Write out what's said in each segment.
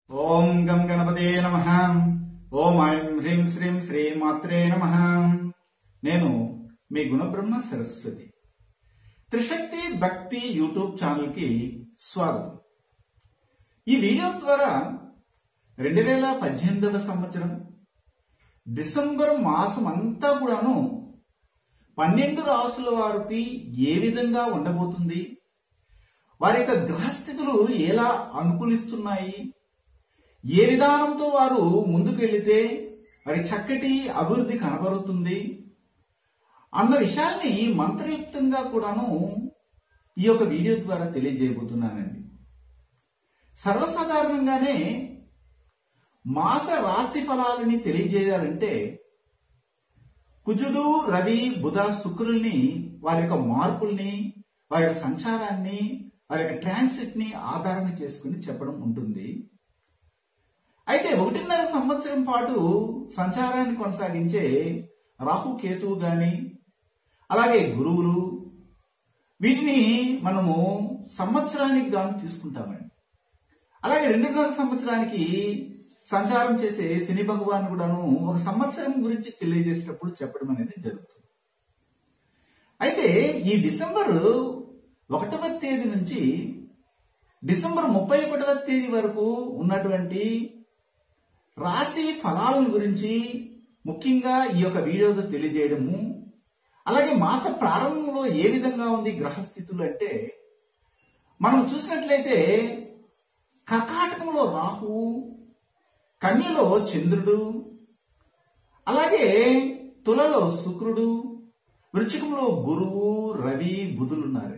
ఓం గం గణపతే నమ ఓం ఐం హ్రీం శ్రీం శ్రీ మాత్రే నమ నేను మీ గుణబ్రహ్మ సరస్వతి త్రిశక్తి భక్తి యూట్యూబ్ ఛానల్ కి స్వాగతం ఈ వీడియో ద్వారా రెండు వేల పద్దెనిమిదవ సంవత్సరం డిసెంబర్ మాసం అంతా కూడాను పన్నెండు రాసుల వారికి ఏ విధంగా ఉండబోతుంది వారి యొక్క గ్రహస్థితులు ఎలా అనుకూలిస్తున్నాయి ఏ విధానంతో వారు ముందుకు వెళితే వారి చక్కటి అభివృద్ధి కనబడుతుంది అన్న విషయాన్ని మంత్రయుక్తంగా కూడాను ఈ యొక్క వీడియో ద్వారా తెలియజేయబోతున్నానండి సర్వసాధారణంగానే మాస రాశి ఫలాలని తెలియజేయాలంటే కుజుడు రవి బుధ శుక్రుల్ని వారి యొక్క మార్పుల్ని వారి యొక్క సంచారాన్ని వారి యొక్క ట్రాన్సిట్ ని ఆధారణ చేసుకుని చెప్పడం ఉంటుంది అయితే ఒకటిన్నర సంవత్సరం పాటు సంచారాన్ని కొనసాగించే రాహు కేతువు గాని అలాగే గురువులు వీటిని మనము సంవత్సరానికి గాను తీసుకుంటామండి అలాగే రెండున్నర సంవత్సరానికి సంచారం చేసే శని భగవాన్ కూడాను ఒక సంవత్సరం గురించి తెలియజేసేటప్పుడు చెప్పడం అనేది జరుగుతుంది అయితే ఈ డిసెంబర్ ఒకటవ తేదీ నుంచి డిసెంబర్ ముప్పై ఒకటవ తేదీ వరకు ఉన్నటువంటి రాశి ఫలాలను గురించి ముఖ్యంగా ఈ యొక్క వీడియోతో తెలియజేయడము అలాగే మాస ప్రారంభంలో ఏ విధంగా ఉంది గ్రహస్థితులు అంటే మనం చూసినట్లయితే కర్కాటకంలో రాహువు కన్యలో చంద్రుడు అలాగే తులలో శుక్రుడు వృచ్చికంలో గురువు రవి బుధులున్నారు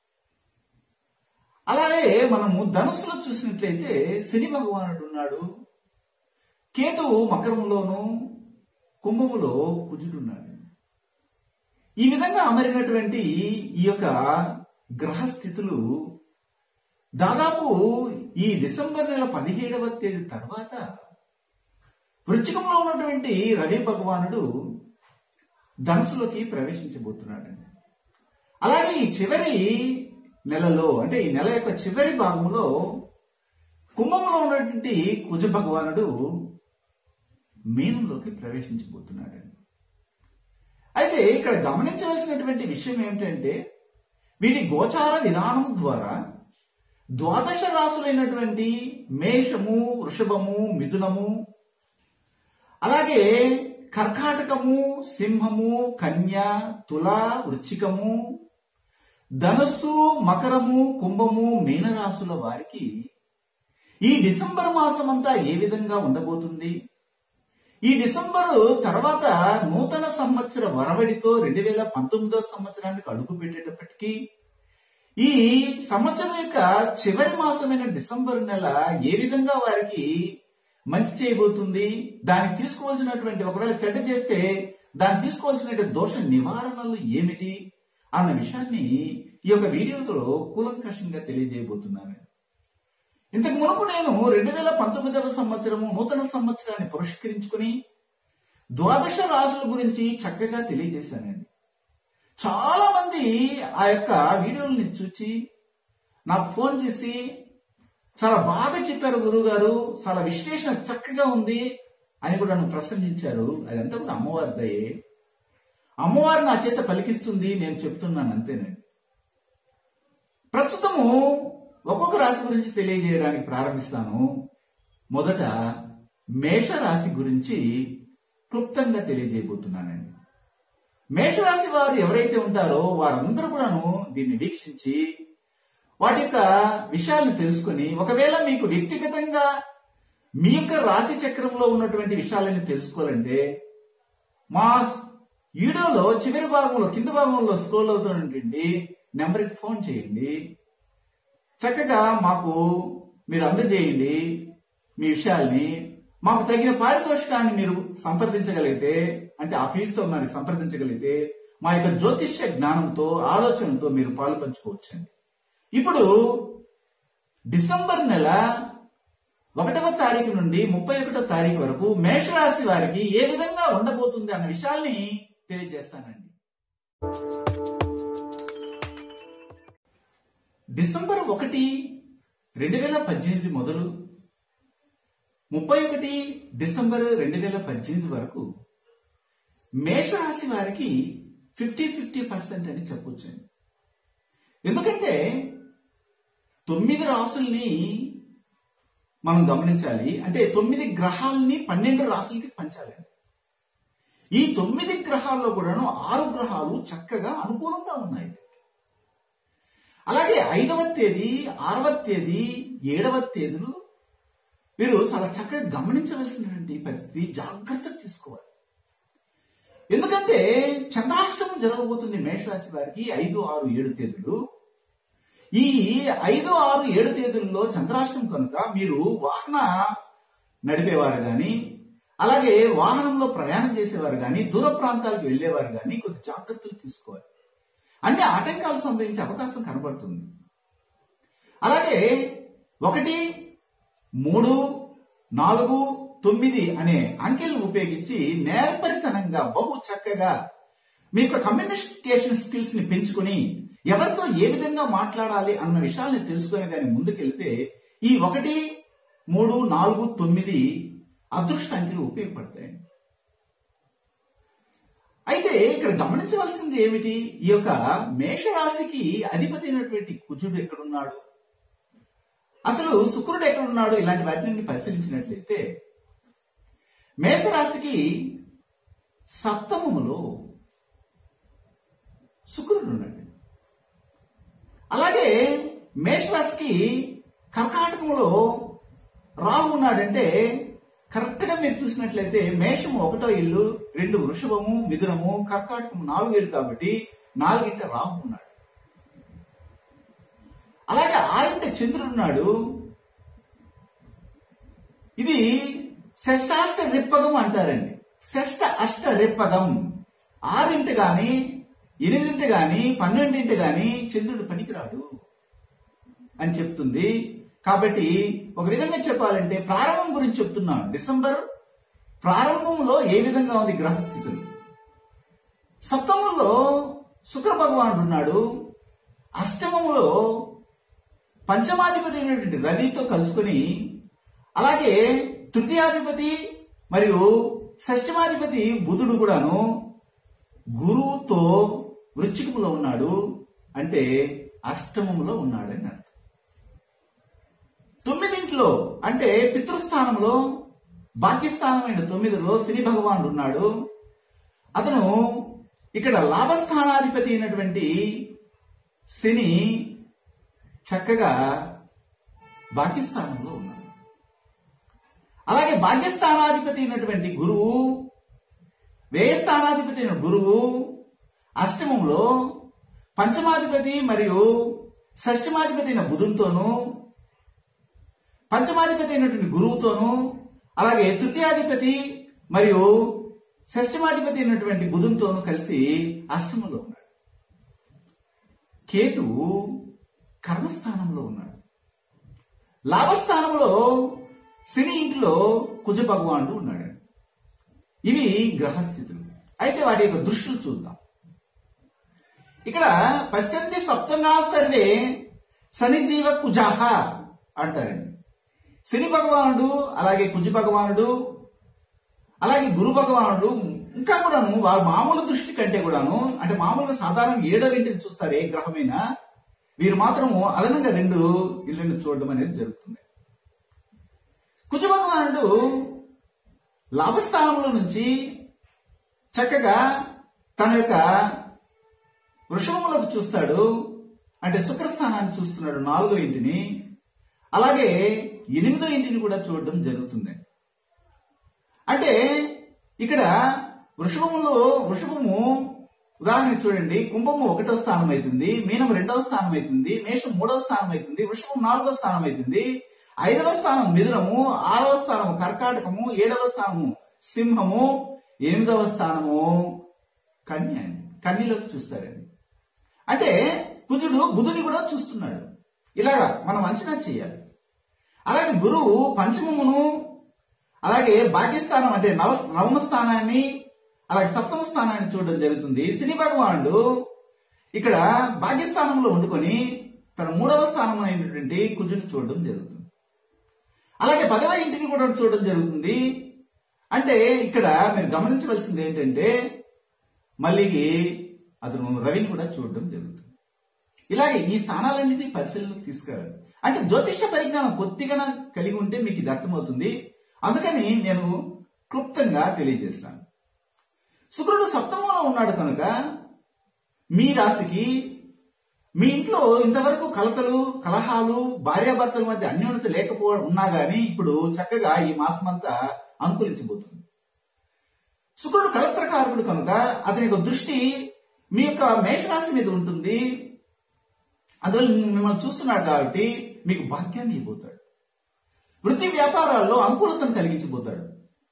అలాగే మనము ధనుసులో చూసినట్లయితే శని భగవానుడు ఉన్నాడు కేతువు మకరంలోను కుంభములో కుజుడున్నాడు ఈ విధంగా అమరినటువంటి ఈ యొక్క గ్రహస్థితులు దాదాపు ఈ డిసెంబర్ నెల పదిహేడవ తేదీ తర్వాత వృచ్చికంలో ఉన్నటువంటి రవి భగవానుడు ధనుసులోకి ప్రవేశించబోతున్నాడండి అలాగే ఈ చివరి నెలలో అంటే ఈ నెల యొక్క చివరి భాగంలో కుంభంలో ఉన్నటువంటి కుజ భగవానుడు మీనంలోకి ప్రవేశించబోతున్నాడండి అయితే ఇక్కడ గమనించవలసినటువంటి విషయం ఏమిటంటే వీటి గోచార విధానం ద్వారా ద్వాదశ రాసులైనటువంటి మేషము వృషభము మిథునము అలాగే కర్కాటకము సింహము కన్య తుల వృచ్చికము ధనస్సు మకరము కుంభము మీనరాశుల వారికి ఈ డిసెంబర్ మాసం అంతా ఏ విధంగా ఉండబోతుంది ఈ డిసెంబర్ తర్వాత నూతన సంవత్సర వరవడితో రెండు వేల పంతొమ్మిదో సంవత్సరానికి అడుగు పెట్టేటప్పటికీ ఈ సంవత్సరం యొక్క చివరి మాసమైన డిసెంబర్ నెల ఏ విధంగా వారికి మంచి చేయబోతుంది దానికి తీసుకోవాల్సినటువంటి ఒకవేళ చెడ్డ చేస్తే దాన్ని తీసుకోవాల్సిన దోష నివారణలు ఏమిటి అన్న విషయాన్ని ఈ యొక్క వీడియోలో కూలంకషంగా తెలియజేయబోతున్నాను ఇంతకు మునుపు నేను రెండు వేల పంతొమ్మిదవ సంవత్సరము నూతన సంవత్సరాన్ని పురస్కరించుకుని ద్వాదశ రాశుల గురించి చక్కగా తెలియజేశానండి చాలా మంది ఆ యొక్క వీడియోని చూచి నాకు ఫోన్ చేసి చాలా బాగా చెప్పారు గురువు గారు చాలా విశ్లేషణ చక్కగా ఉంది అని కూడా నన్ను ప్రశంసించారు అదంతా కూడా అమ్మవారి దయే అమ్మవారు నా చేత పలికిస్తుంది నేను చెప్తున్నాను అంతేనండి ప్రస్తుతము ఒక్కొక్క రాశి గురించి తెలియజేయడానికి ప్రారంభిస్తాను మొదట మేషరాశి గురించి క్లుప్తంగా తెలియజేయబోతున్నానండి మేషరాశి వారు ఎవరైతే ఉంటారో వారందరూ కూడాను దీన్ని వీక్షించి వాటి యొక్క విషయాలను తెలుసుకుని ఒకవేళ మీకు వ్యక్తిగతంగా మీ యొక్క రాశి చక్రంలో ఉన్నటువంటి విషయాలని తెలుసుకోవాలంటే మా వీడియోలో చివరి భాగంలో కింద భాగంలో స్క్రోల్ అవుతున్నటువంటి నెంబర్కి ఫోన్ చేయండి చక్కగా మాకు మీరు అందజేయండి మీ విషయాల్ని మాకు తగిన పారితోషికాన్ని మీరు సంప్రదించగలిగితే అంటే ఆ ఫీజుతో మరి సంప్రదించగలిగితే మా యొక్క జ్యోతిష్య జ్ఞానంతో ఆలోచనతో మీరు పాలు పంచుకోవచ్చండి ఇప్పుడు డిసెంబర్ నెల ఒకటవ తారీఖు నుండి ముప్పై ఒకటో తారీఖు వరకు మేషరాశి వారికి ఏ విధంగా ఉండబోతుంది అన్న విషయాల్ని తెలియజేస్తానండి డిసెంబర్ ఒకటి రెండు వేల పద్దెనిమిది మొదలు ముప్పై ఒకటి డిసెంబర్ రెండు వేల పద్దెనిమిది వరకు మేషరాశి వారికి ఫిఫ్టీ ఫిఫ్టీ పర్సెంట్ అని చెప్పొచ్చండి ఎందుకంటే తొమ్మిది రాసుల్ని మనం గమనించాలి అంటే తొమ్మిది గ్రహాలని పన్నెండు రాసులకి పంచాలి ఈ తొమ్మిది గ్రహాల్లో కూడాను ఆరు గ్రహాలు చక్కగా అనుకూలంగా ఉన్నాయి అలాగే ఐదవ తేదీ ఆరవ తేదీ ఏడవ తేదీలు మీరు చాలా చక్కగా గమనించవలసినటువంటి పరిస్థితి జాగ్రత్త తీసుకోవాలి ఎందుకంటే చంద్రాష్టమం జరగబోతుంది మేషరాశి వారికి ఐదు ఆరు ఏడు తేదీలు ఈ ఐదు ఆరు ఏడు తేదీల్లో చంద్రాష్టమం కనుక మీరు వాహన నడిపేవారు గాని అలాగే వాహనంలో ప్రయాణం చేసేవారు గాని దూర ప్రాంతాలకు వెళ్లేవారు గాని కొద్ది జాగ్రత్తలు తీసుకోవాలి అన్ని ఆటంకాలు సంభవించే అవకాశం కనబడుతుంది అలాగే ఒకటి మూడు నాలుగు తొమ్మిది అనే అంకెలను ఉపయోగించి నేర్పరితనంగా బహు చక్కగా మీ యొక్క కమ్యూనికేషన్ స్కిల్స్ ని పెంచుకుని ఎవరితో ఏ విధంగా మాట్లాడాలి అన్న విషయాల్ని తెలుసుకునే దాని ముందుకెళ్తే ఈ ఒకటి మూడు నాలుగు తొమ్మిది అదృష్ట అంకెలు ఉపయోగపడతాయి అయితే ఇక్కడ గమనించవలసింది ఏమిటి ఈ యొక్క మేషరాశికి అధిపతి అయినటువంటి కుజుడు ఎక్కడున్నాడు అసలు శుక్రుడు ఎక్కడున్నాడు ఇలాంటి వాటిని పరిశీలించినట్లయితే మేషరాశికి సప్తమములో శుక్రుడు ఉన్నాడు అలాగే మేషరాశికి కర్కాటకంలో రాహు ఉన్నాడంటే కరెక్ట్ గా మీరు చూసినట్లయితే మేషము ఒకటో ఇల్లు రెండు వృషభము మిథునము కర్కాటకం నాలుగు ఇల్లు కాబట్టి నాలుగింట రాహు ఉన్నాడు అలాగే ఆరింట చంద్రుడు ఉన్నాడు ఇది షష్టాష్ట రిప్పగం అంటారండి షష్ట అష్ట రిప్పగం ఆరింటి గాని ఎనిమిదింటి గాని పన్నెండింటి గాని చంద్రుడు పనికిరాడు అని చెప్తుంది కాబట్టి ఒక విధంగా చెప్పాలంటే ప్రారంభం గురించి చెప్తున్నాను డిసెంబర్ ప్రారంభంలో ఏ విధంగా ఉంది గ్రహస్థితులు సప్తమంలో శుక్ర భగవానుడు ఉన్నాడు అష్టమములో పంచమాధిపతి అయినటువంటి రవితో కలుసుకొని అలాగే తృతీయాధిపతి మరియు షష్టమాధిపతి బుధుడు కూడాను గురువుతో వృచ్చికములో ఉన్నాడు అంటే అష్టమములో ఉన్నాడని అర్థం తొమ్మిదింట్లో అంటే పితృస్థానంలో భాగ్యస్థానమైన తొమ్మిదిలో శని భగవానుడు ఉన్నాడు అతను ఇక్కడ లాభస్థానాధిపతి అయినటువంటి శని చక్కగా భాగ్యస్థానంలో ఉన్నాడు అలాగే భాగ్యస్థానాధిపతి అయినటువంటి గురువు వ్యయస్థానాధిపతి అయిన గురువు అష్టమంలో పంచమాధిపతి మరియు షష్టమాధిపతి అయిన బుధునితోనూ పంచమాధిపతి అయినటువంటి గురువుతోనూ అలాగే తృతీయాధిపతి మరియు షష్టమాధిపతి అయినటువంటి బుధునితోనూ కలిసి అష్టమంలో ఉన్నాడు కేతువు కర్మస్థానంలో ఉన్నాడు లాభస్థానంలో శని ఇంటిలో కుజ భగవానుడు ఉన్నాడు ఇవి గ్రహస్థితులు అయితే వాటి యొక్క దృష్టిలు చూద్దాం ఇక్కడ పశ్చంతి సప్తంగా సర్వే శని జీవ కుజాహ అంటారండి శని భగవానుడు అలాగే కుజ భగవానుడు అలాగే గురు భగవానుడు ఇంకా కూడాను వారు మామూలు దృష్టి కంటే కూడాను అంటే మామూలుగా సాధారణ ఏడో ఇంటిని చూస్తారు ఏ గ్రహమైనా వీరు మాత్రము అదనంగా రెండు ఇళ్ళని చూడడం అనేది జరుగుతుంది కుజ భగవానుడు లాభస్థానంలో నుంచి చక్కగా తన యొక్క వృషభములకు చూస్తాడు అంటే శుక్రస్థానాన్ని చూస్తున్నాడు నాలుగో ఇంటిని అలాగే ఎనిమిదో ఇంటిని కూడా చూడడం జరుగుతుంది అంటే ఇక్కడ వృషభములో వృషభము ఉదాహరణ చూడండి కుంభము ఒకటో స్థానం అవుతుంది మీనం రెండవ స్థానం అవుతుంది మేషం మూడవ స్థానం అవుతుంది వృషభం నాలుగో స్థానం అవుతుంది ఐదవ స్థానం మిథునము ఆరవ స్థానము కర్కాటకము ఏడవ స్థానము సింహము ఎనిమిదవ స్థానము కన్య అండి కన్యలోకి చూస్తారండి అంటే కుజుడు బుధుని కూడా చూస్తున్నాడు ఇలాగా మనం అంచనా చేయాలి అలాగే గురువు పంచమమును అలాగే భాగ్యస్థానం అంటే నవ నవమ స్థానాన్ని అలాగే సప్తమ స్థానాన్ని చూడడం జరుగుతుంది శని భగవానుడు ఇక్కడ భాగ్యస్థానంలో వండుకొని తన మూడవ స్థానం అయినటువంటి కుజుని చూడడం జరుగుతుంది అలాగే పదవ ఇంటిని కూడా చూడడం జరుగుతుంది అంటే ఇక్కడ మీరు గమనించవలసింది ఏంటంటే మళ్ళీ అతను రవిని కూడా చూడడం జరుగుతుంది ఇలాగే ఈ స్థానాలన్నింటినీ పరిశీలనకు తీసుకురండి అంటే జ్యోతిష పరిజ్ఞానం కొద్దిగా కలిగి ఉంటే మీకు ఇది అర్థమవుతుంది అందుకని నేను క్లుప్తంగా తెలియజేస్తాను శుక్రుడు సప్తమంలో ఉన్నాడు కనుక మీ రాశికి మీ ఇంట్లో ఇంతవరకు కలతలు కలహాలు భార్యాభర్తల మధ్య అన్యోన్యత లేకపోవడం ఉన్నా గానీ ఇప్పుడు చక్కగా ఈ మాసం అంతా అనుకూలించబోతుంది శుక్రుడు కలత్రకారకుడు కనుక అతని యొక్క దృష్టి మీ యొక్క మేషరాశి మీద ఉంటుంది అందువల్ల మిమ్మల్ని చూస్తున్నాడు కాబట్టి మీకు భాగ్యాన్ని ఇవ్వబోతాడు వృత్తి వ్యాపారాల్లో అనుకూలతను కలిగించబోతాడు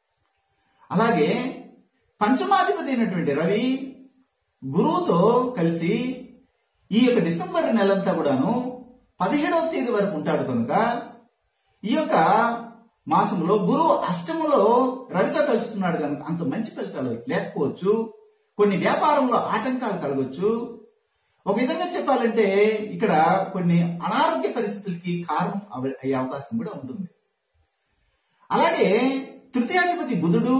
అలాగే పంచమాధిపతి అయినటువంటి రవి గురువుతో కలిసి ఈ యొక్క డిసెంబర్ నెలంతా కూడాను పదిహేడవ తేదీ వరకు ఉంటాడు కనుక ఈ యొక్క మాసంలో గురువు అష్టములో రవితో కలుస్తున్నాడు కనుక అంత మంచి ఫలితాలు లేకపోవచ్చు కొన్ని వ్యాపారంలో ఆటంకాలు కలగొచ్చు ఒక విధంగా చెప్పాలంటే ఇక్కడ కొన్ని అనారోగ్య పరిస్థితులకి కారణం అవ- అయ్యే అవకాశం కూడా ఉంటుంది అలాగే తృతీయాధిపతి బుధుడు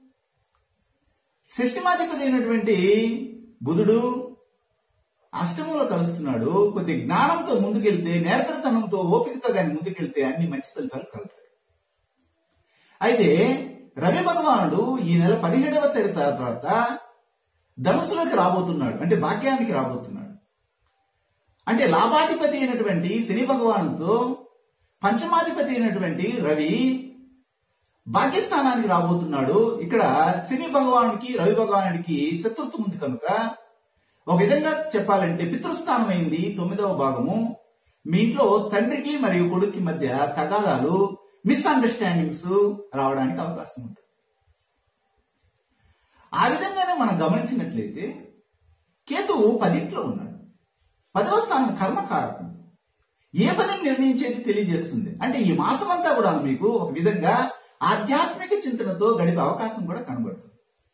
షష్ఠమాధిపతి అయినటువంటి బుధుడు అష్టమంలో కలుస్తున్నాడు కొద్ది జ్ఞానంతో ముందుకెళ్తే నేర్పరితనంతో ఓపికతో కానీ ముందుకెళ్తే అన్ని మంచి ఫలితాలు కలుగుతాయి అయితే రవి భగవానుడు ఈ నెల పదిహేడవ తేదీ తర్వాత ధనుసులోకి రాబోతున్నాడు అంటే భాగ్యానికి రాబోతున్నాడు అంటే లాభాధిపతి అయినటువంటి శని భగవానుతో పంచమాధిపతి అయినటువంటి రవి భాగ్యస్థానానికి రాబోతున్నాడు ఇక్కడ శని భగవానుడికి రవి భగవానుడికి శత్రుత్వం ఉంది కనుక ఒక విధంగా చెప్పాలంటే పితృస్థానం అయింది తొమ్మిదవ భాగము మీ ఇంట్లో తండ్రికి మరియు కొడుక్కి మధ్య తగాదాలు మిస్అండర్స్టాండింగ్స్ రావడానికి అవకాశం ఉంటుంది ఆ విధంగానే మనం గమనించినట్లయితే కేతువు పదింట్లో ఉన్నాడు పదవ స్థానం కర్మకారకం ఏ పనిని నిర్ణయించేది తెలియజేస్తుంది అంటే ఈ మాసం అంతా కూడా మీకు ఒక విధంగా ఆధ్యాత్మిక చింతనతో గడిపే అవకాశం కూడా కనబడుతుంది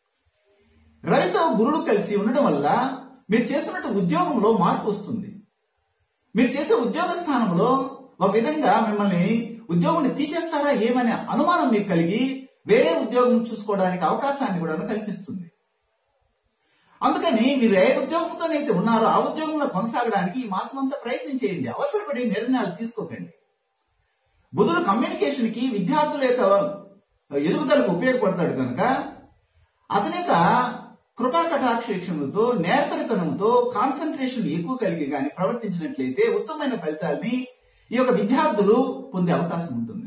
రవితో గురుడు కలిసి ఉండడం వల్ల మీరు చేస్తున్నట్టు ఉద్యోగంలో మార్పు వస్తుంది మీరు చేసే ఉద్యోగ స్థానంలో ఒక విధంగా మిమ్మల్ని ఉద్యోగం తీసేస్తారా ఏమనే అనుమానం మీకు కలిగి వేరే ఉద్యోగం చూసుకోవడానికి అవకాశాన్ని కూడా కల్పిస్తుంది అందుకని మీరు ఏ ఉద్యోగంతోనైతే ఉన్నారో ఆ ఉద్యోగంలో కొనసాగడానికి ఈ మాసం అంతా ప్రయత్నం చేయండి అవసరపడే నిర్ణయాలు తీసుకోకండి బుధుడు కమ్యూనికేషన్ కి విద్యార్థుల యొక్క ఎదుగుదలకు ఉపయోగపడతాడు కనుక అతని యొక్క కృపా కటాక్షేక్షణతో నేర్పరితనంతో కాన్సన్ట్రేషన్ ఎక్కువ కలిగి కానీ ప్రవర్తించినట్లయితే ఉత్తమమైన ఫలితాల్ని ఈ యొక్క విద్యార్థులు పొందే అవకాశం ఉంటుంది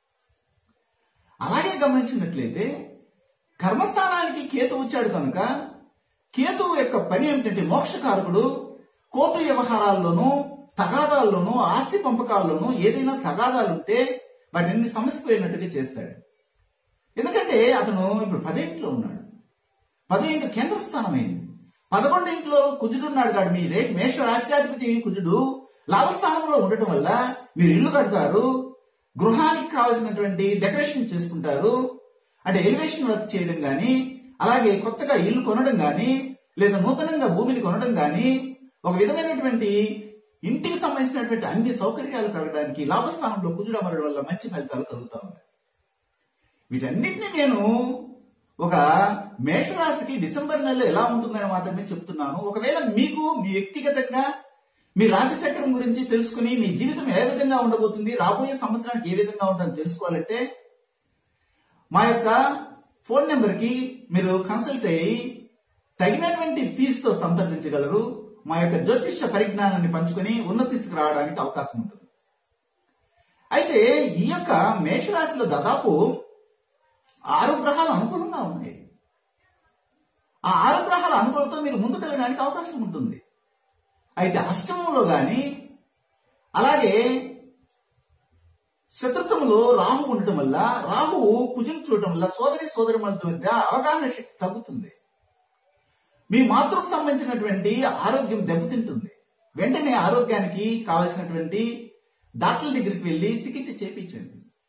అలాగే గమనించినట్లయితే కర్మస్థానానికి కేతు వచ్చాడు కనుక కేతువు యొక్క పని ఏమిటంటే మోక్షకారకుడు కోర్టు వ్యవహారాల్లోనూ తగాదాల్లోనూ ఆస్తి పంపకాల్లోనూ ఏదైనా తగాదాలుంటే వాటిని సమసిపోయినట్టుగా చేస్తాడు ఎందుకంటే అతను ఇప్పుడు పదేంట్లో ఉన్నాడు పదిహేను కేంద్ర స్థానమైంది పదకొండు ఇంట్లో కుజుడు ఉన్నాడు కాదు మీ రే- మేష రాష్ట్రాధిపతి కుజుడు లాభస్థానంలో ఉండటం వల్ల మీరు ఇల్లు కడతారు గృహానికి కావాల్సినటువంటి డెకరేషన్ చేసుకుంటారు అంటే ఎలివేషన్ వర్క్ చేయడం గాని అలాగే కొత్తగా ఇల్లు కొనడం గాని లేదా నూతనంగా భూమిని కొనడం గాని ఒక విధమైనటువంటి ఇంటికి సంబంధించినటువంటి అన్ని సౌకర్యాలు కలగడానికి లాభస్థానంలో కుజుడు అమరడం వల్ల మంచి ఫలితాలు కలుగుతా ఉన్నాయి వీటన్నిటిని నేను ఒక మేషరాశికి డిసెంబర్ నెలలో ఎలా ఉంటుందని మాత్రమే చెప్తున్నాను ఒకవేళ మీకు మీ వ్యక్తిగతంగా మీ రాశి చక్రం గురించి తెలుసుకుని మీ జీవితం ఏ విధంగా ఉండబోతుంది రాబోయే సంవత్సరానికి ఏ విధంగా ఉంటుందని తెలుసుకోవాలంటే మా యొక్క ఫోన్ నెంబర్ కి మీరు కన్సల్ట్ అయ్యి తగినటువంటి ఫీజుతో సంప్రదించగలరు మా యొక్క జ్యోతిష్య పరిజ్ఞానాన్ని పంచుకొని ఉన్నతి స్థితికి రావడానికి అవకాశం ఉంటుంది అయితే ఈ యొక్క మేషరాశిలో దాదాపు ఆరు గ్రహాలు అనుకూలంగా ఉన్నాయి ఆ ఆరు గ్రహాల అనుకూలతో మీరు ముందుకు వెళ్ళడానికి అవకాశం ఉంటుంది అయితే అష్టమంలో గాని అలాగే శత్రుత్వంలో రాహు ఉండటం వల్ల రాహు కుజుని చూడటం వల్ల సోదరి సోదరి మధ్య అవగాహన శక్తి తగ్గుతుంది మీ మాతృకు సంబంధించినటువంటి ఆరోగ్యం దెబ్బతింటుంది వెంటనే ఆరోగ్యానికి కావలసినటువంటి డాక్టర్ల దగ్గరికి వెళ్లి చికిత్స చేపించండి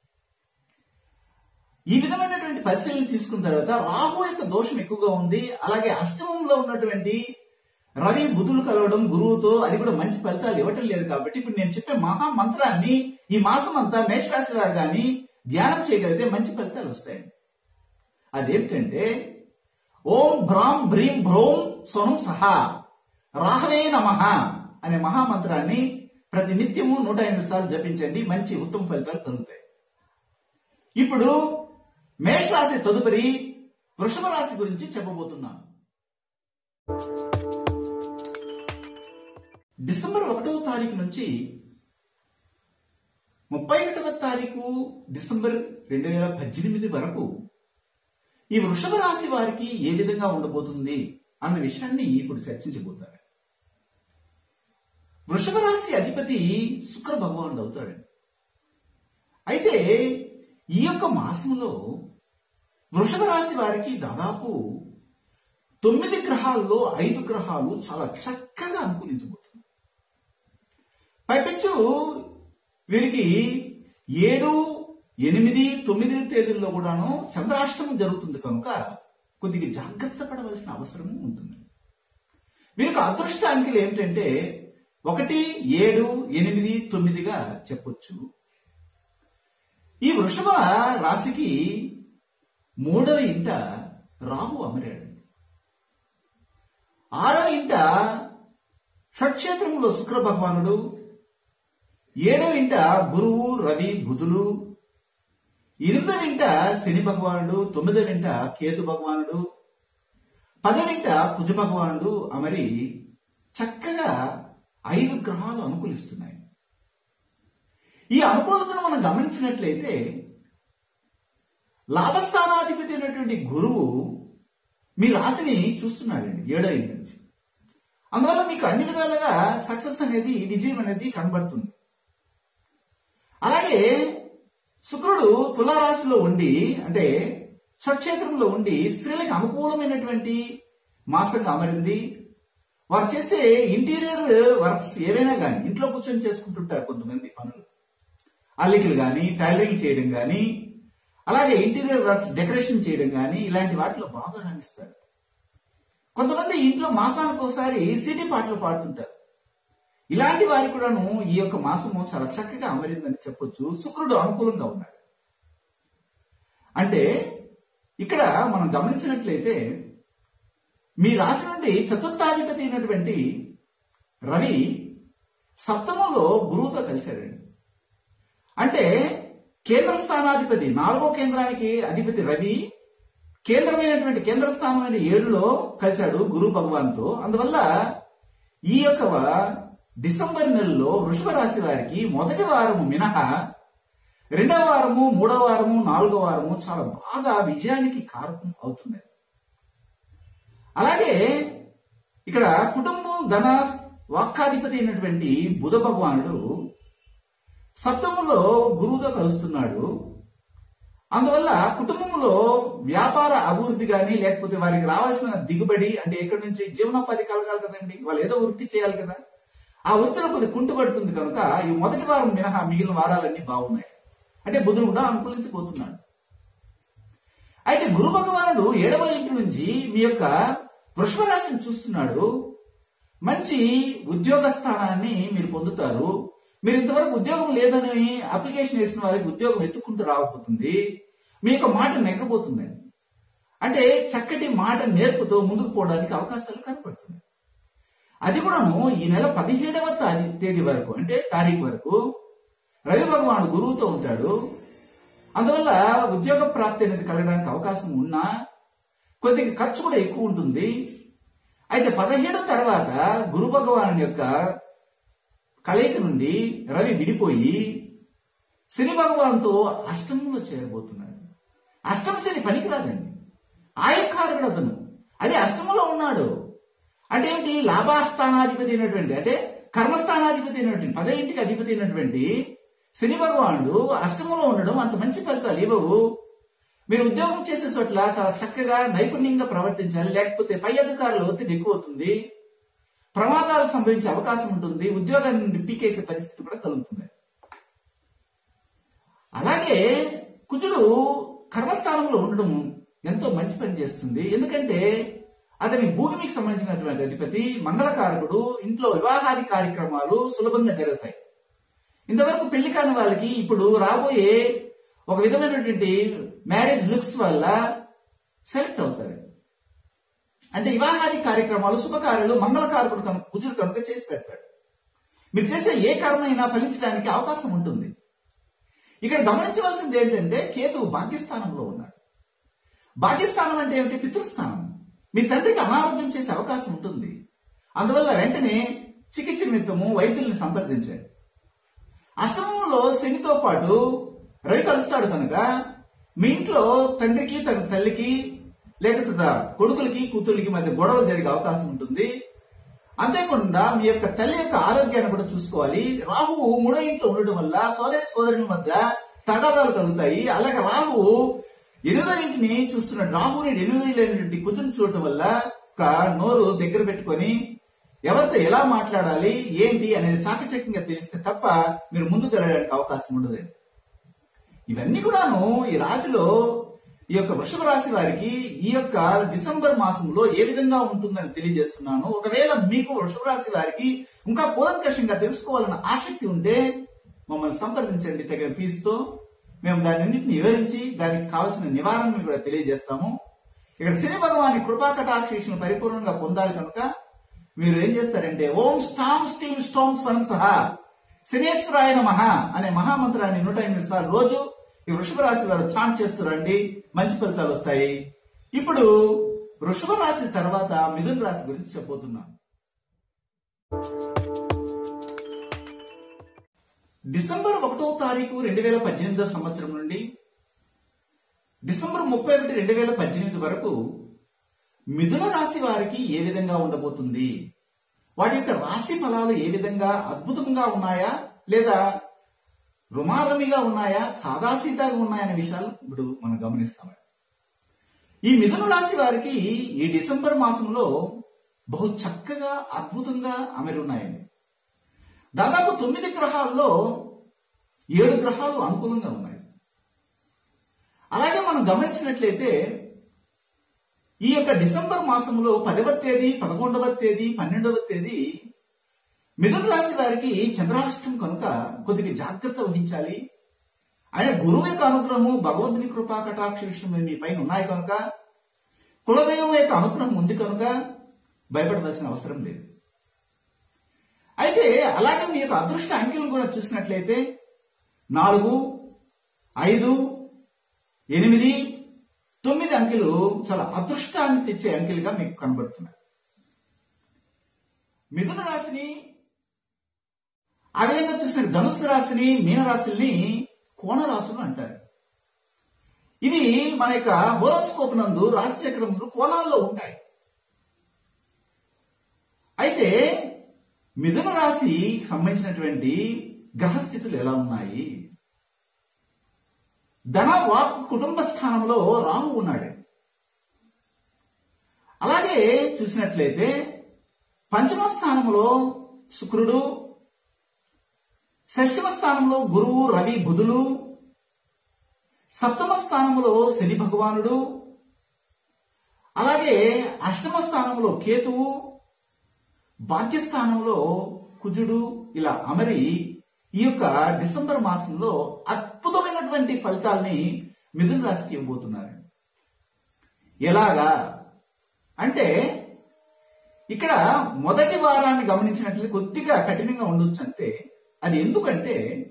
ఈ విధమైనటువంటి పరిశీలన తీసుకున్న తర్వాత రాహు యొక్క దోషం ఎక్కువగా ఉంది అలాగే అష్టమంలో ఉన్నటువంటి రవి బుధులు కలవడం గురువుతో అది కూడా మంచి ఫలితాలు ఇవ్వటం లేదు కాబట్టి ఇప్పుడు నేను చెప్పే మహా మంత్రాన్ని ఈ మాసం అంతా మేషరాశి వారు గాని ధ్యానం చేయగలిగితే మంచి ఫలితాలు వస్తాయండి అదేమిటంటే ఓం భ్రాం భ్రీం భ్రౌం స్వరం సహా రాహవే నమ అనే మహామంత్రాన్ని ప్రతి నిత్యము నూట ఎనిమిది సార్లు జపించండి మంచి ఉత్తమ ఫలితాలు కలుగుతాయి ఇప్పుడు మేష రాశి తదుపరి వృషభ రాశి గురించి చెప్పబోతున్నాను డిసెంబర్ ఒకటవ తారీఖు నుంచి ముప్పై ఒకటవ తారీఖు డిసెంబర్ రెండు వేల పద్దెనిమిది వరకు ఈ వృషభ రాశి వారికి ఏ విధంగా ఉండబోతుంది అన్న విషయాన్ని ఇప్పుడు చర్చించబోతారు వృషభ రాశి అధిపతి శుక్ర భగవానుడు అవుతాడండి అయితే ఈ యొక్క మాసంలో వృషభ రాశి వారికి దాదాపు తొమ్మిది గ్రహాల్లో ఐదు గ్రహాలు చాలా చక్కగా అనుకూలించబోతుంది పైపెచ్చు వీరికి ఏడు ఎనిమిది తొమ్మిది తేదీల్లో కూడాను చంద్రాష్టమం జరుగుతుంది కనుక కొద్దిగా జాగ్రత్త పడవలసిన అవసరం ఉంటుంది వీరికి అదృష్ట అంకెలు ఏమిటంటే ఒకటి ఏడు ఎనిమిది తొమ్మిదిగా చెప్పొచ్చు ఈ వృషభ రాశికి మూడవ ఇంట రాహు అమరాడు ఆరవ ఇంట షట్క్షేత్రంలో శుక్ర భగవానుడు ఏడవ ఇంట గురువు రవి బుధులు ఎనిమిదవ ఇంట శని భగవానుడు తొమ్మిదవ ఇంట కేతు భగవానుడు పదవ ఇంట కుజ భగవానుడు అమరి చక్కగా ఐదు గ్రహాలు అనుకూలిస్తున్నాయి ఈ అనుకూలతను మనం గమనించినట్లయితే లాభస్థానాధిపతి అయినటువంటి గురువు మీ రాశిని చూస్తున్నాడండి ఏడో ఇంటి నుంచి అందువల్ల మీకు అన్ని విధాలుగా సక్సెస్ అనేది విజయం అనేది కనబడుతుంది అలాగే శుక్రుడు తులారాశిలో ఉండి అంటే స్వక్షేత్రంలో ఉండి స్త్రీలకు అనుకూలమైనటువంటి మాసంగా అమరింది వారు చేసే ఇంటీరియర్ వర్క్స్ ఏవైనా కానీ ఇంట్లో కూర్చొని చేసుకుంటుంటారు కొంతమంది పనులు అల్లికలు కానీ టైలరింగ్ చేయడం కానీ అలాగే ఇంటీరియర్ వర్క్స్ డెకరేషన్ చేయడం కానీ ఇలాంటి వాటిలో బాగా రాణిస్తారు కొంతమంది ఇంట్లో మాసానికి ఒకసారి సిటీ పాటలు పాడుతుంటారు ఇలాంటి వారికి కూడాను ఈ యొక్క మాసము చాలా చక్కగా అమరిందని చెప్పొచ్చు శుక్రుడు అనుకూలంగా ఉన్నాడు అంటే ఇక్కడ మనం గమనించినట్లయితే మీ రాశి నుండి చతుర్థాధిపతి అయినటువంటి రవి సప్తమంలో గురువుతో కలిశాడండి అంటే కేంద్ర స్థానాధిపతి నాలుగో కేంద్రానికి అధిపతి రవి కేంద్రమైనటువంటి కేంద్ర స్థానమైన ఏడులో కలిశాడు గురు భగవాన్తో అందువల్ల ఈ యొక్క డిసెంబర్ నెలలో వృషభ రాశి వారికి మొదటి వారము మినహా రెండవ వారము మూడవ వారము నాలుగవ వారము చాలా బాగా విజయానికి కారకం అవుతుంది అలాగే ఇక్కడ కుటుంబం ధన వాక్కాధిపతి అయినటువంటి బుధ భగవానుడు సప్తములో గురువుతో కలుస్తున్నాడు అందువల్ల కుటుంబంలో వ్యాపార అభివృద్ధి కానీ లేకపోతే వారికి రావాల్సిన దిగుబడి అంటే ఎక్కడి నుంచి జీవనోపాధి కలగాలి కదండి వాళ్ళు ఏదో వృత్తి చేయాలి కదా ఆ వృత్తిలో కొద్ది కుంటుపడుతుంది కనుక ఈ మొదటి వారం మినహా మిగిలిన వారాలన్నీ బాగున్నాయి అంటే బుధుడు కూడా అనుకూలించిపోతున్నాడు అయితే గురు భగవానుడు ఏడవ ఇంటి నుంచి మీ యొక్క వృషభ రాశిని చూస్తున్నాడు మంచి ఉద్యోగ స్థానాన్ని మీరు పొందుతారు మీరు ఇంతవరకు ఉద్యోగం లేదని అప్లికేషన్ వేసిన వారికి ఉద్యోగం ఎత్తుకుంటూ రాకపోతుంది మీ యొక్క మాట నెగ్గబోతుందండి అంటే చక్కటి మాట నేర్పుతో ముందుకు పోవడానికి అవకాశాలు కనపడుతున్నాయి అది కూడాను ఈ నెల పదిహేడవ తారీ- తేదీ వరకు అంటే తారీఖు వరకు రవి భగవానుడు గురువుతో ఉంటాడు అందువల్ల ఉద్యోగ ప్రాప్తి అనేది కలగడానికి అవకాశం ఉన్నా కొద్దిగా ఖర్చు కూడా ఎక్కువ ఉంటుంది అయితే పదిహేడు తర్వాత గురు భగవాను యొక్క కలయిక నుండి రవి విడిపోయి శని భగవాన్తో అష్టమంలో చేరబోతున్నాడు అష్టమ శని పనికిరాదండి ఆయకారుడు అతను అదే అష్టమంలో ఉన్నాడు అంటే ఏంటి లాభాస్థానాధిపతి అయినటువంటి అంటే కర్మస్థానాధిపతి అయినటువంటి పదో ఇంటికి అధిపతి అయినటువంటి శని భగవానుడు అష్టమంలో ఉండడం అంత మంచి ఫలితాలు ఇవ్వవు మీరు ఉద్యోగం చేసే చోట్ల చాలా చక్కగా నైపుణ్యంగా ప్రవర్తించాలి లేకపోతే పై అధికారుల ఒత్తిడి ఎక్కువ అవుతుంది ప్రమాదాలు సంభవించే అవకాశం ఉంటుంది ఉద్యోగాన్ని నుండి పీకేసే పరిస్థితి కూడా కలుగుతుంది అలాగే కుజుడు కర్మస్థానంలో ఉండడం ఎంతో మంచి పని చేస్తుంది ఎందుకంటే అతని భూమికి సంబంధించినటువంటి అధిపతి మంగళకారకుడు ఇంట్లో వివాహాది కార్యక్రమాలు సులభంగా జరుగుతాయి ఇంతవరకు పెళ్లి కాని వాళ్ళకి ఇప్పుడు రాబోయే ఒక విధమైనటువంటి మ్యారేజ్ లుక్స్ వల్ల సెలెక్ట్ అవుతారు అంటే వివాహాది కార్యక్రమాలు శుభకార్యాలు మంగళకారకుడు కనుక కుజుడు కనుక చేసి పెడతాడు మీరు చేసే ఏ కర్మైనా ఫలించడానికి అవకాశం ఉంటుంది ఇక్కడ గమనించవలసింది ఏంటంటే కేతువు భాగ్యస్థానంలో ఉన్నాడు భాగ్యస్థానం అంటే ఏమిటి పితృస్థానం మీ తండ్రికి అనారోగ్యం చేసే అవకాశం ఉంటుంది అందువల్ల వెంటనే చికిత్స నిమిత్తము వైద్యుల్ని సంప్రదించండి అశ్రమంలో శనితో పాటు రవి కలుస్తాడు కనుక మీ ఇంట్లో తండ్రికి తన తల్లికి లేకపోతే కొడుకులకి కూతుర్లకి మధ్య గొడవ జరిగే అవకాశం ఉంటుంది అంతేకాకుండా మీ యొక్క తల్లి యొక్క ఆరోగ్యాన్ని కూడా చూసుకోవాలి రాహువు మూడో ఇంట్లో ఉండడం వల్ల సోదరి సోదరుల మధ్య తగాదాలు కలుగుతాయి అలాగే రాహువు ఎనిమిదో ఇంటిని చూస్తున్నాడు రాహుని ఎనిమిది లేనటువంటి కుజుని చూడటం వల్ల ఒక నోరు దగ్గర పెట్టుకొని ఎవరితో ఎలా మాట్లాడాలి ఏంటి అనేది చాకచక్యంగా తెలిస్తే తప్ప మీరు ముందుకు వెళ్ళడానికి అవకాశం ఉండదు ఇవన్నీ కూడాను ఈ రాశిలో ఈ యొక్క వృషభ రాశి వారికి ఈ యొక్క డిసెంబర్ మాసంలో ఏ విధంగా ఉంటుందని తెలియజేస్తున్నాను ఒకవేళ మీకు వృషభ రాశి వారికి ఇంకా కూలంకషంగా తెలుసుకోవాలన్న ఆసక్తి ఉంటే మమ్మల్ని సంప్రదించండి తగిన ఫీజుతో మేము దానిన్నింటిని వివరించి దానికి కావాల్సిన నివారణను కూడా తెలియజేస్తాము ఇక్కడ శని భగవాని కృపా కటాక్షేషను పరిపూర్ణంగా పొందాలి కనుక మీరు ఏం చేస్తారంటే ఓం స్టామ్ స్టీమ్ స్టోమ్ సన్ సహా శనేశ్వరాయ నమః అనే మహామంత్రాన్ని నూట ఎనిమిది సార్లు రోజు ఈ వృషభ రాశి వారు చాంట్ చేస్తూ రండి మంచి ఫలితాలు వస్తాయి ఇప్పుడు వృషభ రాశి తర్వాత మిథున రాశి గురించి చెప్పబోతున్నాం డిసెంబర్ ఒకటో తారీఖు రెండు వేల పద్దెనిమిదో సంవత్సరం నుండి డిసెంబర్ ముప్పై ఒకటి రెండు వేల పద్దెనిమిది వరకు మిథున రాశి వారికి ఏ విధంగా ఉండబోతుంది వాటి యొక్క రాశి ఫలాలు ఏ విధంగా అద్భుతంగా ఉన్నాయా లేదా రుమారమిగా ఉన్నాయా సాదాసీదాగా ఉన్నాయనే విషయాలు ఇప్పుడు మనం గమనిస్తాం ఈ మిథున రాశి వారికి ఈ డిసెంబర్ మాసంలో బహు చక్కగా అద్భుతంగా అమరి ఉన్నాయండి దాదాపు తొమ్మిది గ్రహాల్లో ఏడు గ్రహాలు అనుకూలంగా ఉన్నాయి అలాగే మనం గమనించినట్లయితే ఈ యొక్క డిసెంబర్ మాసంలో పదవ తేదీ పదకొండవ తేదీ పన్నెండవ తేదీ మిథున రాశి వారికి చంద్రాష్టం కనుక కొద్దిగా జాగ్రత్త వహించాలి ఆయన గురువు యొక్క అనుగ్రహము భగవంతుని కృపా కటాక్ష విషయం మీ పైన ఉన్నాయి కనుక కులదైవం యొక్క అనుగ్రహం ఉంది కనుక భయపడవలసిన అవసరం లేదు అయితే అలాగే మీ యొక్క అదృష్ట అంకెలను కూడా చూసినట్లయితే నాలుగు ఐదు ఎనిమిది తొమ్మిది అంకెలు చాలా అదృష్టాన్ని తెచ్చే అంకెలుగా మీకు కనబడుతున్నాయి మిథున రాశిని ఆ విధంగా చూసిన ధనుస్సు రాశిని మీన రాశుల్ని కోణ రాశులు అంటారు ఇవి మన యొక్క హోరోస్కోప్ నందు రాశి చక్రములు కోణాల్లో ఉంటాయి అయితే మిథున రాశి సంబంధించినటువంటి గ్రహస్థితులు ఎలా ఉన్నాయి ధన వాక్ కుటుంబ స్థానంలో రాహు ఉన్నాడు అలాగే చూసినట్లయితే పంచమ స్థానంలో శుక్రుడు షష్టమ స్థానంలో గురువు రవి బుధులు సప్తమ స్థానంలో శని భగవానుడు అలాగే అష్టమ స్థానంలో కేతువు భాగ్యస్థానంలో కుజుడు ఇలా అమరి ఈ యొక్క డిసెంబర్ మాసంలో అద్భుతమైనటువంటి ఫలితాల్ని మిథున రాశికి ఇవ్వబోతున్నారు ఎలాగా అంటే ఇక్కడ మొదటి వారాన్ని గమనించినట్లయితే కొద్దిగా కఠినంగా ఉండొచ్చు అంతే అది ఎందుకంటే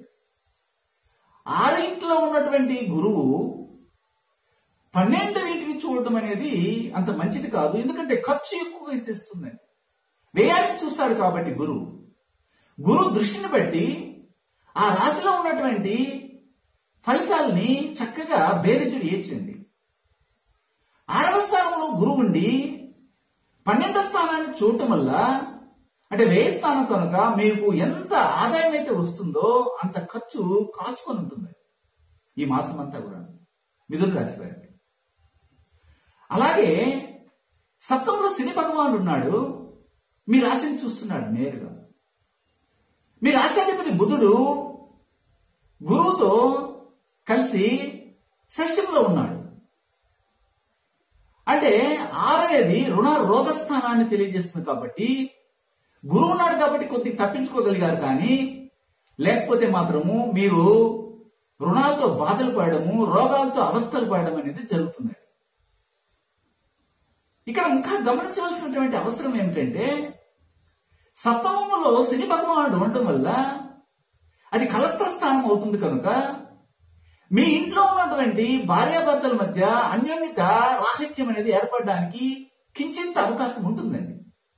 ఆరింట్లో ఉన్నటువంటి గురువు పన్నెండింటిని చూడటం అనేది అంత మంచిది కాదు ఎందుకంటే ఖర్చు ఎక్కువ వేసేస్తుందండి వ్యయాన్ని చూస్తాడు కాబట్టి గురువు గురువు దృష్టిని బట్టి ఆ రాశిలో ఉన్నటువంటి ఫలితాల్ని చక్కగా బేరిచుడు ఏర్చండి ఆరవ స్థానంలో గురువు ఉండి పన్నెండవ స్థానాన్ని చూడటం వల్ల అంటే వ్యయ స్థానం కనుక మీకు ఎంత ఆదాయం అయితే వస్తుందో అంత ఖర్చు కాచుకొని ఉంటుంది ఈ మాసం అంతా కూడా మిథున రాశి వారికి అలాగే సప్తంలో శని భగవానుడు ఉన్నాడు మీ రాశిని చూస్తున్నాడు నేరుగా మీ రాశాధిపతి బుధుడు గురువుతో కలిసి షష్టంలో ఉన్నాడు అంటే ఆరు అనేది రుణ రోగ స్థానాన్ని తెలియజేస్తుంది కాబట్టి గురువు ఉన్నాడు కాబట్టి కొద్దిగా తప్పించుకోగలిగారు కానీ లేకపోతే మాత్రము మీరు రుణాలతో బాధలు పడడము రోగాలతో అవస్థలు పడడం అనేది జరుగుతుంది ఇక్కడ ఇంకా గమనించవలసినటువంటి అవసరం ఏమిటంటే సప్తమంలో శని భగవానుడు ఉండటం వల్ల అది కలెక్టర్ స్థానం అవుతుంది కనుక మీ ఇంట్లో ఉన్నటువంటి భార్యాభర్తల మధ్య అన్యోన్యత రాహిత్యం అనేది ఏర్పడడానికి కించింత అవకాశం ఉంటుందండి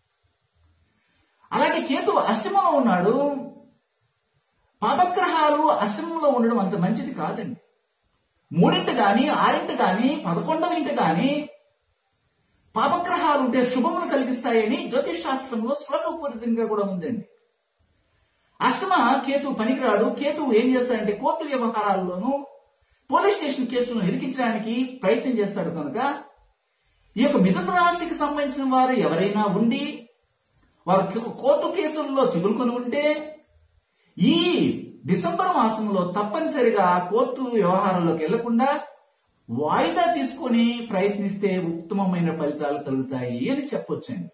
అలాగే కేతు అష్టమంలో ఉన్నాడు పాపగ్రహాలు అష్టమంలో ఉండడం అంత మంచిది కాదండి మూడింటి గాని ఆరింటి గాని పదకొండవ ఇంటి గాని పాపగ్రహాలు ఉంటే శుభమును కలిగిస్తాయని జ్యోతిష్ శాస్త్రంలో శ్లోకపూరితంగా కూడా ఉందండి అష్టమ కేతు పనికిరాడు కేతు ఏం చేస్తాడంటే కోర్టు వ్యవహారాల్లోనూ పోలీస్ స్టేషన్ కేసులను ఇరికించడానికి ప్రయత్నం చేస్తాడు కనుక ఈ యొక్క మిథున రాశికి సంబంధించిన వారు ఎవరైనా ఉండి వారు కోర్టు కేసుల్లో చిగురుకొని ఉంటే ఈ డిసెంబర్ మాసంలో తప్పనిసరిగా కోర్టు వ్యవహారంలోకి వెళ్లకుండా వాయిదా తీసుకొని ప్రయత్నిస్తే ఉత్తమమైన ఫలితాలు కలుగుతాయి అని చెప్పొచ్చండి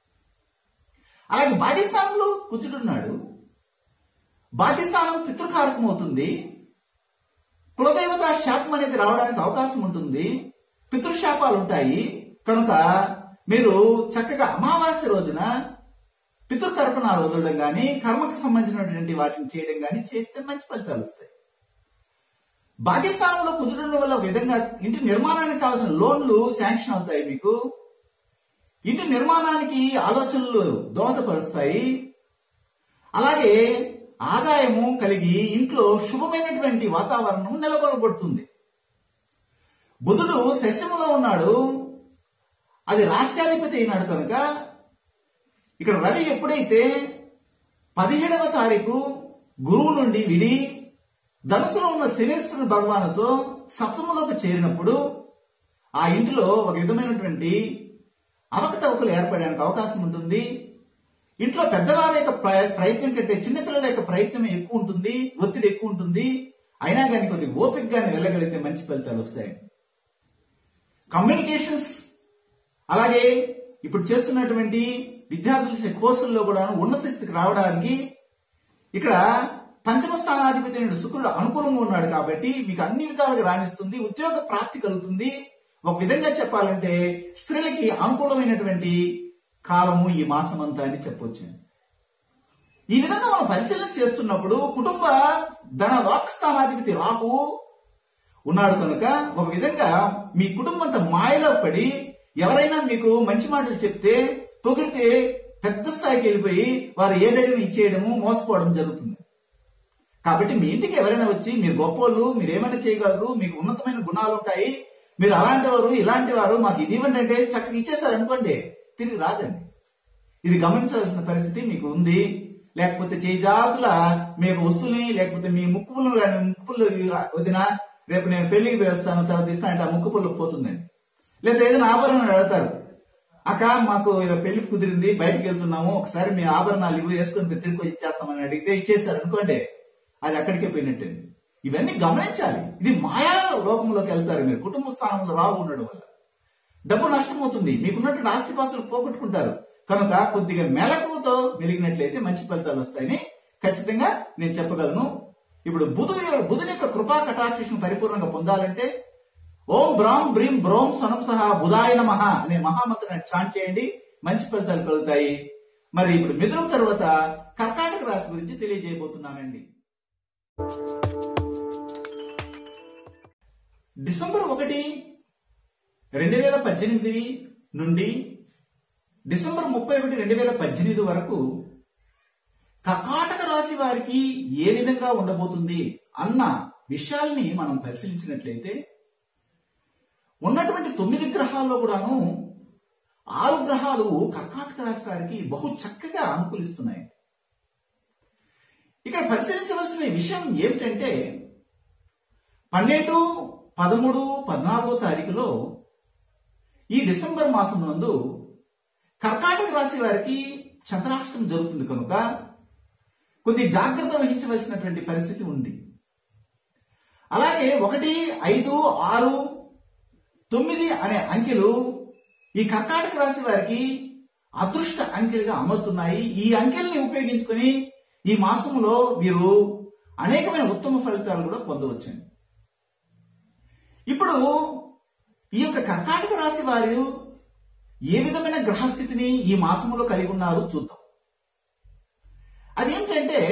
అలాగే భాగ్యస్థానంలో కూర్చుంటున్నాడు భాగ్యస్థానం పితృకారకం అవుతుంది కులదేవత శాపం అనేది రావడానికి అవకాశం ఉంటుంది పితృశాపాలు ఉంటాయి కనుక మీరు చక్కగా అమావాస్య రోజున పితృతర్పణాలు వదలడం గాని కర్మకు సంబంధించినటువంటి వాటిని చేయడం గాని చేస్తే మంచి ఫలితాలు వస్తాయి భాగ్యస్థానంలో కుదరడం వల్ల ఒక విధంగా ఇంటి నిర్మాణానికి కావాల్సిన లోన్లు శాంక్షన్ అవుతాయి మీకు ఇంటి నిర్మాణానికి ఆలోచనలు దోహదపరుస్తాయి అలాగే ఆదాయము కలిగి ఇంట్లో శుభమైనటువంటి వాతావరణం నెలకొల్పబడుతుంది బుధుడు శశములో ఉన్నాడు అది రాస్యాధిపతి అయినాడు కనుక ఇక్కడ రవి ఎప్పుడైతే పదిహేడవ తారీఖు గురువు నుండి విడి ధనుసులో ఉన్న శనేశ్వరుని భగవానుతో సప్తములోకి చేరినప్పుడు ఆ ఇంటిలో ఒక విధమైనటువంటి అవకతవకలు ఏర్పడడానికి అవకాశం ఉంటుంది ఇంట్లో పెద్దవారి యొక్క ప్ర- ప్రయత్నం కంటే చిన్నపిల్లల యొక్క ప్రయత్నం ఎక్కువ ఉంటుంది ఒత్తిడి ఎక్కువ ఉంటుంది అయినా కానీ కొద్ది ఓపిక గాని వెళ్ళగలిగితే మంచి ఫలితాలు వస్తాయి కమ్యూనికేషన్స్ అలాగే ఇప్పుడు చేస్తున్నటువంటి విద్యార్థుల చేసే కోర్సుల్లో కూడా ఉన్నత స్థితికి రావడానికి ఇక్కడ పంచమ స్థానాధిపతి అయిన శుక్రుడు అనుకూలంగా ఉన్నాడు కాబట్టి మీకు అన్ని విధాలుగా రాణిస్తుంది ఉద్యోగ ప్రాప్తి కలుగుతుంది ఒక విధంగా చెప్పాలంటే స్త్రీలకి అనుకూలమైనటువంటి కాలము ఈ మాసం అంతా అని చెప్పొచ్చు ఈ విధంగా మనం పరిశీలన చేస్తున్నప్పుడు కుటుంబ ధన వాక్ స్థానాధిపతి రాహు ఉన్నాడు కనుక ఒక విధంగా మీ కుటుంబం అంతా మాయలో పడి ఎవరైనా మీకు మంచి మాటలు చెప్తే పొగిడితే పెద్ద స్థాయికి వెళ్ళిపోయి వారు ఏదైనా ఇచ్చేయడము మోసపోవడం జరుగుతుంది కాబట్టి మీ ఇంటికి ఎవరైనా వచ్చి మీరు గొప్పోళ్ళు మీరు ఏమైనా చేయగలరు మీకు ఉన్నతమైన గుణాలు ఉంటాయి మీరు అలాంటి వారు ఇలాంటి వారు మాకు ఇది ఇవ్వండి అంటే చక్కగా ఇచ్చేసారు అనుకోండి తిరిగి రాదండి ఇది గమనించవలసిన పరిస్థితి మీకు ఉంది లేకపోతే చేజాతుల మీకు వస్తువుని లేకపోతే మీ ముక్కు పుల్లు కానీ ముక్కు పుల్లు వదిన రేపు నేను పెళ్లికి వేస్తాను తర్వాత ఇస్తా అంటే ఆ ముక్కు పుల్లు పోతుందండి లేదా ఏదైనా ఆభరణాలు అడతారు అక్క మాకు ఇలా పెళ్లి కుదిరింది బయటకు వెళ్తున్నాము ఒకసారి మీ ఆభరణాలు ఇవి వేసుకొని మీరు తిరిగి వచ్చి ఇచ్చేస్తామని అడిగితే ఇచ్చేసారు అనుకోండి అది అక్కడికే పోయినట్టండి ఇవన్నీ గమనించాలి ఇది మాయా లోకంలోకి వెళ్తారు మీరు కుటుంబ స్థానంలో రావు ఉండడం వల్ల డబ్బు నష్టమవుతుంది మీకున్నటువంటి ఆస్తిపాస్తులు పోగొట్టుకుంటారు కనుక కొద్దిగా మెలకువతో మెలిగినట్లయితే మంచి ఫలితాలు వస్తాయని ఖచ్చితంగా నేను చెప్పగలను ఇప్పుడు బుధు బుధుని యొక్క కృపా కటాక్షను పరిపూర్ణంగా పొందాలంటే ఓం బ్రాం బ్రీం బ్రోం సనం సహా బుధాయ నమః అనే మహామంత్రాన్ని చాంట్ చేయండి మంచి ఫలితాలు కలుగుతాయి మరి ఇప్పుడు మిథునం తర్వాత కర్కాటక రాశి గురించి తెలియజేయబోతున్నానండి డిసెంబర్ ఒకటి రెండు వేల పద్దెనిమిది నుండి డిసెంబర్ ముప్పై ఒకటి రెండు వేల పద్దెనిమిది వరకు కర్కాటక రాశి వారికి ఏ విధంగా ఉండబోతుంది అన్న విషయాల్ని మనం పరిశీలించినట్లయితే ఉన్నటువంటి తొమ్మిది గ్రహాల్లో కూడాను ఆరు గ్రహాలు కర్కాటక రాశి వారికి బహు చక్కగా అనుకూలిస్తున్నాయి ఇక్కడ పరిశీలించవలసిన విషయం ఏమిటంటే పన్నెండు పదమూడు పద్నాలుగో తారీఖులో ఈ డిసెంబర్ మాసం నందు కర్కాటక రాశి వారికి చంద్రాష్టం జరుగుతుంది కనుక కొద్ది జాగ్రత్త వహించవలసినటువంటి పరిస్థితి ఉంది అలాగే ఒకటి ఐదు ఆరు తొమ్మిది అనే అంకెలు ఈ కర్కాటక రాశి వారికి అదృష్ట అంకెలుగా అమరుతున్నాయి ఈ అంకెల్ని ఉపయోగించుకొని ఈ మాసంలో మీరు అనేకమైన ఉత్తమ ఫలితాలు కూడా పొందవచ్చండి ఇప్పుడు ఈ యొక్క కర్కాటక రాశి వారు ఏ విధమైన గ్రహస్థితిని ఈ మాసంలో కలిగి ఉన్నారు చూద్దాం అదేంటంటే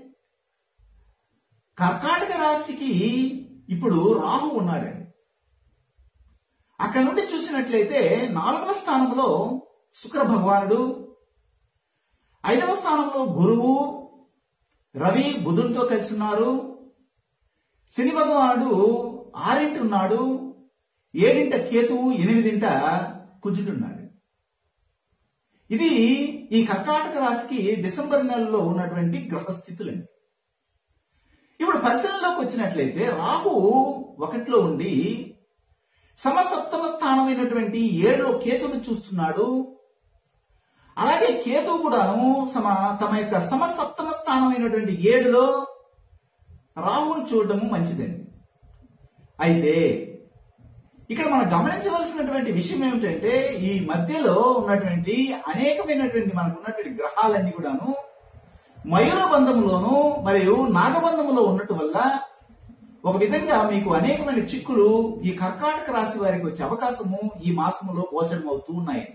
కర్కాటక రాశికి ఇప్పుడు రాహు ఉన్నాడండి అక్కడ నుండి చూసినట్లయితే నాలుగవ స్థానంలో శుక్ర భగవానుడు ఐదవ స్థానంలో గురువు రవి బుధుడితో కలిసి ఉన్నారు శని భగవానుడు ఆరింటి ఉన్నాడు ఏడింట కేతువు ఎనిమిదింట కుజుడున్నాడు ఇది ఈ కర్కాటక రాశికి డిసెంబర్ నెలలో ఉన్నటువంటి గ్రహస్థితులండి ఇప్పుడు పరిశీలనలోకి వచ్చినట్లయితే రాహు ఒకటిలో ఉండి సమసప్తమ స్థానమైనటువంటి ఏడులో కేతువును చూస్తున్నాడు అలాగే కేతువు కూడాను సమ తమ యొక్క సమసప్తమ స్థానమైనటువంటి ఏడులో రాహును చూడటము మంచిదండి అయితే ఇక్కడ మనం గమనించవలసినటువంటి విషయం ఏమిటంటే ఈ మధ్యలో ఉన్నటువంటి అనేకమైనటువంటి మనకు ఉన్నటువంటి గ్రహాలన్నీ కూడాను మయూర బంధములోను మరియు నాగబంధములో ఉండటం వల్ల ఒక విధంగా మీకు అనేకమైన చిక్కులు ఈ కర్కాటక రాశి వారికి వచ్చే అవకాశము ఈ మాసములో గోచరం అవుతూ ఉన్నాయి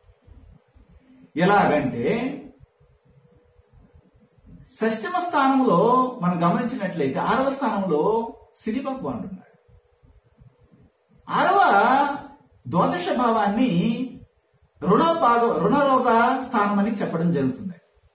ఎలాగంటే షష్టమ స్థానంలో మనం గమనించినట్లయితే ఆరవ స్థానంలో శని భగవానుడు ఉన్నాడు ఆరవ ద్వాదశ భావాన్ని రుణ భాగ రుణరోగ స్థానం అని చెప్పడం జరుగుతుంది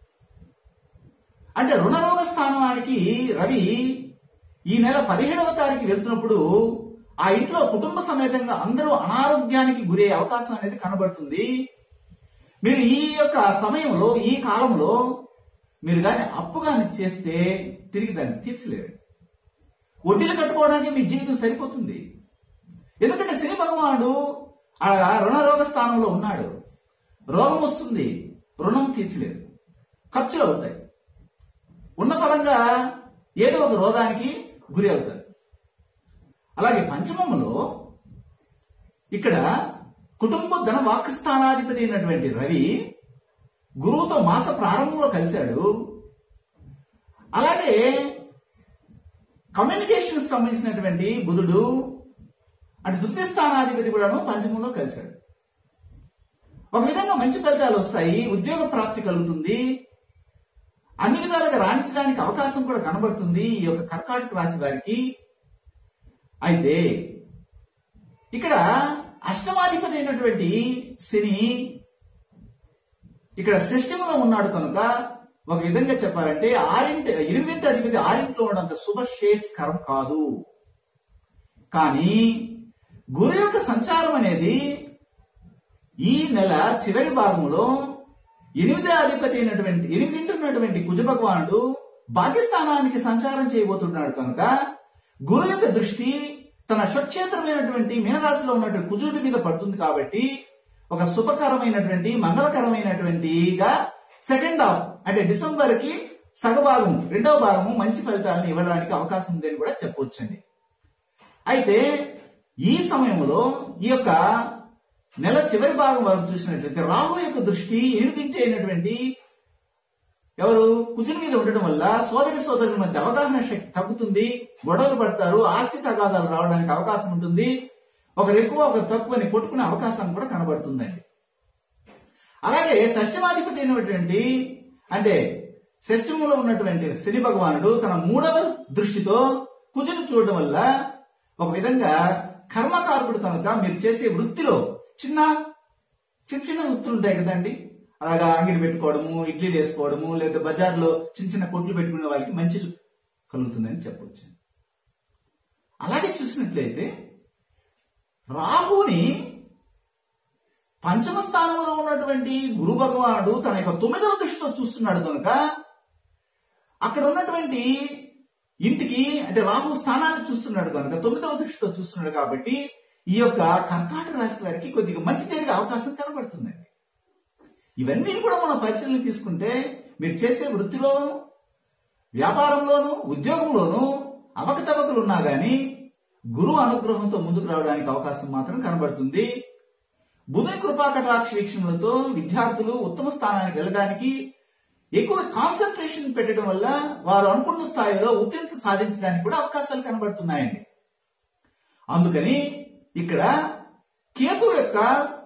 అంటే రుణరోగ స్థానానికి రవి ఈ నెల పదిహేడవ తారీఖు వెళ్తున్నప్పుడు ఆ ఇంట్లో కుటుంబ సమేతంగా అందరూ అనారోగ్యానికి గురయ్యే అవకాశం అనేది కనబడుతుంది మీరు ఈ యొక్క సమయంలో ఈ కాలంలో మీరు కానీ అప్పు కానీ చేస్తే తిరిగి దాన్ని తీర్చలేరు వడ్డీలు కట్టుకోవడానికి మీ జీవితం సరిపోతుంది ఎందుకంటే శని భగవానుడు ఆ రుణరోగ స్థానంలో ఉన్నాడు రోగం వస్తుంది రుణం తీర్చలేదు ఖర్చులు అవుతాయి ఉన్న పరంగా ఏదో ఒక రోగానికి గురి అవుతారు అలాగే పంచమములో ఇక్కడ కుటుంబ ధన వాక్స్థానాధిపతి అయినటువంటి రవి గురువుతో మాస ప్రారంభంలో కలిశాడు అలాగే కమ్యూనికేషన్ సంబంధించినటువంటి బుధుడు అంటే తృతీయ స్థానాధిపతి కూడాను పంచమంలో కలిశాడు ఒక విధంగా మంచి ఫలితాలు వస్తాయి ఉద్యోగ ప్రాప్తి కలుగుతుంది అన్ని విధాలుగా రాణించడానికి అవకాశం కూడా కనబడుతుంది ఈ యొక్క కర్కాటక రాశి వారికి అయితే ఇక్కడ అష్టమాధిపతి అయినటువంటి శని ఇక్కడ సిస్టంలో ఉన్నాడు కనుక ఒక విధంగా చెప్పాలంటే ఆరింటి ఎనిమిదింటి అధిపతి ఆరింట్లో ఉన్నంత శుభశ్రేయస్కరం కాదు కానీ గురు యొక్క సంచారం అనేది ఈ నెల చివరి భాగంలో ఎనిమిదో అధిపతి అయినటువంటి ఎనిమిదింటి ఉన్నటువంటి కుజ భగవానుడు భాగ్యస్థానానికి సంచారం చేయబోతున్నాడు కనుక గురు యొక్క దృష్టి తన స్వక్షేత్రమైనటువంటి మీనరాశిలో ఉన్నటువంటి కుజుడి మీద పడుతుంది కాబట్టి ఒక శుభకరమైనటువంటి మంగళకరమైనటువంటిగా సెకండ్ హాఫ్ అంటే డిసెంబర్ కి సగభాగం రెండవ భాగము మంచి ఫలితాలను ఇవ్వడానికి అవకాశం ఉందని కూడా చెప్పవచ్చండి అయితే ఈ సమయంలో ఈ యొక్క నెల చివరి భాగం వరకు చూసినట్లయితే రాహు యొక్క దృష్టి ఎనిమిదింటి అయినటువంటి ఎవరు కుజుని మీద ఉండడం వల్ల సోదరి సోదరుల మధ్య అవగాహన శక్తి తగ్గుతుంది గొడవలు పడతారు ఆస్తి తగాదాలు రావడానికి అవకాశం ఉంటుంది ఒకరు ఎక్కువ ఒకరు తక్కువని కొట్టుకునే అవకాశం కూడా కనబడుతుందండి అలాగే షష్టమాధిపతి అయినటువంటి అంటే షష్టములో ఉన్నటువంటి శని భగవానుడు తన మూడవ దృష్టితో కుజుని చూడడం వల్ల ఒక విధంగా కర్మకారకుడు కనుక మీరు చేసే వృత్తిలో చిన్న చిన్న చిన్న వృత్తులు ఉంటాయి కదండి అలాగా అంగిడి పెట్టుకోవడము ఇడ్లీలు వేసుకోవడము లేదా బజార్లో చిన్న చిన్న కొట్లు పెట్టుకునే వాళ్ళకి మంచి కలుగుతుందని చెప్పవచ్చు అలాగే చూసినట్లయితే రాహుని పంచమ స్థానంలో ఉన్నటువంటి గురు భగవానుడు తన యొక్క తొమ్మిదవ దృష్టితో చూస్తున్నాడు కనుక అక్కడ ఉన్నటువంటి ఇంటికి అంటే రాహు స్థానాన్ని చూస్తున్నాడు కనుక తొమ్మిదవ దృష్టితో చూస్తున్నాడు కాబట్టి ఈ యొక్క కర్కాటక రాశి వారికి కొద్దిగా మంచి జరిగే అవకాశం కనబడుతుందండి ఇవన్నీ కూడా మనం పరిశీలన తీసుకుంటే మీరు చేసే వృత్తిలోను వ్యాపారంలోను ఉద్యోగంలోను అవకతవకలు ఉన్నా గాని గురువు అనుగ్రహంతో ముందుకు రావడానికి అవకాశం మాత్రం కనబడుతుంది బుధుని కృపా కటాక్ష వీక్షణలతో విద్యార్థులు ఉత్తమ స్థానానికి వెళ్ళడానికి ఎక్కువ కాన్సన్ట్రేషన్ పెట్టడం వల్ల వారు అనుకున్న స్థాయిలో ఉత్తీర్ణత సాధించడానికి కూడా అవకాశాలు కనబడుతున్నాయండి అందుకని ఇక్కడ కేతు యొక్క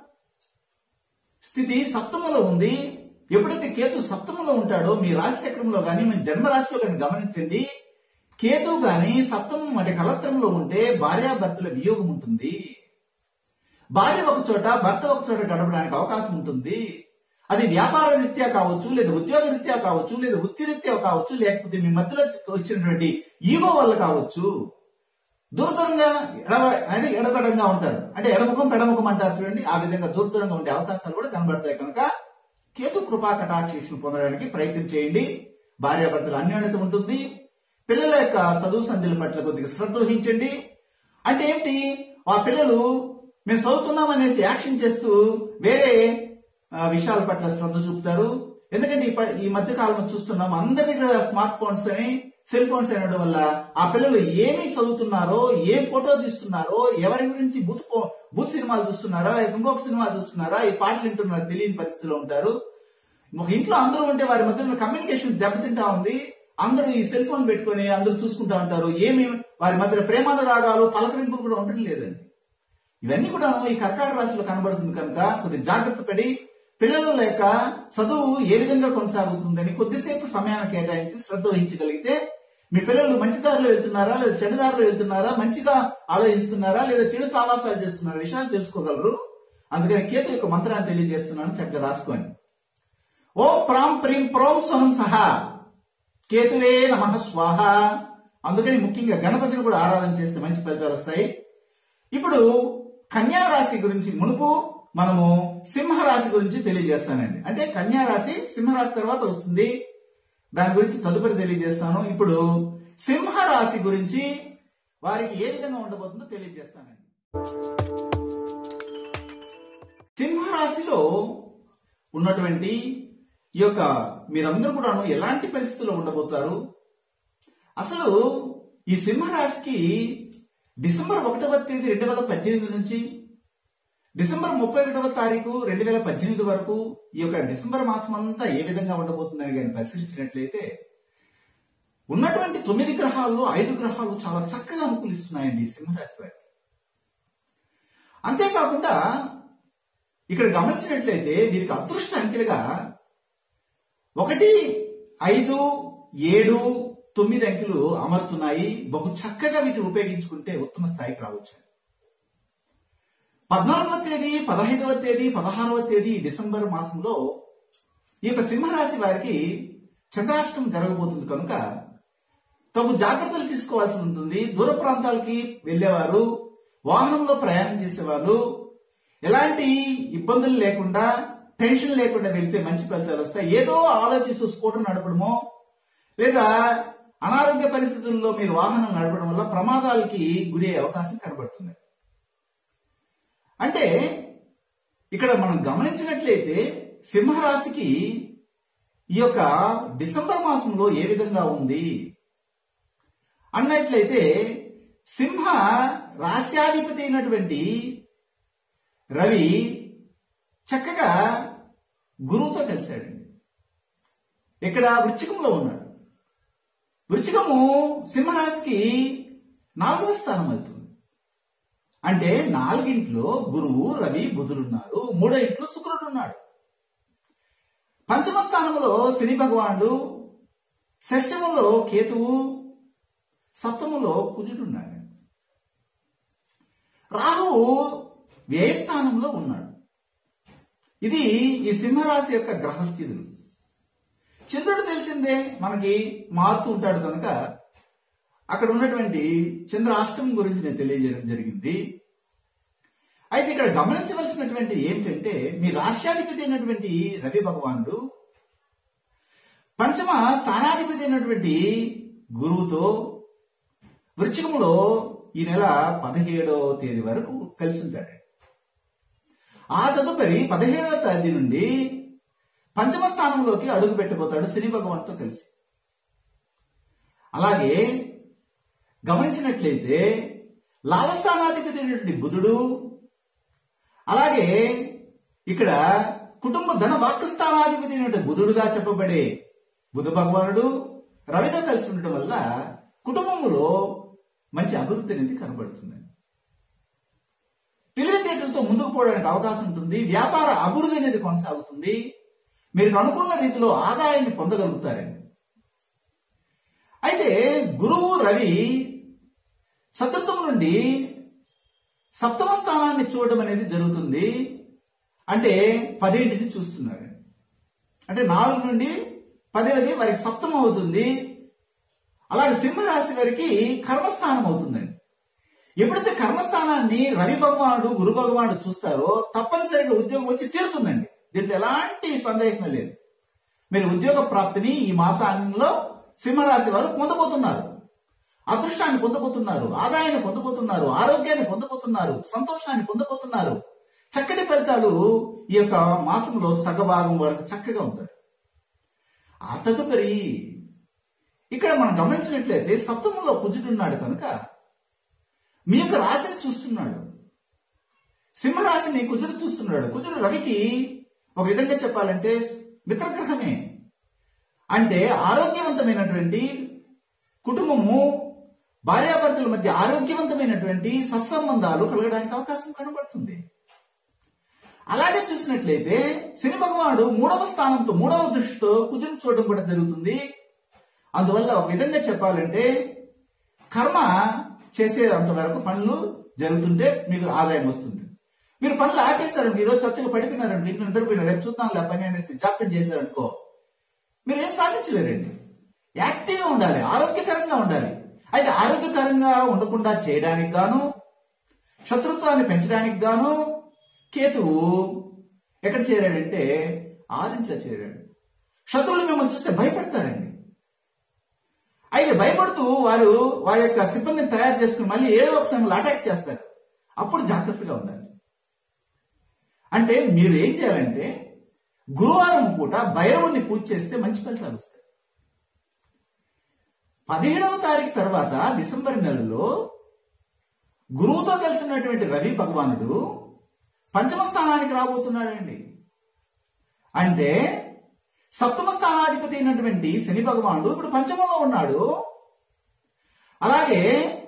స్థితి సప్తములో ఉంది ఎప్పుడైతే కేతు సప్తములో ఉంటాడో మీ రాశి చక్రంలో కానీ మీ జన్మ రాశిలో కానీ గమనించండి కేతు గాని సప్తమం అంటే కలత్రంలో ఉంటే భార్యాభర్తల వియోగం ఉంటుంది భార్య ఒక చోట భర్త ఒక చోట గడపడానికి అవకాశం ఉంటుంది అది వ్యాపార రీత్యా కావచ్చు లేదా ఉద్యోగ రీత్యా కావచ్చు లేదా వృత్తి రీత్యా కావచ్చు లేకపోతే మీ మధ్యలో వచ్చినటువంటి ఈగో వల్ల కావచ్చు దూరదూరంగా ఎడవ అంటే ఎడబడంగా ఉంటారు అంటే ఎడముఖం పెడముఖం అంటారు చూడండి ఆ విధంగా దూరదూరంగా ఉండే అవకాశాలు కూడా కనబడతాయి కనుక కేతు కృపా కటాక్షిక్షను పొందడానికి ప్రయత్నం చేయండి భార్యాభర్తల అన్యోన్యత ఉంటుంది పిల్లల యొక్క చదువు సంధ్యల పట్ల కొద్దిగా శ్రద్ధ వహించండి అంటే ఏంటి ఆ పిల్లలు మేము చదువుతున్నాం అనేసి యాక్షన్ చేస్తూ వేరే ఆ, విషయాల పట్ల శ్రద్ధ చూపుతారు ఎందుకంటే ఈ ప- ఈ మధ్య కాలంలో చూస్తున్నాం అందరి దగ్గర స్మార్ట్ ఫోన్స్ అని సెల్ ఫోన్స్ అయినడం వల్ల ఆ పిల్లలు ఏమి చదువుతున్నారో ఏ ఫోటో తీస్తున్నారో ఎవరి గురించి బూత్ పో- బూత్ సినిమాలు చూస్తున్నారా ఇంకొక సినిమా చూస్తున్నారా ఈ పాటలు వింటున్నారా తెలియని పరిస్థితిలో ఉంటారు ఒక ఇంట్లో అందరూ ఉంటే వారి మధ్య కమ్యూనికేషన్ దెబ్బతింటా ఉంది అందరూ ఈ సెల్ ఫోన్ పెట్టుకొని అందరూ చూసుకుంటా ఉంటారు ఏమి వారి మధ్య ప్రేమానురాగాలు పలకరింపులు కూడా ఉండటం లేదండి ఇవన్నీ కూడా ఈ కర్కాటక రాశిలో కనబడుతుంది కనుక కొద్ది జాగ్రత్త పడి పిల్లల యొక్క చదువు ఏ విధంగా కొనసాగుతుందని కొద్దిసేపు సమయాన్ని కేటాయించి శ్రద్ధ వహించగలిగితే మీ పిల్లలు మంచి దారిలో వెళ్తున్నారా లేదా చెడు దారిలో వెళ్తున్నారా మంచిగా ఆలోచిస్తున్నారా లేదా చెడు సావాసాలు చేస్తున్నారా విషయాలు తెలుసుకోగలరు అందుకని కేతు యొక్క మంత్రాన్ని తెలియజేస్తున్నాను చక్కగా రాసుకోండి ఓం ప్రాం ప్రీం ప్రోం సోనం సహా కేతువే నమ స్వాహ అందుకని ముఖ్యంగా గణపతిని కూడా ఆరాధన చేస్తే మంచి ఫలితాలు వస్తాయి ఇప్పుడు కన్యా రాశి గురించి మునుపు మనము సింహ రాశి గురించి తెలియజేస్తానండి అంటే కన్యా రాశి సింహ రాశి తర్వాత వస్తుంది దాని గురించి తదుపరి తెలియజేస్తాను ఇప్పుడు సింహ రాశి గురించి వారికి ఏ విధంగా ఉండబోతుందో తెలియజేస్తానండి సింహ రాశిలో ఉన్నటువంటి ఈ యొక్క మీరందరూ కూడాను ఎలాంటి పరిస్థితుల్లో ఉండబోతారు అసలు ఈ సింహరాశికి డిసెంబర్ ఒకటవ తేదీ రెండు వేల పద్దెనిమిది నుంచి డిసెంబర్ ముప్పై ఒకటవ తారీఖు రెండు వేల పద్దెనిమిది వరకు ఈ యొక్క డిసెంబర్ మాసం అంతా ఏ విధంగా ఉండబోతుందని కానీ పరిశీలించినట్లయితే ఉన్నటువంటి తొమ్మిది గ్రహాల్లో ఐదు గ్రహాలు చాలా చక్కగా అనుకూలిస్తున్నాయండి ఈ సింహరాశి వారికి అంతేకాకుండా ఇక్కడ గమనించినట్లయితే వీరికి అదృష్ట అంకెలుగా ఒకటి ఐదు ఏడు తొమ్మిది అంకెలు అమరుతున్నాయి బహు చక్కగా వీటిని ఉపయోగించుకుంటే ఉత్తమ స్థాయికి రావచ్చు పద్నాలుగవ తేదీ పదహైదవ తేదీ పదహారవ తేదీ డిసెంబర్ మాసంలో ఈ యొక్క సింహరాశి వారికి చంద్రాష్టమం జరగబోతుంది కనుక తగు జాగ్రత్తలు తీసుకోవాల్సి ఉంటుంది దూర ప్రాంతాలకి వెళ్ళేవారు వాహనంలో ప్రయాణం చేసేవాళ్ళు ఎలాంటి ఇబ్బందులు లేకుండా టెన్షన్ లేకుండా వెళ్తే మంచి ఫలితాలు వస్తాయి ఏదో ఆలోచిస్తూ స్కూటర్ నడపడమో లేదా అనారోగ్య పరిస్థితుల్లో మీరు వాహనం నడపడం వల్ల ప్రమాదాలకి గురయ్యే అవకాశం కనబడుతుంది అంటే ఇక్కడ మనం గమనించినట్లయితే సింహరాశికి ఈ యొక్క డిసెంబర్ మాసంలో ఏ విధంగా ఉంది అన్నట్లయితే సింహ రాశ్యాధిపతి అయినటువంటి రవి చక్కగా గురువుతో కలిశాడండి ఇక్కడ వృచ్చికంలో ఉన్నాడు వృచ్చికము సింహరాశికి నాలుగవ స్థానం అవుతుంది అంటే నాలుగింట్లో గురువు రవి బుధుడున్నారు మూడో ఇంట్లో శుక్రుడు ఉన్నాడు పంచమ స్థానంలో శని భగవానుడు షష్టములో కేతువు సప్తములో కుజుడున్నాడు రాహువు వ్యయ స్థానంలో ఉన్నాడు ఇది ఈ సింహరాశి యొక్క గ్రహస్థితులు చంద్రుడు తెలిసిందే మనకి మారుతూ ఉంటాడు కనుక అక్కడ ఉన్నటువంటి చంద్రాష్టమం గురించి నేను తెలియజేయడం జరిగింది అయితే ఇక్కడ గమనించవలసినటువంటి ఏమిటంటే మీ రాష్ట్రాధిపతి అయినటువంటి రవి భగవానుడు పంచమ స్థానాధిపతి అయినటువంటి గురువుతో వృచ్చికములో ఈ నెల పదిహేడవ తేదీ వరకు కలిసి ఉంటాడు ఆ తదుపరి పదిహేడవ తేదీ నుండి పంచమ స్థానంలోకి అడుగు పెట్టబోతాడు శని భగవాన్తో కలిసి అలాగే గమనించినట్లయితే లాభస్థానాధిపతి అయినటువంటి బుధుడు అలాగే ఇక్కడ కుటుంబ ధన వాక్స్థానాధిపతి అయినటువంటి బుధుడుగా చెప్పబడే బుధ భగవానుడు రవితో కలిసి ఉండటం వల్ల కుటుంబంలో మంచి అభివృద్ధి అనేది కనబడుతుంది తెలివితేటలతో ముందుకు పోవడానికి అవకాశం ఉంటుంది వ్యాపార అభివృద్ధి అనేది కొనసాగుతుంది మీరు అనుకున్న రీతిలో ఆదాయాన్ని పొందగలుగుతారండి అయితే గురువు రవి శత్రుత్వం నుండి సప్తమ స్థానాన్ని చూడడం అనేది జరుగుతుంది అంటే పదింటిని చూస్తున్నాడు అంటే నాలుగు నుండి పదివది వారికి సప్తమం అవుతుంది అలాగే సింహరాశి వారికి కర్మస్థానం అవుతుందండి ఎప్పుడైతే కర్మస్థానాన్ని రవి భగవానుడు గురు భగవానుడు చూస్తారో తప్పనిసరిగా ఉద్యోగం వచ్చి తీరుతుందండి దీంట్లో ఎలాంటి సందేహం లేదు మీరు ఉద్యోగ ప్రాప్తిని ఈ మాసాంలో సింహరాశి వారు పొందబోతున్నారు అదృష్టాన్ని పొందబోతున్నారు ఆదాయాన్ని పొందబోతున్నారు ఆరోగ్యాన్ని పొందబోతున్నారు సంతోషాన్ని పొందబోతున్నారు చక్కటి ఫలితాలు ఈ యొక్క మాసంలో సగభాగం వరకు చక్కగా ఉంటారు ఆ తదుపరి ఇక్కడ మనం గమనించినట్లయితే సప్తమంలో కుజుడున్నాడు కనుక మీ యొక్క రాశిని చూస్తున్నాడు సింహరాశిని కుజుడు చూస్తున్నాడు కుజుడు రవికి ఒక విధంగా చెప్పాలంటే మిత్రగ్రహమే అంటే ఆరోగ్యవంతమైనటువంటి కుటుంబము భార్యాభర్తల మధ్య ఆరోగ్యవంతమైనటువంటి సత్సంబంధాలు కలగడానికి అవకాశం కనబడుతుంది అలాగే చూసినట్లయితే శని భగవానుడు మూడవ స్థానంతో మూడవ దృష్టితో కుజుని చూడడం కూడా జరుగుతుంది అందువల్ల ఒక విధంగా చెప్పాలంటే కర్మ చేసేంత వరకు పనులు జరుగుతుంటే మీకు ఆదాయం వస్తుంది మీరు పనులు ఆపేశారు ఈ రోజు చచ్చగా పడిపోయినారండి ఇంట్లో నిద్రపోయినారు రేపు చూద్దాం లే పని అనేసి జాప్యం చేశారనుకో మీరు ఏం సాధించలేరండి యాక్టివ్గా ఉండాలి ఆరోగ్యకరంగా ఉండాలి అయితే ఆరోగ్యకరంగా ఉండకుండా చేయడానికి గాను శత్రుత్వాన్ని పెంచడానికి గాను కేతువు ఎక్కడ చేరాడంటే ఆరింట్లో చేరాడు శత్రువులు మిమ్మల్ని చూస్తే భయపడతారండి అయితే భయపడుతూ వారు వారి యొక్క సిబ్బందిని తయారు చేసుకుని మళ్ళీ ఏదో ఒక సమయంలో అటాక్ చేస్తారు అప్పుడు జాగ్రత్తగా ఉండాలి అంటే మీరు ఏం చేయాలంటే గురువారం పూట భైరవుణ్ణి పూజ చేస్తే మంచి ఫలితాలు వస్తాయి పదిహేడవ తారీఖు తర్వాత డిసెంబర్ నెలలో గురువుతో కలిసి ఉన్నటువంటి రవి భగవానుడు పంచమ స్థానానికి రాబోతున్నాడండి అంటే సప్తమ స్థానాధిపతి అయినటువంటి శని భగవానుడు ఇప్పుడు పంచమంలో ఉన్నాడు అలాగే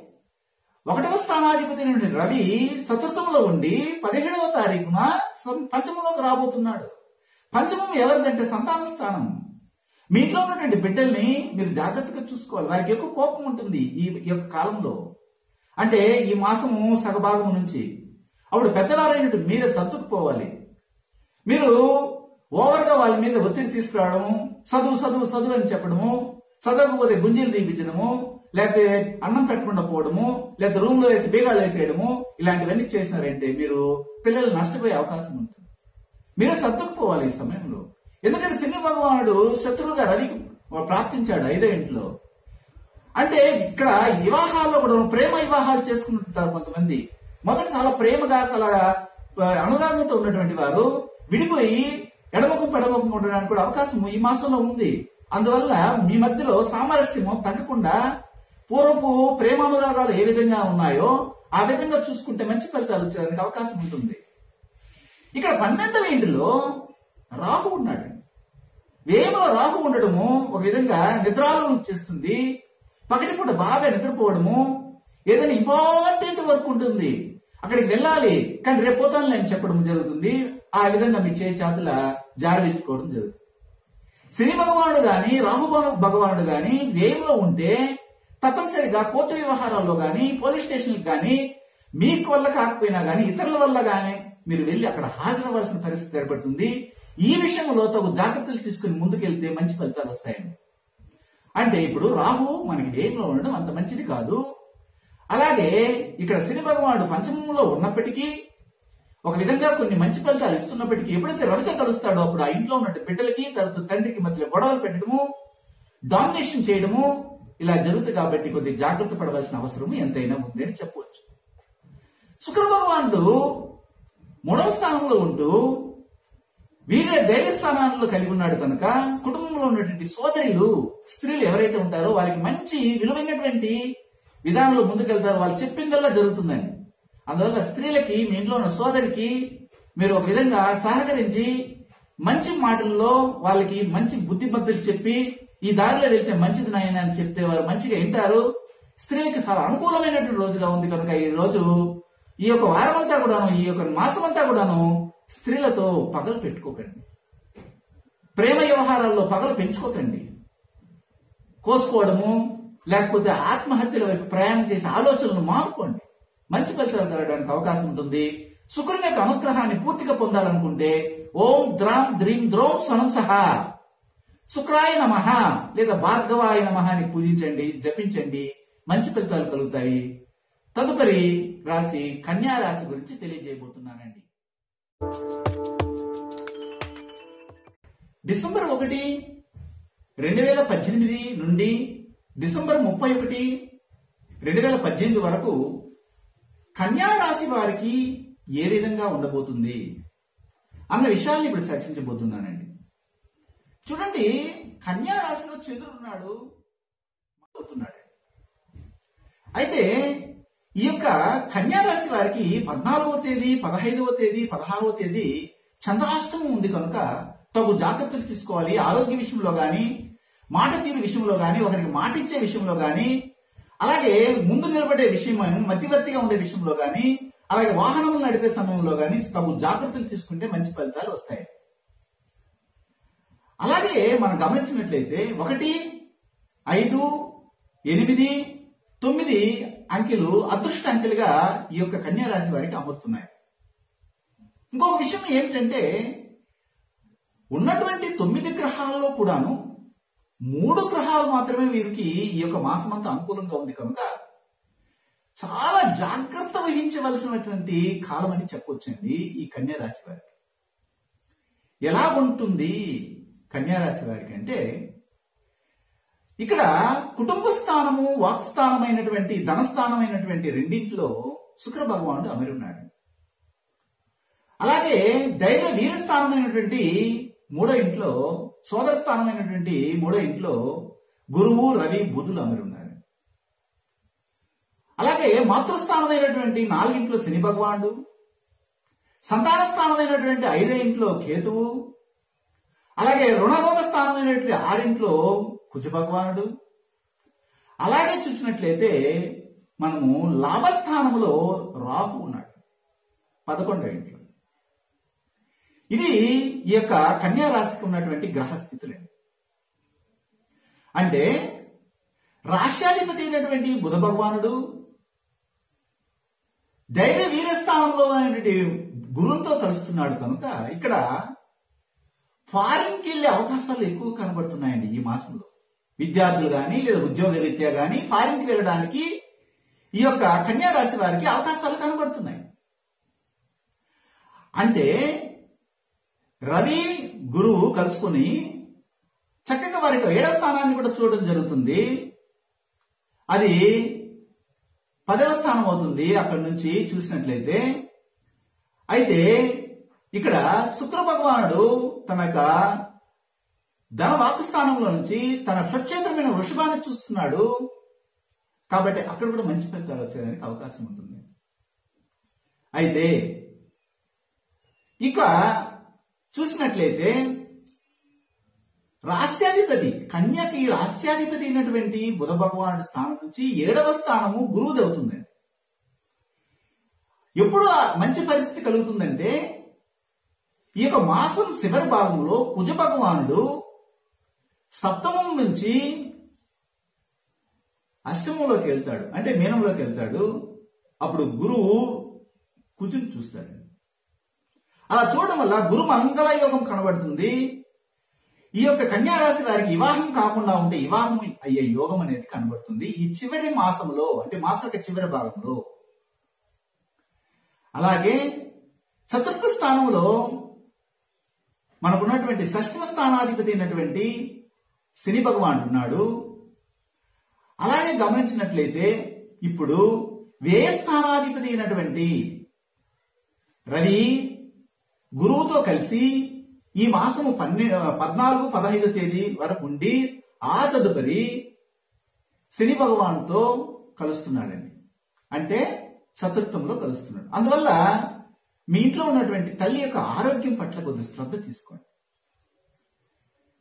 ఒకటవ స్థానాధిపతి అయినటువంటి రవి చతుర్థంలో ఉండి పదిహేడవ తారీఖున సం- పంచమంలోకి రాబోతున్నాడు పంచమం ఎవరిదంటే సంతాన స్థానం మీ ఇంట్లో ఉన్నటువంటి బిడ్డల్ని మీరు జాగ్రత్తగా చూసుకోవాలి వారికి ఎక్కువ కోపం ఉంటుంది ఈ ఈ యొక్క కాలంలో అంటే ఈ మాసము సగభాగం నుంచి అప్పుడు పెద్దవారైనట్టు మీరే సర్దుకుపోవాలి మీరు ఓవర్ గా వాళ్ళ మీద ఒత్తిడి తీసుకురావడము చదువు చదువు చదువు అని చెప్పడము చదవకపోతే గుంజీలు తీపించడము లేకపోతే అన్నం పెట్టకుండా పోవడము లేకపోతే రూమ్ లో వేసి బీగాలు వేసేయడము ఇలాంటివన్నీ చేసినారంటే మీరు పిల్లలు నష్టపోయే అవకాశం ఉంటుంది మీరే సర్దుకుపోవాలి ఈ సమయంలో ఎందుకంటే శని భగవానుడు శత్రువుగా రవికి ప్రాప్తించాడు ఐదో ఇంట్లో అంటే ఇక్కడ వివాహాల్లో కూడా ప్రేమ వివాహాలు చేసుకుంటుంటారు కొంతమంది మొదట చాలా ప్రేమగా చాలా ఆ, అనురాగంతో ఉన్నటువంటి వారు విడిపోయి ఎడమకు పెడమకు ఉండడానికి కూడా అవకాశం ఈ మాసంలో ఉంది అందువల్ల మీ మధ్యలో సామరస్యము తగ్గకుండా పూర్వపు ప్రేమానురాగాలు ఏ విధంగా ఉన్నాయో ఆ విధంగా చూసుకుంటే మంచి ఫలితాలు వచ్చేదానికి అవకాశం ఉంటుంది ఇక్కడ పన్నెండవ ఇంటిలో రాహు ఉన్నాడు వేమలో రాహు ఉండడము ఒక విధంగా నిద్రాలను చేస్తుంది పగటిపూట బాగా నిద్రపోవడము ఏదైనా ఇంపార్టెంట్ వర్క్ ఉంటుంది అక్కడికి వెళ్ళాలి కానీ రేపు పోతానులే అని చెప్పడం జరుగుతుంది ఆ విధంగా మీ చేయి చేతుల జారవించుకోవడం జరుగుతుంది శని భగవానుడు గాని రాహు భగవానుడు గాని వ్యయంలో ఉంటే తప్పనిసరిగా కోర్టు వ్యవహారాల్లో గాని పోలీస్ స్టేషన్ గాని మీకు వల్ల కాకపోయినా గాని ఇతరుల వల్ల గాని మీరు వెళ్లి అక్కడ హాజరవ్వాల్సిన పరిస్థితి ఏర్పడుతుంది ఈ విషయంలో తగు జాగ్రత్తలు తీసుకుని ముందుకెళ్తే మంచి ఫలితాలు వస్తాయండి అంటే ఇప్పుడు రాహు మనకి వ్యయంలో ఉండడం అంత మంచిది కాదు అలాగే ఇక్కడ శని భగవానుడు పంచమంలో ఉన్నప్పటికీ ఒక విధంగా కొన్ని మంచి ఫలితాలు ఇస్తున్నప్పటికీ ఎప్పుడైతే రవితో కలుస్తాడో అప్పుడు ఆ ఇంట్లో ఉన్న బిడ్డలకి తర్వాత తండ్రికి మధ్య గొడవలు పెట్టడము డామినేషన్ చేయడము ఇలా జరుగుతుంది కాబట్టి కొద్ది జాగ్రత్త పడవలసిన అవసరం ఎంతైనా ఉంది అని చెప్పవచ్చు శుక్ర భగవానుడు మూడవ స్థానంలో ఉంటూ వీరే ధైర్య స్థానాల్లో కలిగి ఉన్నాడు కనుక కుటుంబంలో ఉన్నటువంటి సోదరులు స్త్రీలు ఎవరైతే ఉంటారో వారికి మంచి విలువైనటువంటి విధానంలో ముందుకెళ్తారో వాళ్ళు చెప్పిందల్లా జరుగుతుందండి అందువల్ల స్త్రీలకి మీ ఇంట్లో ఉన్న సోదరికి మీరు ఒక విధంగా సహకరించి మంచి మాటల్లో వాళ్ళకి మంచి బుద్ధిమత్తులు చెప్పి ఈ దారిలో వెళ్తే మంచిది నాయన అని చెప్తే వారు మంచిగా వింటారు స్త్రీలకు చాలా అనుకూలమైనటువంటి రోజుగా ఉంది కనుక ఈ రోజు ఈ యొక్క వారం అంతా కూడాను ఈ యొక్క మాసం అంతా కూడాను స్త్రీలతో పగలు పెట్టుకోకండి ప్రేమ వ్యవహారాల్లో పగలు పెంచుకోకండి కోసుకోవడము లేకపోతే ఆత్మహత్యల వైపు ప్రయాణం చేసే ఆలోచనలు మానుకోండి మంచి ఫలితాలు కలగడానికి అవకాశం ఉంటుంది శుక్రుని యొక్క అనుగ్రహాన్ని పూర్తిగా పొందాలనుకుంటే ఓం ద్రాం ద్రీం ద్రోం స్వనం సహా శుక్రాయ నమ లేదా భార్గవాయ నమ అని పూజించండి జపించండి మంచి ఫలితాలు కలుగుతాయి తదుపరి రాశి కన్యా రాశి గురించి తెలియజేయబోతున్నానండి డిసెంబర్ ఒకటి రెండు వేల పద్దెనిమిది నుండి డిసెంబర్ ముప్పై ఒకటి రెండు వేల పద్దెనిమిది వరకు కన్యా రాశి వారికి ఏ విధంగా ఉండబోతుంది అన్న విషయాన్ని ఇప్పుడు చర్చించబోతున్నానండి చూడండి కన్యా రాశిలో చంద్రుడు ఉన్నాడు అవుతున్నాడు అయితే ఈ యొక్క కన్యా రాశి వారికి పద్నాలుగవ తేదీ పదహైదవ తేదీ పదహారవ తేదీ చంద్రాష్టమం ఉంది కనుక తగు జాగ్రత్తలు తీసుకోవాలి ఆరోగ్య విషయంలో గాని మాట తీరు విషయంలో గాని ఒకరికి మాట ఇచ్చే విషయంలో గాని అలాగే ముందు నిలబడే విషయం మధ్యవర్తిగా ఉండే విషయంలో గాని అలాగే వాహనం నడిపే సమయంలో గాని తగు జాగ్రత్తలు తీసుకుంటే మంచి ఫలితాలు వస్తాయి అలాగే మనం గమనించినట్లయితే ఒకటి ఐదు ఎనిమిది తొమ్మిది అంకెలు అదృష్ట అంకెలుగా ఈ యొక్క కన్యా రాశి వారికి అమరుతున్నాయి ఇంకొక విషయం ఏమిటంటే ఉన్నటువంటి తొమ్మిది గ్రహాలలో కూడాను మూడు గ్రహాలు మాత్రమే వీరికి ఈ యొక్క మాసం అంతా అనుకూలంగా ఉంది కనుక చాలా జాగ్రత్త వహించవలసినటువంటి కాలం అని చెప్పొచ్చండి ఈ కన్యా రాశి వారికి ఎలా ఉంటుంది కన్యా రాశి వారికి అంటే ఇక్కడ కుటుంబ స్థానము వాక్స్థానమైనటువంటి ధనస్థానమైనటువంటి రెండింటిలో శుక్ర భగవానుడు అమరి ఉన్నాడు అలాగే ధైర్య వీరస్థానమైనటువంటి మూడో ఇంట్లో సోదర స్థానమైనటువంటి మూడో ఇంట్లో గురువు రవి బుధులు అమరి ఉన్నారు అలాగే మాతృస్థానమైనటువంటి నాలుగింట్లో శని భగవానుడు సంతాన స్థానమైనటువంటి ఐదో ఇంట్లో కేతువు అలాగే రుణరోగ స్థానమైనటువంటి ఆరింట్లో కుజ భగవానుడు అలాగే చూసినట్లయితే మనము లాభస్థానములో రాహు ఉన్నాడు పదకొండో ఇంట్లో ఇది ఈ యొక్క కన్యా రాశికి ఉన్నటువంటి గ్రహస్థితులండి అంటే రాష్ట్రాధిపతి అయినటువంటి బుధ భగవానుడు ధైర్య వీరస్థానంలో ఉన్నటువంటి గురువుతో కలుస్తున్నాడు కనుక ఇక్కడ ఫారిన్కి వెళ్ళే అవకాశాలు ఎక్కువ కనబడుతున్నాయండి ఈ మాసంలో విద్యార్థులు కానీ లేదా ఉద్యోగ రీత్యా కానీ ఫారిన్కి వెళ్ళడానికి ఈ యొక్క కన్యా రాశి వారికి అవకాశాలు కనబడుతున్నాయి అంటే రవి గురువు కలుసుకుని చక్కగా వారి యొక్క ఏడవ స్థానాన్ని కూడా చూడడం జరుగుతుంది అది పదవ స్థానం అవుతుంది అక్కడి నుంచి చూసినట్లయితే అయితే ఇక్కడ శుక్ర భగవానుడు తన యొక్క ధనవాకు స్థానంలో నుంచి తన స్వచ్ఛేతమైన వృషభాన్ని చూస్తున్నాడు కాబట్టి అక్కడ కూడా మంచి ఫలితాలు వచ్చేదానికి అవకాశం ఉంటుంది అయితే ఇక చూసినట్లయితే రాస్యాధిపతి కన్యకి రాస్యాధిపతి అయినటువంటి బుధ భగవానుడి స్థానం నుంచి ఏడవ స్థానము గురువుది అవుతుందండి ఎప్పుడు ఆ మంచి పరిస్థితి కలుగుతుందంటే ఈ యొక్క మాసం శివరి భాగంలో కుజ భగవానుడు సప్తమం నుంచి అష్టమంలోకి వెళ్తాడు అంటే మీనంలోకి వెళ్తాడు అప్పుడు గురువు కుజుని చూస్తాడు అలా చూడడం వల్ల గురు మంగళ యోగం కనబడుతుంది ఈ యొక్క కన్యా రాశి వారికి వివాహం కాకుండా ఉంటే వివాహం అయ్యే యోగం అనేది కనబడుతుంది ఈ చివరి మాసంలో అంటే మాసం యొక్క చివరి భాగంలో అలాగే చతుర్థ స్థానంలో మనకున్నటువంటి షష్టమ స్థానాధిపతి అయినటువంటి శని భగవానుడు ఉన్నాడు అలాగే గమనించినట్లయితే ఇప్పుడు వ్యయ స్థానాధిపతి అయినటువంటి రవి గురువుతో కలిసి ఈ మాసము పన్నె పద్నాలుగు పదహైదో తేదీ వరకు ఉండి ఆ తదుపరి శని భగవానుతో కలుస్తున్నాడండి అంటే చతుర్థంలో కలుస్తున్నాడు అందువల్ల మీ ఇంట్లో ఉన్నటువంటి తల్లి యొక్క ఆరోగ్యం పట్ల కొద్ది శ్రద్ధ తీసుకోండి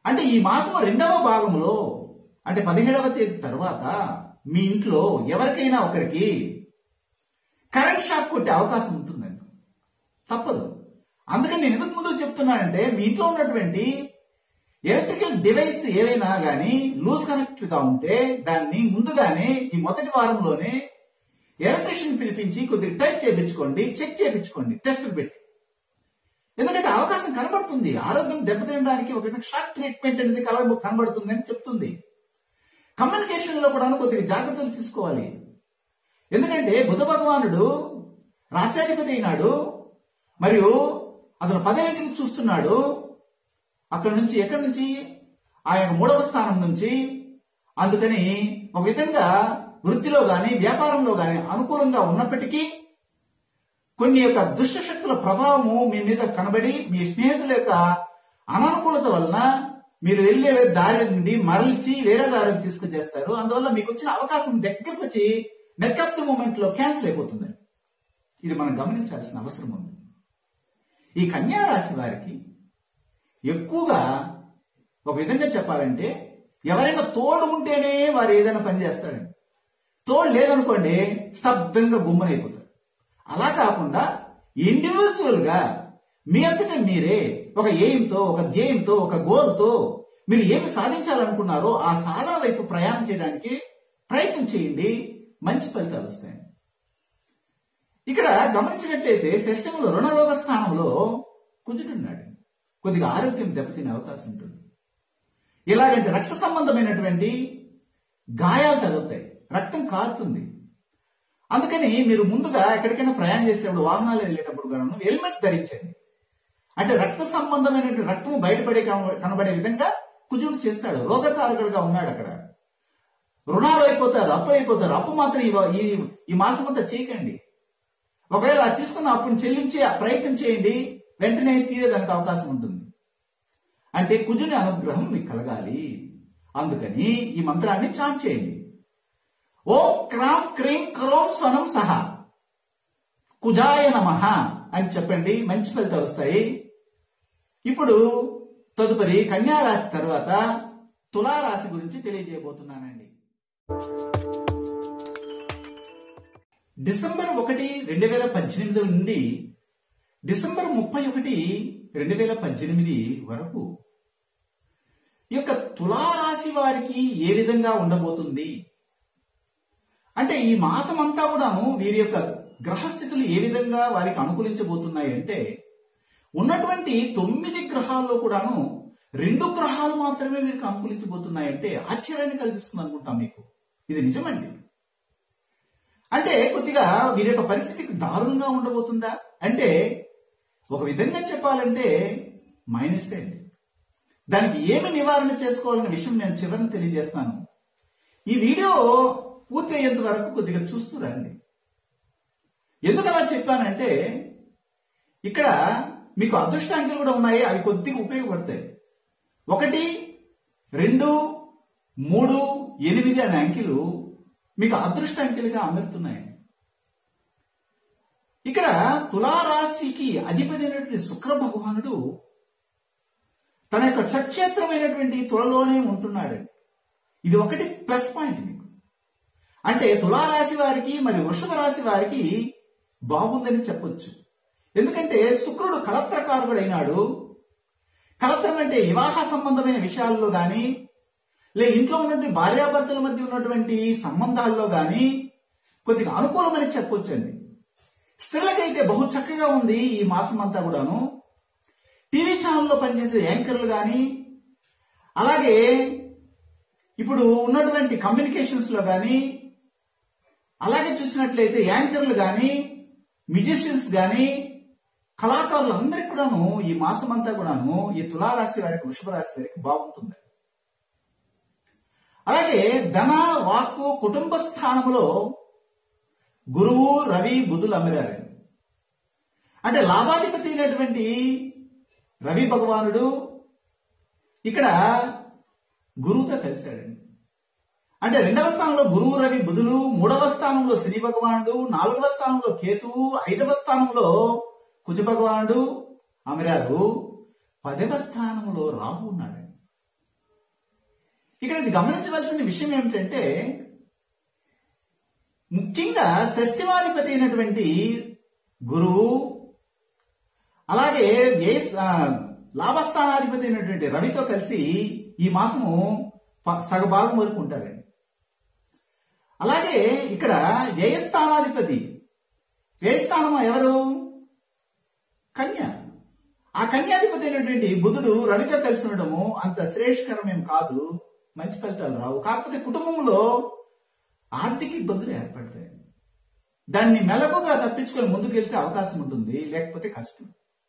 అంటే ఈ మాసం రెండవ భాగంలో అంటే పదిహేడవ తేదీ తర్వాత మీ ఇంట్లో ఎవరికైనా ఒకరికి కరెంట్ షాక్ కొట్టే అవకాశం ఉంటుందండి తప్పదు అందుకని నేను ఎందుకు ముందు చెప్తున్నానంటే మీ ఇంట్లో ఉన్నటువంటి ఎలక్ట్రికల్ డివైస్ ఏవైనా గానీ లూజ్ కనెక్ట్ గా ఉంటే దాన్ని ముందుగానే ఈ మొదటి వారంలోనే ఎలక్ట్రీషియన్ పిలిపించి కొద్దిగా టైట్ చేయించుకోండి చెక్ చేయించుకోండి టెస్టులు పెట్టి ఎందుకంటే అవకాశం కనబడుతుంది ఆరోగ్యం దెబ్బతినడానికి ఒక విధంగా షాక్ ట్రీట్మెంట్ అనేది కల కనబడుతుంది అని చెప్తుంది కమ్యూనికేషన్ లో కూడా కొద్దిగా జాగ్రత్తలు తీసుకోవాలి ఎందుకంటే బుధ భగవానుడు రాశాధిపతి అయినాడు మరియు అతను పదవింటిని చూస్తున్నాడు అక్కడ నుంచి ఎక్కడి నుంచి ఆయన మూడవ స్థానం నుంచి అందుకని ఒక విధంగా వృత్తిలో గాని వ్యాపారంలో గాని అనుకూలంగా ఉన్నప్పటికీ కొన్ని యొక్క దుష్ట శక్తుల ప్రభావము మీ మీద కనబడి మీ స్నేహితుల యొక్క అననుకూలత వలన మీరు వెళ్లే దారి నుండి మరల్చి వేరే దారికి తీసుకొచ్చేస్తారు అందువల్ల మీకు వచ్చిన అవకాశం దగ్గరకు వచ్చి నెక్ ఆఫ్ ది మూమెంట్ లో క్యాన్సిల్ అయిపోతుంది ఇది మనం గమనించాల్సిన అవసరం ఉంది ఈ కన్యా రాశి వారికి ఎక్కువగా ఒక విధంగా చెప్పాలంటే ఎవరైనా తోడు ఉంటేనే వారు ఏదైనా పని చేస్తారండి తోడు లేదనుకోండి స్తబ్దంగా గుమ్మనైపోతారు అలా కాకుండా ఇండివిజువల్ గా మీ అంతటా మీరే ఒక ఎయిమ్తో ఒక ధ్యేయంతో ఒక గోల్తో మీరు ఏమి సాధించాలనుకున్నారో ఆ సాధన వైపు ప్రయాణం చేయడానికి ప్రయత్నం చేయండి మంచి ఫలితాలు వస్తాయి ఇక్కడ గమనించినట్లయితే శస్యంలో రుణరోగ స్థానంలో కుజుడున్నాడు కొద్దిగా ఆరోగ్యం దెబ్బతినే అవకాశం ఉంటుంది ఎలాగంటే రక్త సంబంధమైనటువంటి గాయాలు తగులుతాయి రక్తం కారుతుంది అందుకని మీరు ముందుగా ఎక్కడికైనా ప్రయాణం చేసేటప్పుడు వాహనాలు వెళ్ళేటప్పుడు కూడా హెల్మెట్ ధరించండి అంటే రక్త సంబంధమైనటువంటి రక్తం బయటపడే కన- కనబడే విధంగా కుజుడు చేస్తాడు రోగకారకుడుగా ఉన్నాడు అక్కడ రుణాలు అయిపోతారు అప్పు అయిపోతారు అప్పు మాత్రం ఈ- ఈ ఈ మాసం అంతా చేయకండి ఒకవేళ ఆ తీసుకున్న అప్పును చెల్లించే ప్రయత్నం చేయండి వెంటనే తీరేదానికి అవకాశం ఉంటుంది అంటే కుజుని అనుగ్రహం మీకు కలగాలి అందుకని ఈ మంత్రాన్ని చాట్ చేయండి ఓం క్రాం క్రీం క్రోం సనం సహా కుజాయ నమః అని చెప్పండి మంచి ఫలితాలు వస్తాయి ఇప్పుడు తదుపరి కన్యా రాశి తర్వాత తులా రాశి గురించి తెలియజేయబోతున్నానండి డిసెంబర్ ఒకటి రెండు వేల పద్దెనిమిది నుండి డిసెంబర్ ముప్పై ఒకటి రెండు వేల పద్దెనిమిది వరకు ఈ యొక్క తులారాశి వారికి ఏ విధంగా ఉండబోతుంది అంటే ఈ మాసం అంతా కూడాను వీరి యొక్క గ్రహస్థితులు ఏ విధంగా వారికి అనుకూలించబోతున్నాయి అంటే ఉన్నటువంటి తొమ్మిది గ్రహాల్లో కూడాను రెండు గ్రహాలు మాత్రమే వీరికి అనుకూలించబోతున్నాయి అంటే ఆశ్చర్యాన్ని కలిగిస్తుంది అనుకుంటాం మీకు ఇది నిజమండి అంటే కొద్దిగా వీరి యొక్క పరిస్థితికి దారుణంగా ఉండబోతుందా అంటే ఒక విధంగా చెప్పాలంటే మైనసే అండి దానికి ఏమి నివారణ చేసుకోవాలనే విషయం నేను చివరిని తెలియజేస్తాను ఈ వీడియో పూర్తి అయ్యేంత వరకు కొద్దిగా చూస్తూ రండి ఎందుకు అలా చెప్పానంటే ఇక్కడ మీకు అదృష్టాంకులు కూడా ఉన్నాయి అవి కొద్దిగా ఉపయోగపడతాయి ఒకటి రెండు మూడు ఎనిమిది అనే అంకెలు మీకు అదృష్ట అంకెలుగా అమరుతున్నాయి ఇక్కడ తులారాశికి అధిపతి అయినటువంటి శుక్ర భగవానుడు తన యొక్క సక్షేత్రమైనటువంటి తులలోనే ఉంటున్నాడు ఇది ఒకటి ప్లస్ పాయింట్ మీకు అంటే తులారాశి వారికి మరి వృషభ రాశి వారికి బాగుందని చెప్పొచ్చు ఎందుకంటే శుక్రుడు కలత్రకారకుడు అయినాడు కలత్రం అంటే వివాహ సంబంధమైన విషయాల్లో గాని లే ఇంట్లో ఉన్నటువంటి భార్యాభర్తల మధ్య ఉన్నటువంటి సంబంధాల్లో గాని కొద్దిగా అనుకూలమని చెప్పొచ్చండి స్త్రీలకైతే బహు చక్కగా ఉంది ఈ మాసం అంతా కూడాను టీవీ ఛానల్లో పనిచేసే యాంకర్లు కానీ అలాగే ఇప్పుడు ఉన్నటువంటి కమ్యూనికేషన్స్ లో కానీ అలాగే చూసినట్లయితే యాంకర్లు కానీ మ్యూజిషియన్స్ కానీ కళాకారులు అందరికి కూడాను ఈ మాసం అంతా కూడాను ఈ తులారాశి వారికి వృషభ రాశి వారికి బాగుంటుంది అలాగే ధన వాక్కు కుటుంబ స్థానములో గురువు రవి బుధులు అమిరారండి అంటే లాభాధిపతి అయినటువంటి రవి భగవానుడు ఇక్కడ గురువుతో కలిశాడండి అంటే రెండవ స్థానంలో గురువు రవి బుధులు మూడవ స్థానంలో శని భగవానుడు నాలుగవ స్థానంలో కేతువు ఐదవ స్థానంలో కుజ భగవానుడు అమిరారు పదవ స్థానంలో రాహు ఉన్నాడండి ఇక్కడ ఇది గమనించవలసిన విషయం ఏమిటంటే ముఖ్యంగా షష్ఠిమాధిపతి అయినటువంటి గురువు అలాగే వ్యయ ఆ, లాభస్థానాధిపతి అయినటువంటి రవితో కలిసి ఈ మాసము ప- సగభాగం వరకు ఉంటారండి అలాగే ఇక్కడ వ్యయస్థానాధిపతి వ్యయస్థానం ఎవరు కన్య ఆ కన్యాధిపతి అయినటువంటి బుధుడు రవితో కలిసి ఉండడము అంత శ్రేష్కరమేం కాదు మంచి ఫలితాలు రావు కాకపోతే కుటుంబంలో ఆర్థిక ఇబ్బందులు ఏర్పడతాయి దాన్ని మెలకుగా తప్పించుకొని ముందుకెళ్తే అవకాశం ఉంటుంది లేకపోతే కష్టం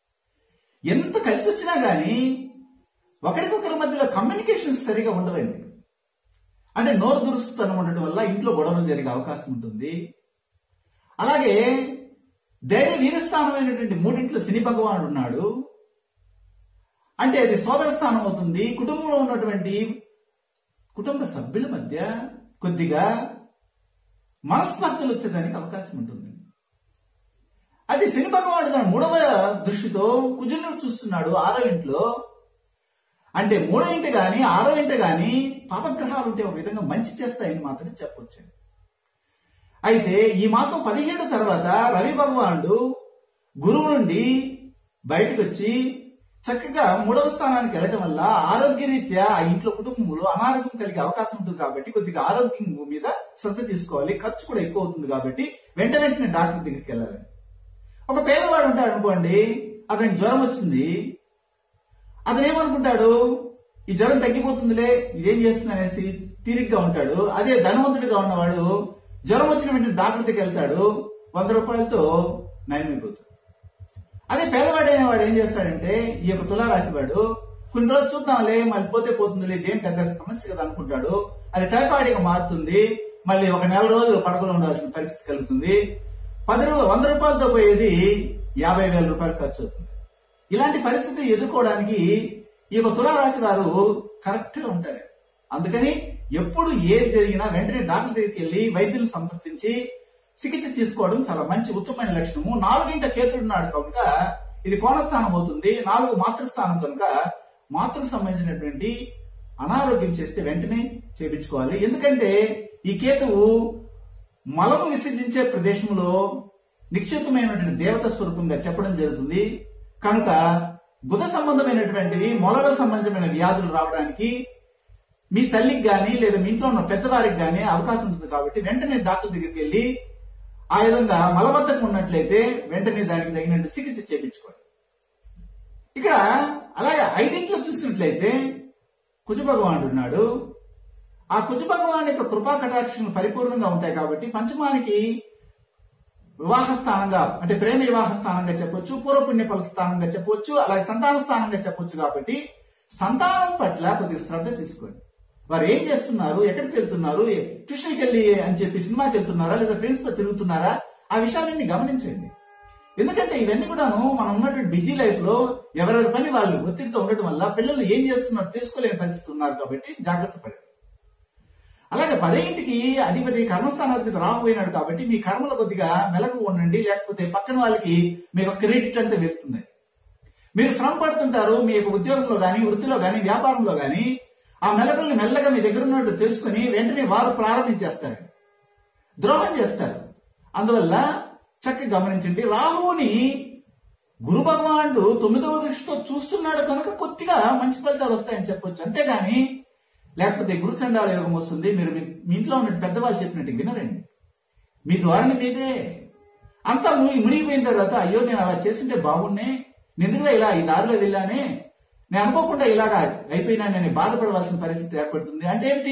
ఎంత కలిసి వచ్చినా గానీ ఒకరికొకరి మధ్యలో కమ్యూనికేషన్స్ సరిగా ఉండవండి అంటే నోరు దురుస్తనం ఉండటం వల్ల ఇంట్లో గొడవలు జరిగే అవకాశం ఉంటుంది అలాగే ధైర్య వీరస్థానమైనటువంటి మూడింట్లో శని భగవానుడు ఉన్నాడు అంటే అది సోదర స్థానం అవుతుంది కుటుంబంలో ఉన్నటువంటి కుటుంబ సభ్యుల మధ్య కొద్దిగా మనస్పర్ధలు వచ్చేదానికి అవకాశం ఉంటుంది అది శని భగవానుడు తన మూడవ దృష్టితో కుజును చూస్తున్నాడు ఆరో ఇంట్లో అంటే మూడో ఇంటి గాని ఆరో ఇంటి గాని పాపగ్రహాలు ఉంటే ఒక విధంగా మంచి చేస్తాయని మాత్రం చెప్పొచ్చు అయితే ఈ మాసం పదిహేడు తర్వాత రవి భగవానుడు గురువు నుండి బయటకు వచ్చి చక్కగా మూడవ స్థానానికి వెళ్ళటం వల్ల ఆరోగ్యరీత్యా ఆ ఇంట్లో కుటుంబంలో అనారోగ్యం కలిగే అవకాశం ఉంటుంది కాబట్టి కొద్దిగా ఆరోగ్యం మీద శ్రద్ధ తీసుకోవాలి ఖర్చు కూడా ఎక్కువ అవుతుంది కాబట్టి వెంట వెంటనే డాక్టర్ దగ్గరికి వెళ్ళాలి ఒక పేదవాడు ఉంటాడు అనుకోండి అతనికి జ్వరం వచ్చింది అతను ఏమనుకుంటాడు ఈ జ్వరం తగ్గిపోతుందిలే ఇదేం చేస్తుంది అనేసి తీరిగ్గా ఉంటాడు అదే ధనవంతుడిగా ఉన్నవాడు జ్వరం వచ్చిన వెంటనే డాక్టర్ దగ్గరికి వెళ్తాడు వంద రూపాయలతో నయమైపోతాడు అదే పేదవాడు వాడు ఏం చేస్తాడంటే ఈ యొక్క తులారాశి వాడు కొన్ని రోజులు చూద్దాంలే మళ్ళీ పోతే పోతుందిలే ఇదేం పెద్ద సమస్య కదా అనుకుంటాడు అది టైఫాయిడ్ గా మారుతుంది మళ్ళీ ఒక నెల రోజులు పడకలో ఉండాల్సిన పరిస్థితి కలుగుతుంది పది రూ వంద రూపాయలతో పోయేది యాభై వేల రూపాయలు ఖర్చు అవుతుంది ఇలాంటి పరిస్థితి ఎదుర్కోవడానికి ఈ యొక్క తులారాశి వారు కరెక్ట్ గా ఉంటారు అందుకని ఎప్పుడు ఏది జరిగినా వెంటనే డాక్టర్ దగ్గరికి వెళ్ళి వైద్యులను సంప్రదించి చికిత్స తీసుకోవడం చాలా మంచి ఉత్తమమైన లక్షణము నాలుగింట కేతుడున్నాడు కనుక ఇది కోణస్థానం అవుతుంది నాలుగు మాతృస్థానం కనుక మాతృకు సంబంధించినటువంటి అనారోగ్యం చేస్తే వెంటనే చేపించుకోవాలి ఎందుకంటే ఈ కేతువు మలము విసర్జించే ప్రదేశంలో నిక్షిప్తమైనటువంటి దేవత స్వరూపంగా చెప్పడం జరుగుతుంది కనుక బుధ సంబంధమైనటువంటివి మొలల సంబంధమైన వ్యాధులు రావడానికి మీ తల్లికి గాని లేదా మీ ఇంట్లో ఉన్న పెద్దవారికి గాని అవకాశం ఉంటుంది కాబట్టి వెంటనే డాక్టర్ దగ్గరికి వెళ్ళి ఆ విధంగా మలబద్ధకం ఉన్నట్లయితే వెంటనే దానికి తగినట్టు చికిత్స చేయించుకోండి ఇక్కడ అలాగే ఐదింట్లో చూసినట్లయితే కుజ భగవానుడు ఉన్నాడు ఆ కుజ భగవాన్ యొక్క కృపా కటాక్షలు పరిపూర్ణంగా ఉంటాయి కాబట్టి పంచమానికి వివాహ స్థానంగా అంటే ప్రేమ వివాహ స్థానంగా చెప్పొచ్చు పూర్వపుణ్య ఫల స్థానంగా చెప్పొచ్చు అలాగే సంతాన స్థానంగా చెప్పొచ్చు కాబట్టి సంతానం పట్ల కొద్దిగా శ్రద్ధ తీసుకోండి వారు ఏం చేస్తున్నారు ఎక్కడికి వెళ్తున్నారు ట్యూషన్కి వెళ్ళి అని చెప్పి సినిమాకి వెళ్తున్నారా లేదా ఫ్రెండ్స్ తో తిరుగుతున్నారా ఆ విషయాలన్నీ గమనించండి ఎందుకంటే ఇవన్నీ కూడాను మనం ఉన్నటువంటి బిజీ లైఫ్ లో ఎవరెవరి పని వాళ్ళు ఒత్తిడితో ఉండటం వల్ల పిల్లలు ఏం చేస్తున్నారు తెలుసుకోలేని పరిస్థితి ఉన్నారు కాబట్టి జాగ్రత్త పడండి అలాగే పదేంటికి అధిపతి కర్మస్థానాధిపతి రాకపోయినాడు కాబట్టి మీ కర్మల కొద్దిగా మెలకు ఉండండి లేకపోతే పక్కన వాళ్ళకి మీకు క్రెడిట్ అంతా వెళ్తుంది మీరు శ్రమ పడుతుంటారు మీ యొక్క ఉద్యోగంలో గాని వృత్తిలో గాని వ్యాపారంలో గాని ఆ మెలకుల్ని మెల్లగా మీ దగ్గర ఉన్నట్టు తెలుసుకుని వెంటనే వారు ప్రారంభించేస్తారు ద్రోహం చేస్తారు అందువల్ల చక్కగా గమనించండి రాహువుని గురు భగవానుడు తొమ్మిదవ దృష్టితో చూస్తున్నాడు కనుక కొద్దిగా మంచి ఫలితాలు వస్తాయని చెప్పొచ్చు అంతేగాని లేకపోతే గురుచండాల యోగం వస్తుంది మీరు మీ మీ ఇంట్లో ఉన్న పెద్దవాళ్ళు చెప్పినట్టు వినరండి మీ ద్వారాని మీదే అంతా మునిగి మునిగిపోయిన తర్వాత అయ్యో నేను అలా చేస్తుంటే బాగున్నే నేను ఎందుకుగా ఇలా ఈ దారిలో వెళ్ళానే నేను అనుకోకుండా ఇలాగా అయిపోయినానని బాధపడవలసిన పరిస్థితి ఏర్పడుతుంది అంటే ఏంటి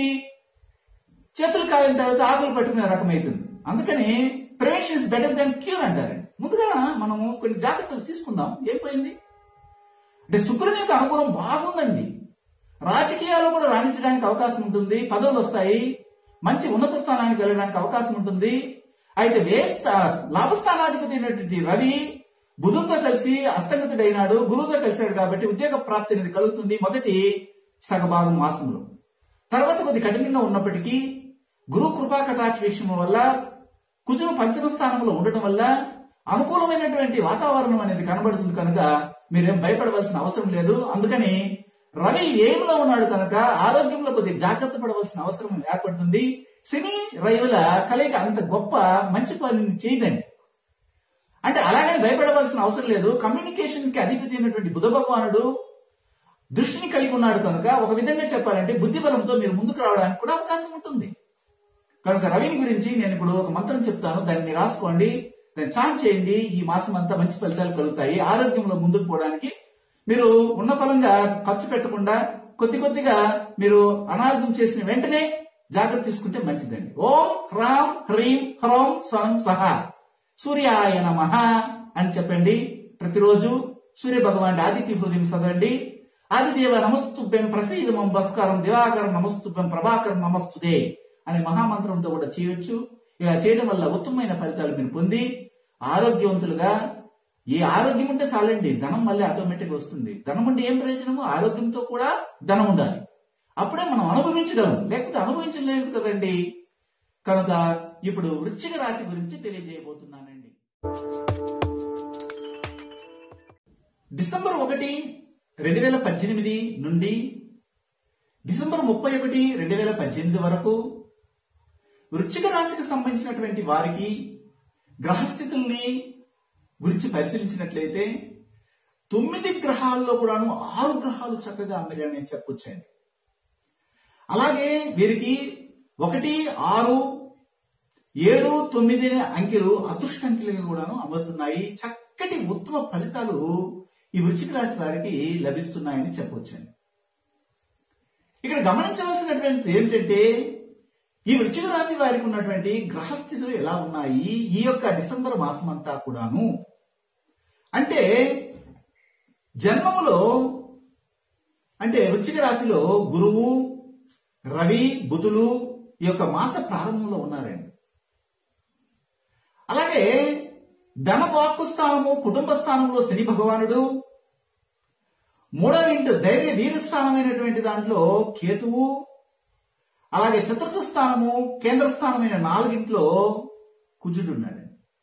చేతులు కాలిన తర్వాత ఆకులు పట్టుకునే రకం అవుతుంది అందుకని prevention is better than cure అంటారండి ముందుగా మనము కొన్ని జాగ్రత్తలు తీసుకుందాం ఏం పోయింది అంటే శుక్రుని యొక్క అనుగుణం బాగుందండి రాజకీయాల్లో కూడా రాణించడానికి అవకాశం ఉంటుంది పదవులు వస్తాయి మంచి ఉన్నత స్థానానికి వెళ్ళడానికి అవకాశం ఉంటుంది అయితే వేస్త లాభస్థానాధిపతి అయినటువంటి రవి బుధుడితో కలిసి అస్తగతుడైనాడు గురువుతో కలిశాడు కాబట్టి ఉద్యోగ ప్రాప్తి అనేది కలుగుతుంది మొదటి సగభాగం మాసంలో తర్వాత కొద్ది కఠినంగా ఉన్నప్పటికీ గురు కృపా కటాక్ష వీక్షణం వల్ల కుజుడు పంచమ స్థానంలో ఉండటం వల్ల అనుకూలమైనటువంటి వాతావరణం అనేది కనబడుతుంది కనుక మీరేం భయపడవలసిన అవసరం లేదు అందుకని రవి ఏమిలో ఉన్నాడు కనుక ఆరోగ్యంలో కొద్దిగా జాగ్రత్త పడవలసిన అవసరం ఏర్పడుతుంది శని రవిల కలయిక అంత గొప్ప మంచి పని చేయదండి అంటే అలాగే భయపడవలసిన అవసరం లేదు కమ్యూనికేషన్ కి అధిపతి అయినటువంటి బుధ భగవానుడు దృష్టిని కలిగి ఉన్నాడు కనుక ఒక విధంగా చెప్పాలంటే బుద్ధి బలంతో మీరు ముందుకు రావడానికి కూడా అవకాశం ఉంటుంది కనుక రవిని గురించి నేను ఇప్పుడు ఒక మంత్రం చెప్తాను దాన్ని రాసుకోండి దాన్ని చాంట్ చేయండి ఈ మాసం అంతా మంచి ఫలితాలు కలుగుతాయి ఆరోగ్యంలో ముందుకు పోవడానికి మీరు ఉన్న ఫలంగా ఖర్చు పెట్టకుండా కొద్ది కొద్దిగా మీరు అనారోగ్యం చేసిన వెంటనే జాగ్రత్త తీసుకుంటే మంచిదండి ఓం హ్రాం హ్రీం హ్రోం సం సహ సూర్యాయ నమః అని చెప్పండి ప్రతిరోజు సూర్య భగవాన్ ఆదిత్య హృదయం చదవండి ఆదిదేవ నమస్తుభ్యం ప్రసీదమం భస్కరం దివాకరం నమస్తుభ్యం ప్రభాకరం నమస్తుదే అనే మహామంత్రంతో కూడా చేయొచ్చు ఇలా చేయడం వల్ల ఉత్తమమైన ఫలితాలు మీరు పొంది ఆరోగ్యవంతులుగా ఏ ఆరోగ్యం ఉంటే చాలండి ధనం మళ్ళీ ఆటోమేటిక్ వస్తుంది ధనం ఉంటే ఏం ప్రయోజనము ఆరోగ్యంతో కూడా ధనం ఉండాలి అప్పుడే మనం అనుభవించగలం లేకపోతే అనుభవించలేదు కదండి కనుక ఇప్పుడు వృశ్చిక రాశి గురించి తెలియజేయబోతున్నానండి డిసెంబర్ ఒకటి రెండు వేల పద్దెనిమిది నుండి డిసెంబర్ ముప్పై ఒకటి రెండు వేల పద్దెనిమిది వరకు వృశ్చిక రాశికి సంబంధించినటువంటి వారికి గ్రహస్థితుల్ని గురించి పరిశీలించినట్లయితే తొమ్మిది గ్రహాల్లో కూడాను ఆరు గ్రహాలు చక్కగా అమ్మగానే చెప్పొచ్చండి అలాగే వీరికి ఒకటి ఆరు ఏడు తొమ్మిది అనే అంకెలు అదృష్ట అంకెలుగా కూడాను అమరుతున్నాయి చక్కటి ఉత్తమ ఫలితాలు ఈ వృశ్చిక రాశి వారికి లభిస్తున్నాయని చెప్పవచ్చండి ఇక్కడ గమనించవలసినటువంటి ఏంటంటే ఈ వృశ్చిక రాశి వారికి ఉన్నటువంటి గ్రహస్థితులు ఎలా ఉన్నాయి ఈ యొక్క డిసెంబర్ మాసం అంతా కూడాను అంటే జన్మములో అంటే వృశ్చిక రాశిలో గురువు రవి బుధులు ఈ యొక్క మాస ప్రారంభంలో ఉన్నారండి అలాగే ధన వాక్కు స్థానము కుటుంబ స్థానంలో శని భగవానుడు మూడవ ఇంటి ధైర్య వీర స్థానమైనటువంటి దాంట్లో కేతువు అలాగే చతుర్థ స్థానము కేంద్ర స్థానమైన నాలుగింట్లో కుజుడు ఉన్నాడు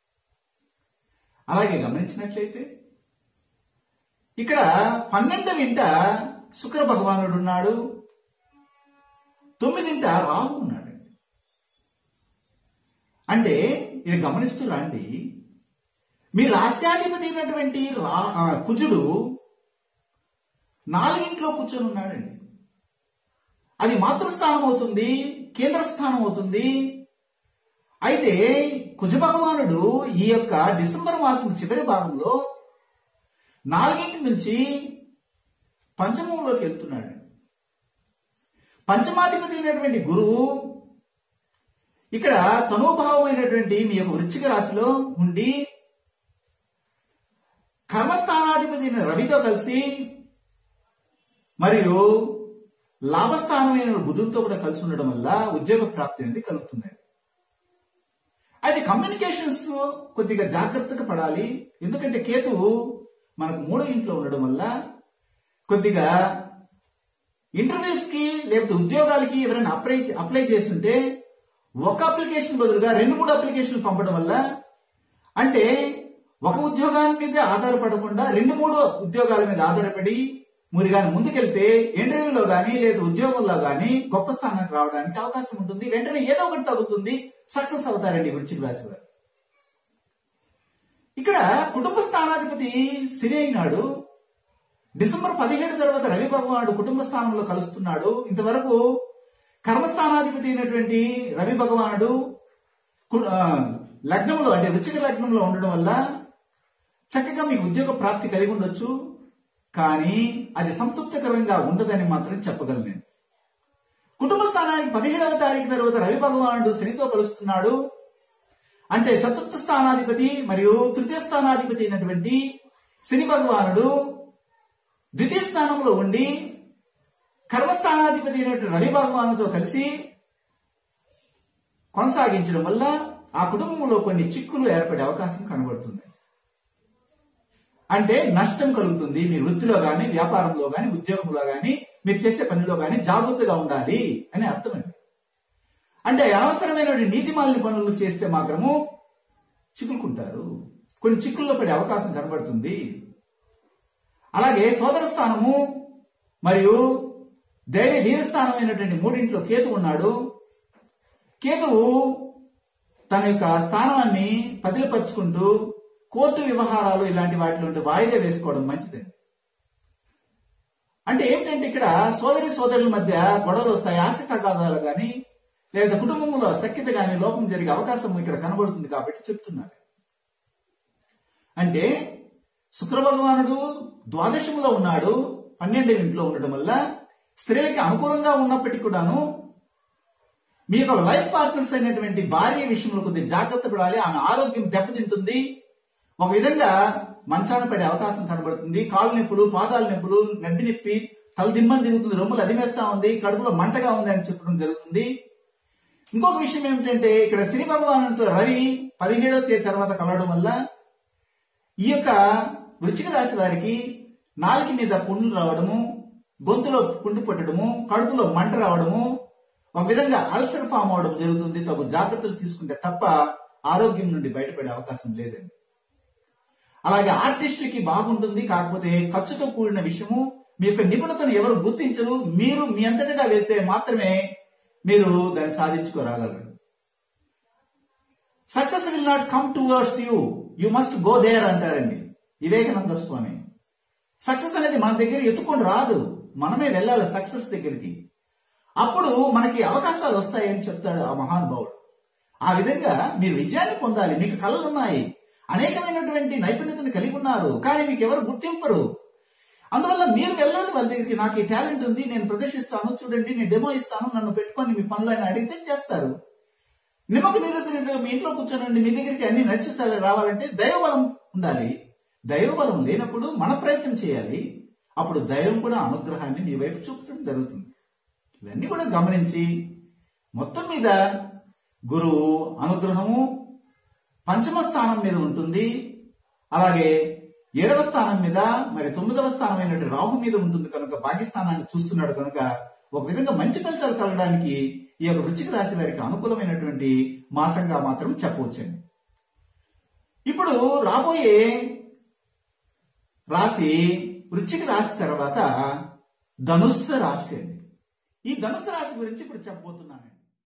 అలాగే గమనించినట్లయితే ఇక్కడ పన్నెండవ ఇంట శుక్ర భగవానుడు ఉన్నాడు తొమ్మిదింట రాహు ఉన్నాడు అంటే ఇది గమనిస్తూ రండి మీ రాశ్యాధిపతి అయినటువంటి రా ఆ, కుజుడు నాలుగింట్లో కూర్చొని ఉన్నాడండి అది మాతృస్థానం అవుతుంది కేంద్ర స్థానం అవుతుంది అయితే కుజ భగవానుడు ఈ యొక్క డిసెంబర్ మాసం చివరి భాగంలో నాలుగింటి నుంచి పంచమంలోకి వెళ్తున్నాడు పంచమాధిపతి అయినటువంటి గురువు ఇక్కడ తనోభావమైనటువంటి మీ యొక్క వృశ్చిక రాశిలో ఉండి కర్మస్థానాధిపతి అయిన రవితో కలిసి మరియు లాభస్థానమైన బుధులతో కూడా కలిసి ఉండడం వల్ల ఉద్యోగ ప్రాప్తి అనేది కలుగుతుంది అయితే కమ్యూనికేషన్స్ కొద్దిగా జాగ్రత్తగా పడాలి ఎందుకంటే కేతువు మనకు మూడో ఇంట్లో ఉండడం వల్ల కొద్దిగా ఇంటర్వ్యూస్ కి లేకపోతే ఉద్యోగాలకి ఎవరైనా అప్లై అప్లై చేస్తుంటే ఒక అప్లికేషన్ బదులుగా రెండు మూడు అప్లికేషన్లు పంపడం వల్ల అంటే ఒక ఉద్యోగాల మీద ఆధారపడకుండా రెండు మూడు ఉద్యోగాల మీద ఆధారపడి మీరు కానీ ముందుకెళ్తే ఇంటర్వ్యూలో కానీ లేదా ఉద్యోగంలో కానీ గొప్ప స్థానానికి రావడానికి అవకాశం ఉంటుంది వెంటనే ఏదో ఒకటి తగ్గుతుంది సక్సెస్ అవుతారండి వృశ్చిక రాశి వారు ఇక్కడ కుటుంబ స్థానాధిపతి శని అయినాడు డిసెంబర్ పదిహేడు తర్వాత రవి భగవానుడు కుటుంబ స్థానంలో కలుస్తున్నాడు ఇంతవరకు కర్మస్థానాధిపతి అయినటువంటి రవి భగవానుడు కు- ఆ, లగ్నంలో అంటే వృచ్చిక లగ్నంలో ఉండడం వల్ల చక్కగా మీకు ఉద్యోగ ప్రాప్తి కలిగి ఉండొచ్చు కానీ అది సంతృప్తికరంగా ఉండదని మాత్రం చెప్పగలను నేను కుటుంబ స్థానానికి పదిహేడవ తారీఖు తర్వాత రవి భగవానుడు శనితో కలుస్తున్నాడు అంటే చతుర్థ స్థానాధిపతి మరియు తృతీయ స్థానాధిపతి అయినటువంటి శని భగవానుడు ద్వితీయ స్థానంలో ఉండి కర్మస్థానాధిపతి అయినటువంటి రవి భగవానుతో కలిసి కొనసాగించడం వల్ల ఆ కుటుంబంలో కొన్ని చిక్కులు ఏర్పడే అవకాశం కనబడుతుంది అంటే నష్టం కలుగుతుంది మీ వృత్తిలో గాని వ్యాపారంలో గాని ఉద్యోగంలో గాని మీరు చేసే పనిలో గాని జాగ్రత్తగా ఉండాలి అని అర్థమండి అంటే అనవసరమైన నీతిమాలిన పనులు చేస్తే మాత్రము చిక్కుకుంటారు కొన్ని చిక్కుల్లో పడే అవకాశం కనబడుతుంది అలాగే సోదర స్థానము మరియు ధైర్య వీరస్థానమైనటువంటి మూడింట్లో కేతు ఉన్నాడు కేతువు తన యొక్క స్థానాన్ని పదిలపరుచుకుంటూ కోర్టు వ్యవహారాలు ఇలాంటి వాటిలో ఉంటే వాయిదా వేసుకోవడం మంచిది అంటే ఏమిటంటే ఇక్కడ సోదరి సోదరుల మధ్య గొడవలు వస్తాయి ఆస్తి తగాదాలు గాని లేదా కుటుంబంలో సఖ్యత గాని లోపం జరిగే అవకాశం ఇక్కడ కనబడుతుంది కాబట్టి చెప్తున్నారు అంటే శుక్ర భగవానుడు ద్వాదశంలో ఉన్నాడు పన్నెండు ఇంట్లో ఉండడం వల్ల స్త్రీలకి అనుకూలంగా ఉన్నప్పటికీ కూడాను మీ యొక్క లైఫ్ పార్ట్నర్స్ అయినటువంటి భార్య విషయంలో కొద్దిగా జాగ్రత్త పడాలి ఆమె ఆరోగ్యం దెబ్బతింటుంది ఒక విధంగా మంచాన పడే అవకాశం కనబడుతుంది కాలు నొప్పులు పాదాల నొప్పులు నడ్డి నొప్పి తల దిమ్మని తిరుగుతుంది రొమ్ములు అదిమేస్తా ఉంది కడుపులో మంటగా ఉంది అని చెప్పడం జరుగుతుంది ఇంకొక విషయం ఏమిటంటే ఇక్కడ శని భగవానుతో రవి పదిహేడవ తేదీ తర్వాత కలవడం వల్ల ఈ యొక్క వృచ్చిక రాశి వారికి నాలుక మీద పుండ్లు రావడము గొంతులో పుండు పట్టడము కడుపులో మంట రావడము ఒక విధంగా అల్సర్ ఫామ్ అవడం జరుగుతుంది తగు జాగ్రత్తలు తీసుకుంటే తప్ప ఆరోగ్యం నుండి బయటపడే అవకాశం లేదండి అలాగే ఆర్టిస్టులకి బాగుంటుంది కాకపోతే ఖర్చుతో కూడిన విషయము మీ యొక్క నిపుణతను ఎవరు గుర్తించరు మీరు మీ అంతటగా వెళ్తే మాత్రమే మీరు దాన్ని సాధించుకోరాగలరు success will not come towards you you must go there అంటారండి వివేకానంద స్వామి సక్సెస్ అనేది మన దగ్గర ఎత్తుకొని రాదు మనమే వెళ్ళాలి సక్సెస్ దగ్గరికి అప్పుడు మనకి అవకాశాలు వస్తాయని చెప్తాడు ఆ మహానుభావుడు ఆ విధంగా మీరు విజయాన్ని పొందాలి మీకు కళలు ఉన్నాయి అనేకమైనటువంటి నైపుణ్యతను కలిగి ఉన్నారు కానీ మీకు ఎవరు గుర్తింపరు అందువల్ల మీరు వెళ్ళండి వాళ్ళ దగ్గరికి నాకు ఈ టాలెంట్ ఉంది నేను ప్రదర్శిస్తాను చూడండి నేను డెమో ఇస్తాను నన్ను పెట్టుకొని మీ పనులు అని అడిగితే చేస్తారు నిమ్మకు నీరు మీ ఇంట్లో కూర్చోనండి మీ దగ్గరికి అన్ని నడిచేసారి రావాలంటే దైవబలం ఉండాలి దైవబలం లేనప్పుడు మన ప్రయత్నం చేయాలి అప్పుడు దైవం కూడా అనుగ్రహాన్ని మీ వైపు చూపడం జరుగుతుంది ఇవన్నీ కూడా గమనించి మొత్తం మీద గురువు అనుగ్రహము పంచమ స్థానం మీద ఉంటుంది అలాగే ఏడవ స్థానం మీద మరి తొమ్మిదవ స్థానమైనటువంటి రాహు మీద ఉంటుంది కనుక భాగ్యస్థానాన్ని చూస్తున్నాడు కనుక ఒక విధంగా మంచి ఫలితాలు కలగడానికి ఈ యొక్క వృచ్చిక రాశి వారికి అనుకూలమైనటువంటి మాసంగా మాత్రం చెప్పవచ్చండి ఇప్పుడు రాబోయే రాశి వృచ్చిక రాశి తర్వాత ధనుస్సు రాశి అండి ఈ ధనుస్సు రాశి గురించి ఇప్పుడు చెప్పబోతున్నానండి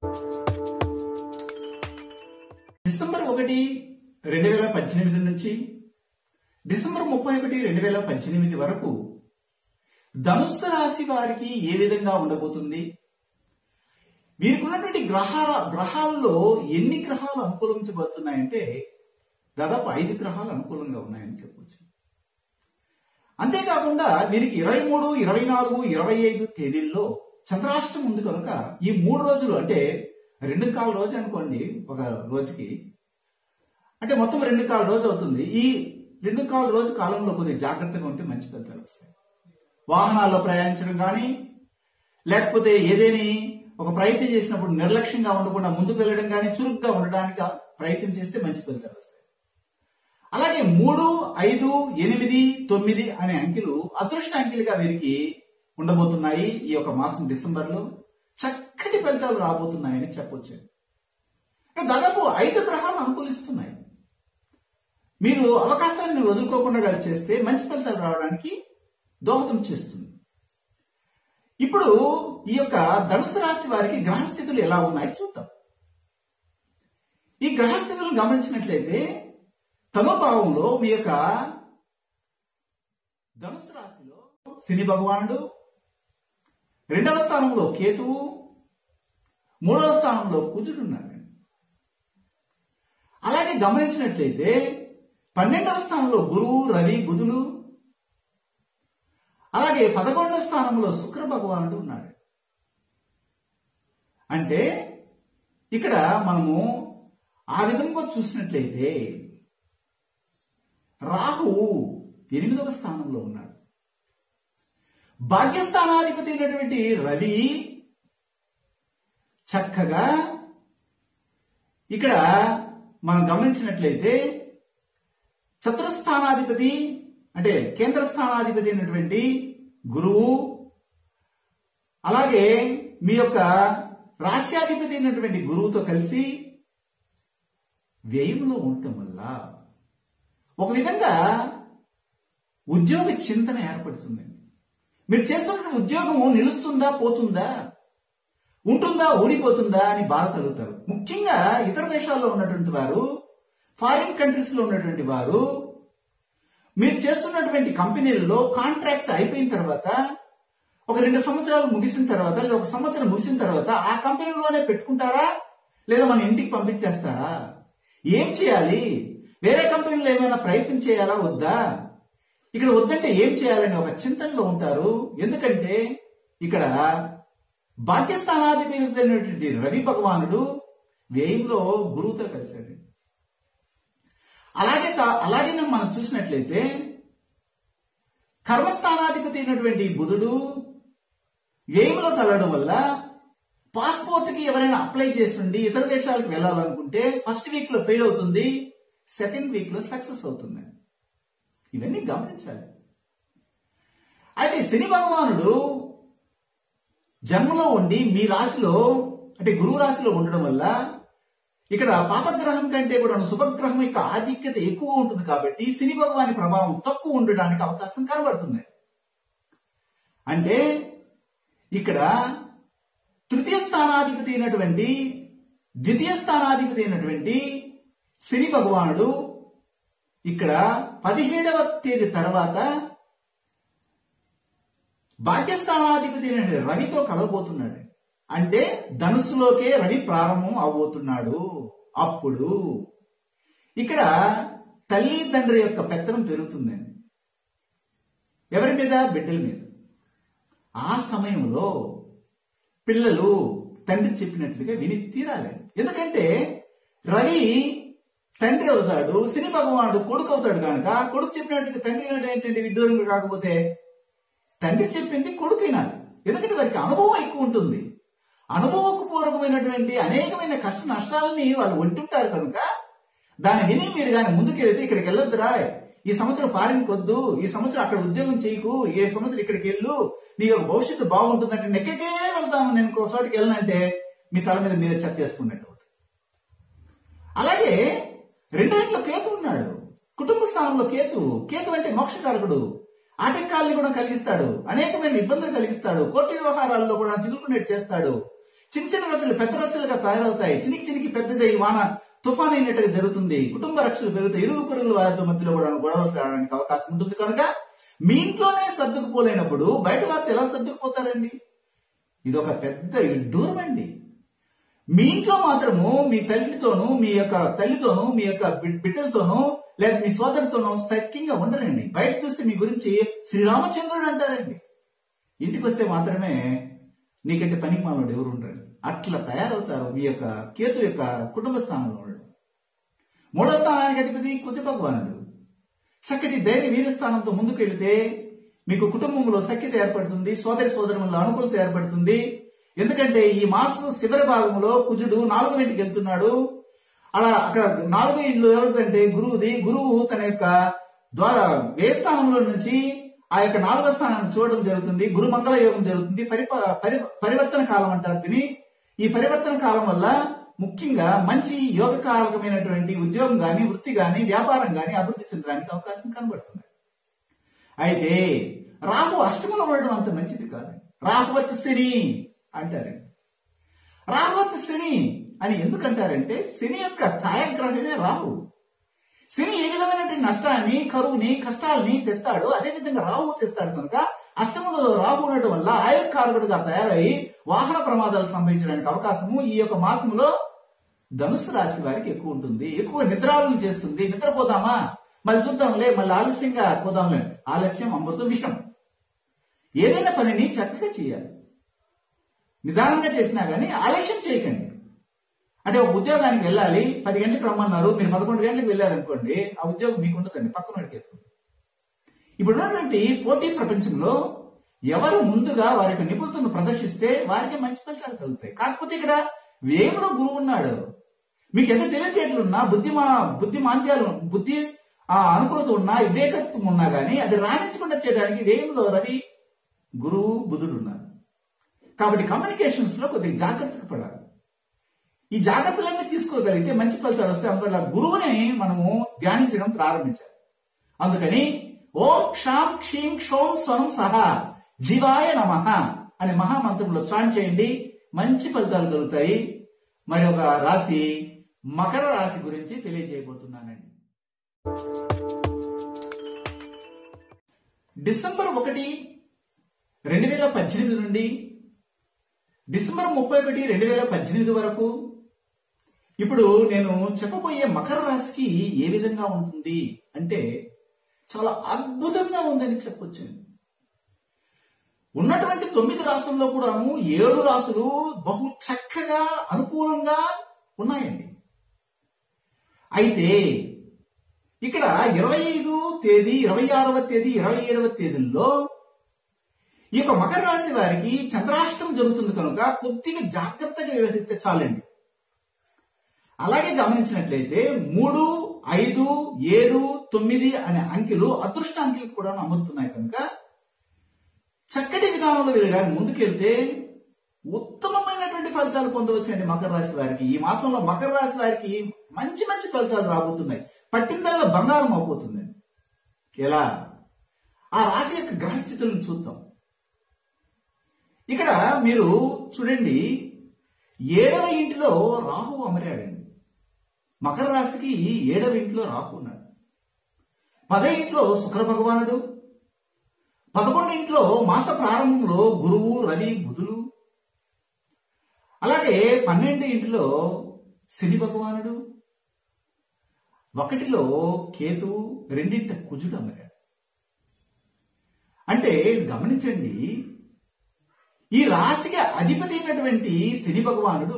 డిసెంబర్ ఒకటి రెండు వేల పద్దెనిమిది నుంచి డిసెంబర్ ముప్పై ఒకటి రెండు వేల పద్దెనిమిది వరకు ధనుస్సు రాశి వారికి ఏ విధంగా ఉండబోతుంది వీరికి ఉన్నటువంటి గ్రహాల గ్రహాల్లో ఎన్ని గ్రహాలు అనుకూలించబోతున్నాయంటే దాదాపు ఐదు గ్రహాలు అనుకూలంగా ఉన్నాయని చెప్పొచ్చు అంతేకాకుండా వీరికి ఇరవై మూడు ఇరవై నాలుగు ఇరవై ఐదు తేదీల్లో చంద్రాష్టం ఉంది కనుక ఈ మూడు రోజులు అంటే రెండు కాల రోజు అనుకోండి ఒక రోజుకి అంటే మొత్తం రెండు కాల రోజు అవుతుంది ఈ రెండు కాల రోజు కాలంలో కొద్దిగా జాగ్రత్తగా ఉంటే మంచి ఫలితాలు వస్తాయి వాహనాల్లో ప్రయాణించడం కానీ లేకపోతే ఏదేని ఒక ప్రయత్నం చేసినప్పుడు నిర్లక్ష్యంగా ఉండకుండా ముందుకు వెళ్ళడం కానీ చురుగ్గా ఉండడానికి ప్రయత్నం చేస్తే మంచి ఫలితాలు వస్తాయి అలాగే మూడు ఐదు ఎనిమిది తొమ్మిది అనే అంకెలు అదృష్ట అంకెలుగా వీరికి ఉండబోతున్నాయి ఈ యొక్క మాసం డిసెంబర్ లో చక్కటి ఫలితాలు రాబోతున్నాయని చెప్పొచ్చు దాదాపు ఐదు గ్రహాలు అనుకూలిస్తున్నాయి మీరు అవకాశాన్ని వదులుకోకుండా చేస్తే మంచి ఫలితాలు రావడానికి దోహదం చేస్తుంది ఇప్పుడు ఈ యొక్క ధనుసు రాశి వారికి గ్రహస్థితులు ఎలా ఉన్నాయో చూద్దాం ఈ గ్రహస్థితులను గమనించినట్లయితే తమోభావంలో మీ యొక్క ధనుసు రాశిలో శని భగవానుడు రెండవ స్థానంలో కేతువు మూడవ స్థానంలో కుజుడున్నాడు అలాగే గమనించినట్లయితే పన్నెండవ స్థానంలో గురువు రవి బుధులు అలాగే పదకొండవ స్థానంలో శుక్ర భగవానుడు ఉన్నాడు అంటే ఇక్కడ మనము ఆ విధంగా చూసినట్లయితే రాహువు ఎనిమిదవ స్థానంలో ఉన్నాడు భాగ్యస్థానాధిపతి అయినటువంటి రవి చక్కగా ఇక్కడ మనం గమనించినట్లయితే చతురస్థానాధిపతి అంటే కేంద్ర స్థానాధిపతి అయినటువంటి గురువు అలాగే మీ యొక్క రాష్ట్రాధిపతి అయినటువంటి గురువుతో కలిసి వ్యయంలో ఉండటం వల్ల ఒక విధంగా ఉద్యోగ చింతన ఏర్పడుతుందండి మీరు చేస్తున్న ఉద్యోగము నిలుస్తుందా పోతుందా ఉంటుందా ఓడిపోతుందా అని బాధ కలుగుతారు ముఖ్యంగా ఇతర దేశాల్లో ఉన్నటువంటి వారు ఫారిన్ కంట్రీస్ లో ఉన్నటువంటి వారు మీరు చేస్తున్నటువంటి కంపెనీలలో కాంట్రాక్ట్ అయిపోయిన తర్వాత ఒక రెండు సంవత్సరాలు ముగిసిన తర్వాత లేదా ఒక సంవత్సరం ముగిసిన తర్వాత ఆ కంపెనీలోనే పెట్టుకుంటారా లేదా మన ఇంటికి పంపించేస్తారా ఏం చేయాలి వేరే కంపెనీలో ఏమైనా ప్రయత్నం చేయాలా వద్దా ఇక్కడ వద్దంటే ఏం చేయాలని ఒక చింతనలో ఉంటారు ఎందుకంటే ఇక్కడ భాగ్యస్థానాధిపతి రవి భగవానుడు వ్యయంలో గురువుతో కలిశాడు అలాగే కా- అలాగే మనం చూసినట్లయితే కర్మస్థానాధిపతి అయినటువంటి బుధుడు వ్యయంలో కలవడం వల్ల పాస్పోర్ట్ కి ఎవరైనా అప్లై చేస్తుండి ఇతర దేశాలకు వెళ్ళాలనుకుంటే ఫస్ట్ వీక్ లో ఫెయిల్ అవుతుంది సెకండ్ వీక్ లో సక్సెస్ అవుతుంది ఇవన్నీ గమనించాలి అయితే శని భగవానుడు జన్మలో ఉండి మీ రాశిలో అంటే గురువు రాశిలో ఉండడం వల్ల ఇక్కడ పాపగ్రహం కంటే కూడా శుభగ్రహం యొక్క ఆధిక్యత ఎక్కువ ఉంటుంది కాబట్టి శని భగవాని ప్రభావం తక్కువ ఉండడానికి అవకాశం కనబడుతుంది అంటే ఇక్కడ తృతీయ స్థానాధిపతి అయినటువంటి ద్వితీయ స్థానాధిపతి అయినటువంటి శని భగవానుడు ఇక్కడ పదిహేడవ తేదీ తర్వాత భాగ్యస్థానాధిపతి అయిన రవితో కలవబోతున్నాడు అంటే ధనుస్సులోకే రవి ప్రారంభం అవబోతున్నాడు అప్పుడు ఇక్కడ తల్లి తండ్రి యొక్క పెత్తనం పెరుగుతుందండి ఎవరి మీద బిడ్డల మీద ఆ సమయంలో పిల్లలు తండ్రి చెప్పినట్లుగా విని తీరాలి ఎందుకంటే రవి తండ్రి అవుతాడు శని భగవానుడు కొడుకు అవుతాడు కనుక కొడుకు చెప్పినట్టుగా తండ్రి వినడం ఏంటంటే విడ్డూరంగా కాకపోతే తండ్రి చెప్పింది కొడుకు వినాలి ఎందుకంటే వారికి అనుభవం ఎక్కువ ఉంటుంది అనుభవపూర్వకమైనటువంటి అనేకమైన కష్ట నష్టాలని వాళ్ళు ఒంటుంటారు కనుక దాన్ని విని మీరు కానీ ముందుకెళ్తే ఇక్కడికి వెళ్ళొద్దురా ఈ సంవత్సరం ఫారిన్ వద్దు ఈ సంవత్సరం అక్కడ ఉద్యోగం చేయకు ఈ సంవత్సరం ఇక్కడికి వెళ్ళు నీ యొక్క భవిష్యత్తు బాగుంటుందంటే నేను ఎక్కడికే వెళ్తాను నేను ఇంకో చోటికి వెళ్ళనంటే మీ తల మీద మీద చెత్త వేసుకున్నట్టు అవుతుంది అలాగే రెండో ఇంట్లో కేతు ఉన్నాడు కుటుంబ స్థానంలో కేతు కేతు అంటే మోక్షకారకుడు ఆటంకాలను కూడా కలిగిస్తాడు అనేకమైన ఇబ్బందులు కలిగిస్తాడు కోర్టు వ్యవహారాల్లో కూడా చిలుకునేట్టు చేస్తాడు చిన్న చిన్న రచనలు పెద్ద రచనలుగా తయారవుతాయి చినికి చినికి పెద్దది వాన తుఫాన్ అయినట్టుగా జరుగుతుంది కుటుంబ రక్షలు పెరుగుతాయి ఇరుగు పొరుగుల వారి మధ్యలో కూడా గొడవలు రావడానికి అవకాశం ఉంటుంది కనుక మీ ఇంట్లోనే సర్దుకుపోలేనప్పుడు బయట వారితో ఎలా సర్దుకుపోతారండి ఇది ఒక పెద్ద విడ్డూరం అండి మీ ఇంట్లో మాత్రము మీ తల్లితోనూ మీ యొక్క తల్లితోనూ మీ యొక్క బి- బిడ్డలతోనూ లేదా మీ సోదరితోనూ సఖ్యంగా ఉండరండి బయట చూస్తే మీ గురించి శ్రీరామచంద్రుడు అంటారండి ఇంటికి వస్తే మాత్రమే నీకంటే పనికి మాలోడు ఎవరు ఉండరు అట్లా తయారవుతారు మీ యొక్క కేతు యొక్క కుటుంబ స్థానంలో ఉండడం మూడో స్థానానికి అధిపతి కుజ భగవానుడు చక్కటి ధైర్య వీర స్థానంతో ముందుకు వెళితే మీకు కుటుంబంలో సఖ్యత ఏర్పడుతుంది సోదరి సోదరుల అనుకూలత ఏర్పడుతుంది ఎందుకంటే ఈ మాసం చివరి భాగంలో కుజుడు నాలుగో ఇంటికి వెళ్తున్నాడు అలా అక్కడ నాలుగో ఇంట్లో ఎవరిదంటే గురువుది గురువు తన యొక్క ద్వారా ఏ స్థానంలో నుంచి ఆ యొక్క నాలుగో స్థానాన్ని చూడడం జరుగుతుంది గురు మంగళ యోగం జరుగుతుంది పరిప పరి పరివర్తన కాలం అంటారు దీని ఈ పరివర్తన కాలం వల్ల ముఖ్యంగా మంచి యోగకారకమైనటువంటి ఉద్యోగం గాని వృత్తి గాని వ్యాపారం గాని అభివృద్ధి చెందడానికి అవకాశం కనబడుతుంది అయితే రాహు అష్టమంలో ఉండడం అంత మంచిది కాదు రాహువత్ శని అంటారండి రాహువత్ శని అని ఎందుకంటారంటే శని యొక్క ఛాయాగ్రహమే రాహు శని ఏ విధమైనటువంటి నష్టాన్ని కరువుని కష్టాలని తెస్తాడో అదే విధంగా రాహు తెస్తాడు కనుక అష్టమంలో రాహు ఉండడం వల్ల ఆయుర్కారకుడుగా తయారై వాహన ప్రమాదాలు సంభవించడానికి అవకాశము ఈ యొక్క మాసంలో ధనుసు రాశి వారికి ఎక్కువ ఉంటుంది ఎక్కువ నిద్రాలను చేస్తుంది నిద్రపోదామా మళ్ళీ చూద్దాంలే మళ్ళీ ఆలస్యంగా పోదాంలే ఆలస్యం అమృతం విషం ఏదైనా పనిని చక్కగా చేయాలి నిదానంగా చేసినా గానీ ఆలస్యం చేయకండి అంటే ఒక ఉద్యోగానికి వెళ్ళాలి పది గంటలకు రమ్మన్నారు మీరు పదకొండు గంటలకు వెళ్ళారనుకోండి ఆ ఉద్యోగం మీకు ఉండదండి పక్కన అడిగేస్తుంది ఇప్పుడు ఉన్నటువంటి పోటీ ప్రపంచంలో ఎవరు ముందుగా వారి యొక్క నిపుణతను ప్రదర్శిస్తే వారికి మంచి ఫలితాలు కలుగుతాయి కాకపోతే ఇక్కడ వేములో గురువు ఉన్నాడు మీకు ఎంత తెలివితేటలున్నా బుద్ధిమా బుద్ధి మాంద్యాలు బుద్ధి ఆ అనుకూలత ఉన్నా వివేకత్వం ఉన్నా గానీ అది రాణించకుండా చేయడానికి వేములో రవి గురువు బుధుడు ఉన్నారు కాబట్టి కమ్యూనికేషన్స్ లో కొద్దిగా జాగ్రత్తగా పడాలి ఈ జాగ్రత్తలన్నీ తీసుకోగలిగితే మంచి ఫలితాలు వస్తాయి అందువల్ల గురువుని మనము ధ్యానించడం ప్రారంభించాలి అందుకని ఓం క్షాం క్షీం క్షోం స్వనం సహా జీవాయ నమ అనే మహామంత్రంలో చాన్ చేయండి మంచి ఫలితాలు కలుగుతాయి మరి ఒక రాశి మకర రాశి గురించి తెలియజేయబోతున్నానండి డిసెంబర్ ఒకటి రెండు వేల పద్దెనిమిది నుండి డిసెంబర్ ముప్పై ఒకటి రెండు వేల పద్దెనిమిది వరకు ఇప్పుడు నేను చెప్పబోయే మకర రాశికి ఏ విధంగా ఉంటుంది అంటే చాలా అద్భుతంగా ఉందని చెప్పొచ్చు ఉన్నటువంటి తొమ్మిది రాసుల్లో కూడాను ఏడు రాసులు బహు చక్కగా అనుకూలంగా ఉన్నాయండి అయితే ఇక్కడ ఇరవై ఐదు తేదీ ఇరవై ఆరవ తేదీ ఇరవై ఏడవ తేదీల్లో ఈ యొక్క మకర రాశి వారికి చంద్రాష్టం జరుగుతుంది కనుక కొద్దిగా జాగ్రత్తగా వ్యవహరిస్తే చాలండి అలాగే గమనించినట్లయితే మూడు ఐదు ఏడు తొమ్మిది అనే అంకెలు అదృష్ట అంకెలు కూడా అమరుతున్నాయి కనుక చక్కటి విధానంలో వీరు కానీ ముందుకెళ్తే ఉత్తమమైనటువంటి ఫలితాలు పొందవచ్చండి మకర రాశి వారికి ఈ మాసంలో మకర రాశి వారికి మంచి మంచి ఫలితాలు రాబోతున్నాయి పట్టిందల్లా బంగారం అయిపోతుందండి ఎలా ఆ రాశి యొక్క గ్రహస్థితులను చూద్దాం ఇక్కడ మీరు చూడండి ఏడవ ఇంటిలో రాహు అమరాడండి మకర రాశికి ఏడవ ఇంట్లో రాహు ఉన్నాడు పద ఇంట్లో శుక్ర భగవానుడు పదకొండు ఇంట్లో మాస ప్రారంభంలో గురువు రవి బుధులు అలాగే పన్నెండు ఇంటిలో శని భగవానుడు ఒకటిలో కేతు రెండింట కుజుడు అమరాడు అంటే గమనించండి ఈ రాశికి అధిపతి అయినటువంటి శని భగవానుడు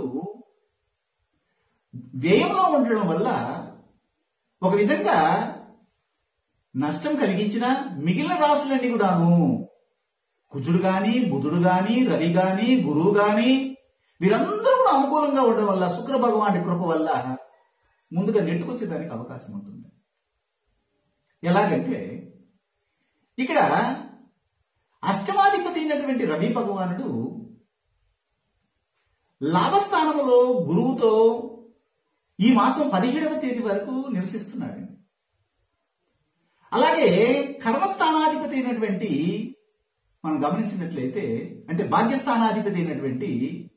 వ్యయంలో ఉండడం వల్ల ఒక విధంగా నష్టం కలిగించిన మిగిలిన రాశులన్నీ కూడాను కుజుడు గాని బుధుడు గాని రవి గాని గురువు గాని వీరందరూ కూడా అనుకూలంగా ఉండడం వల్ల శుక్ర భగవాని కృప వల్ల ముందుగా నెట్టుకొచ్చేదానికి అవకాశం ఉంటుంది ఎలాగంటే ఇక్కడ అష్టమాధిపతి అయినటువంటి రవి భగవానుడు లాభస్థానములో గురువుతో ఈ మాసం పదిహేడవ తేదీ వరకు నివసిస్తున్నాడు అలాగే కర్మస్థానాధిపతి అయినటువంటి మనం గమనించినట్లయితే అంటే భాగ్యస్థానాధిపతి అయినటువంటి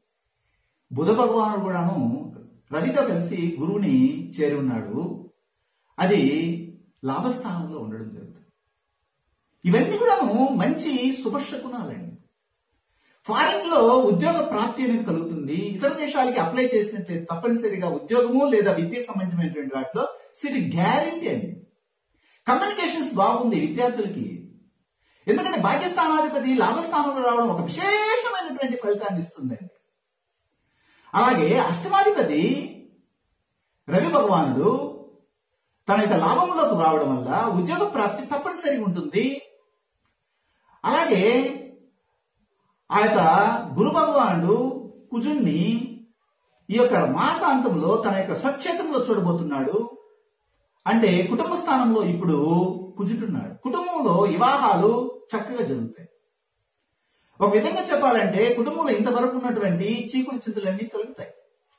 బుధ భగవానుడు కూడాను రవితో కలిసి గురువుని చేరి ఉన్నాడు అది లాభస్థానంలో ఉండడం జరుగుతుంది ఇవన్నీ కూడాను మంచి శుభశకునాలండి ఫారిన్ లో ఉద్యోగ ప్రాప్తి అనేది కలుగుతుంది ఇతర దేశాలకి అప్లై చేసినట్లయితే తప్పనిసరిగా ఉద్యోగము లేదా విద్యకు సంబంధించినటువంటి వాటిలో సిటీ గ్యారంటీ అండి కమ్యూనికేషన్స్ బాగుంది విద్యార్థులకి ఎందుకంటే భాగ్యస్థానాధిపతి లాభస్థానంలో రావడం ఒక విశేషమైనటువంటి ఫలితాన్ని ఇస్తుందండి అలాగే అష్టమాధిపతి రవి భగవానుడు తన యొక్క లాభంలోకి రావడం వల్ల ఉద్యోగ ప్రాప్తి తప్పనిసరిగా ఉంటుంది అలాగే ఆ యొక్క గురు భగవానుడు కుజుణ్ణి ఈ యొక్క మాసాంతంలో తన యొక్క స్వక్షేత్రంలో చూడబోతున్నాడు అంటే కుటుంబ స్థానంలో ఇప్పుడు కుజుడున్నాడు కుటుంబంలో వివాహాలు చక్కగా జరుగుతాయి ఒక విధంగా చెప్పాలంటే కుటుంబంలో ఇంతవరకు ఉన్నటువంటి చీకులు చింతలన్నీ తొలగుతాయి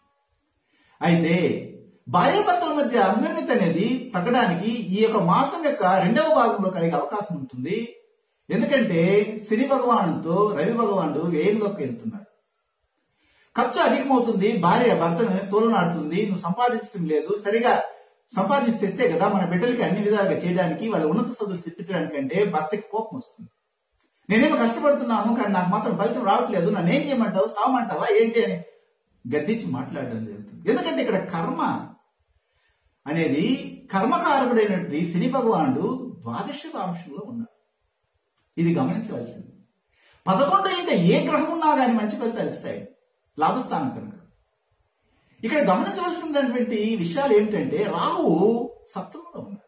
అయితే భార్యాభర్తల మధ్య అన్యోన్యత అనేది తగ్గడానికి ఈ యొక్క మాసం యొక్క రెండవ భాగంలో కలిగే అవకాశం ఉంటుంది ఎందుకంటే శని భగవానుడితో రవి భగవానుడు వ్యయంలోకి వెళ్తున్నాడు ఖర్చు అధికమవుతుంది భార్య భర్తను తోలనాడుతుంది నువ్వు సంపాదించడం లేదు సరిగా సంపాదిస్తే తెస్తే కదా మన బిడ్డలకి అన్ని విధాలుగా చేయడానికి వాళ్ళ ఉన్నత చదువులు చెప్పించడానికి అంటే భర్తకి కోపం వస్తుంది నేనేమో కష్టపడుతున్నాను కానీ నాకు మాత్రం ఫలితం రావట్లేదు నన్ను ఏం చేయమంటావు సావమంటావా ఏంటి అని గద్దించి మాట్లాడడం జరుగుతుంది ఎందుకంటే ఇక్కడ కర్మ అనేది కర్మకారకుడైనటువంటి శని భగవానుడు ద్వాదశ అంశంలో ఉన్నాడు ఇది గమనించవలసింది పదకొండు ఇంకా ఏ గ్రహం ఉన్నా కానీ మంచి ఫలితాలు ఇస్తాయి లాభస్థానం కనుక ఇక్కడ గమనించవలసినటువంటి విషయాలు ఏమిటంటే రాహు సప్తమంలో ఉన్నాడు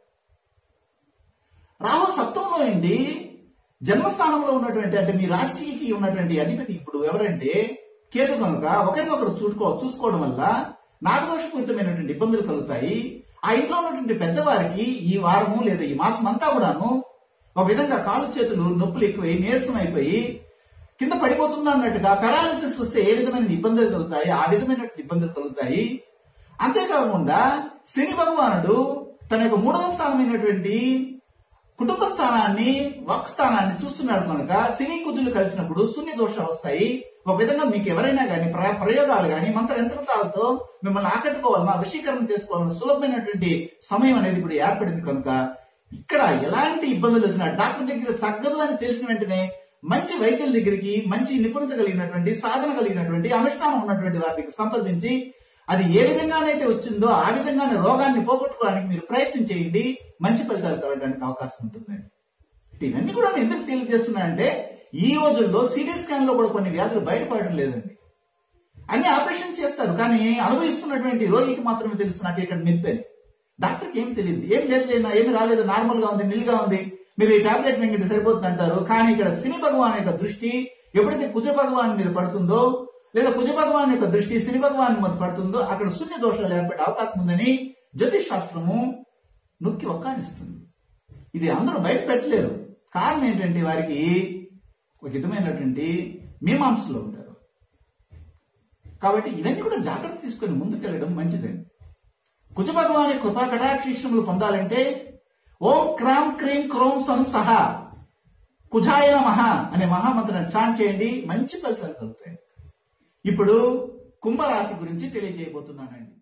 రాహు సప్తంలో ఏంటి జన్మస్థానంలో ఉన్నటువంటి అంటే మీ రాశికి ఉన్నటువంటి అధిపతి ఇప్పుడు ఎవరంటే కేతు కనుక ఒకరినొకరు చూసుకో చూసుకోవడం వల్ల నాగదోషపూరితమైనటువంటి ఇబ్బందులు కలుగుతాయి ఆ ఇంట్లో ఉన్నటువంటి పెద్దవారికి ఈ వారము లేదా ఈ మాసం అంతా కూడాను ఒక విధంగా కాళ్ళు చేతులు నొప్పులు ఎక్కువై నీరసం అయిపోయి కింద పడిపోతుందా అన్నట్టుగా పెరాలిసిస్ వస్తే ఏ విధమైన ఇబ్బందులు కలుగుతాయి ఆ విధమైన ఇబ్బందులు కలుగుతాయి అంతేకాకుండా శని భగవానుడు తన యొక్క మూడవ స్థానమైనటువంటి కుటుంబ స్థానాన్ని వాక్ స్థానాన్ని చూస్తున్నాడు కనుక శని కుజులు కలిసినప్పుడు శూన్య దోషాలు వస్తాయి ఒక విధంగా మీకు ఎవరైనా కానీ ప్రయోగాలు కానీ మంత్ర యంత్రతాలతో మిమ్మల్ని ఆకట్టుకోవాలన్నా వశీకరణ చేసుకోవాలన్న సులభమైనటువంటి సమయం అనేది ఇప్పుడు ఏర్పడింది కనుక ఇక్కడ ఎలాంటి ఇబ్బందులు వచ్చినా డాక్టర్ దగ్గర తగ్గదు అని తెలిసిన వెంటనే మంచి వైద్యుల దగ్గరికి మంచి నిపుణత కలిగినటువంటి సాధన కలిగినటువంటి అనుష్ఠానం ఉన్నటువంటి వారి దగ్గర సంప్రదించి అది ఏ విధంగానైతే వచ్చిందో ఆ విధంగానే రోగాన్ని పోగొట్టుకోవడానికి మీరు ప్రయత్నం చేయండి మంచి ఫలితాలు కలగడానికి అవకాశం ఉంటుందండి ఇవన్నీ కూడా నేను ఎందుకు తెలియజేస్తున్నానంటే ఈ రోజుల్లో సిటీ స్కాన్ లో కూడా కొన్ని వ్యాధులు బయటపడడం లేదండి అన్ని ఆపరేషన్ చేస్తారు కానీ అనుభవిస్తున్నటువంటి రోగికి మాత్రమే తెలుసు నాకు ఇక్కడ నొప్పి అని డాక్టర్కి ఏం తెలియదు ఏం లేదు లేదు ఏమి రాలేదు నార్మల్ గా ఉంది నిల్గా ఉంది మీరు ఈ టాబ్లెట్ మింగితే సరిపోతుంది అంటారు కానీ ఇక్కడ శని భగవాన్ యొక్క దృష్టి ఎప్పుడైతే కుజ భగవాన్ మీద పడుతుందో లేదా కుజ భగవాన్ యొక్క దృష్టి శని భగవాన్ మీద పడుతుందో అక్కడ శూన్య దోషాలు ఏర్పడే అవకాశం ఉందని జ్యోతిష్ శాస్త్రము నొక్కి ఒక్కానిస్తుంది ఇది అందరూ బయట పెట్టలేరు కారణం ఏంటంటే వారికి ఒక విధమైనటువంటి మీమాంసలో ఉంటారు కాబట్టి ఇవన్నీ కూడా జాగ్రత్త తీసుకొని ముందుకెళ్ళడం మంచిదండి కుజ భగవాని కృపా కటాక్షీక్షములు పొందాలంటే ఓం క్రాం క్రీం క్రోం సం సహా కుజాయ మహా అనే మహామంత్రాన్ని చాన్ చేయండి మంచి ఫలితాలు కలుగుతాయి ఇప్పుడు కుంభరాశి గురించి తెలియజేయబోతున్నానండి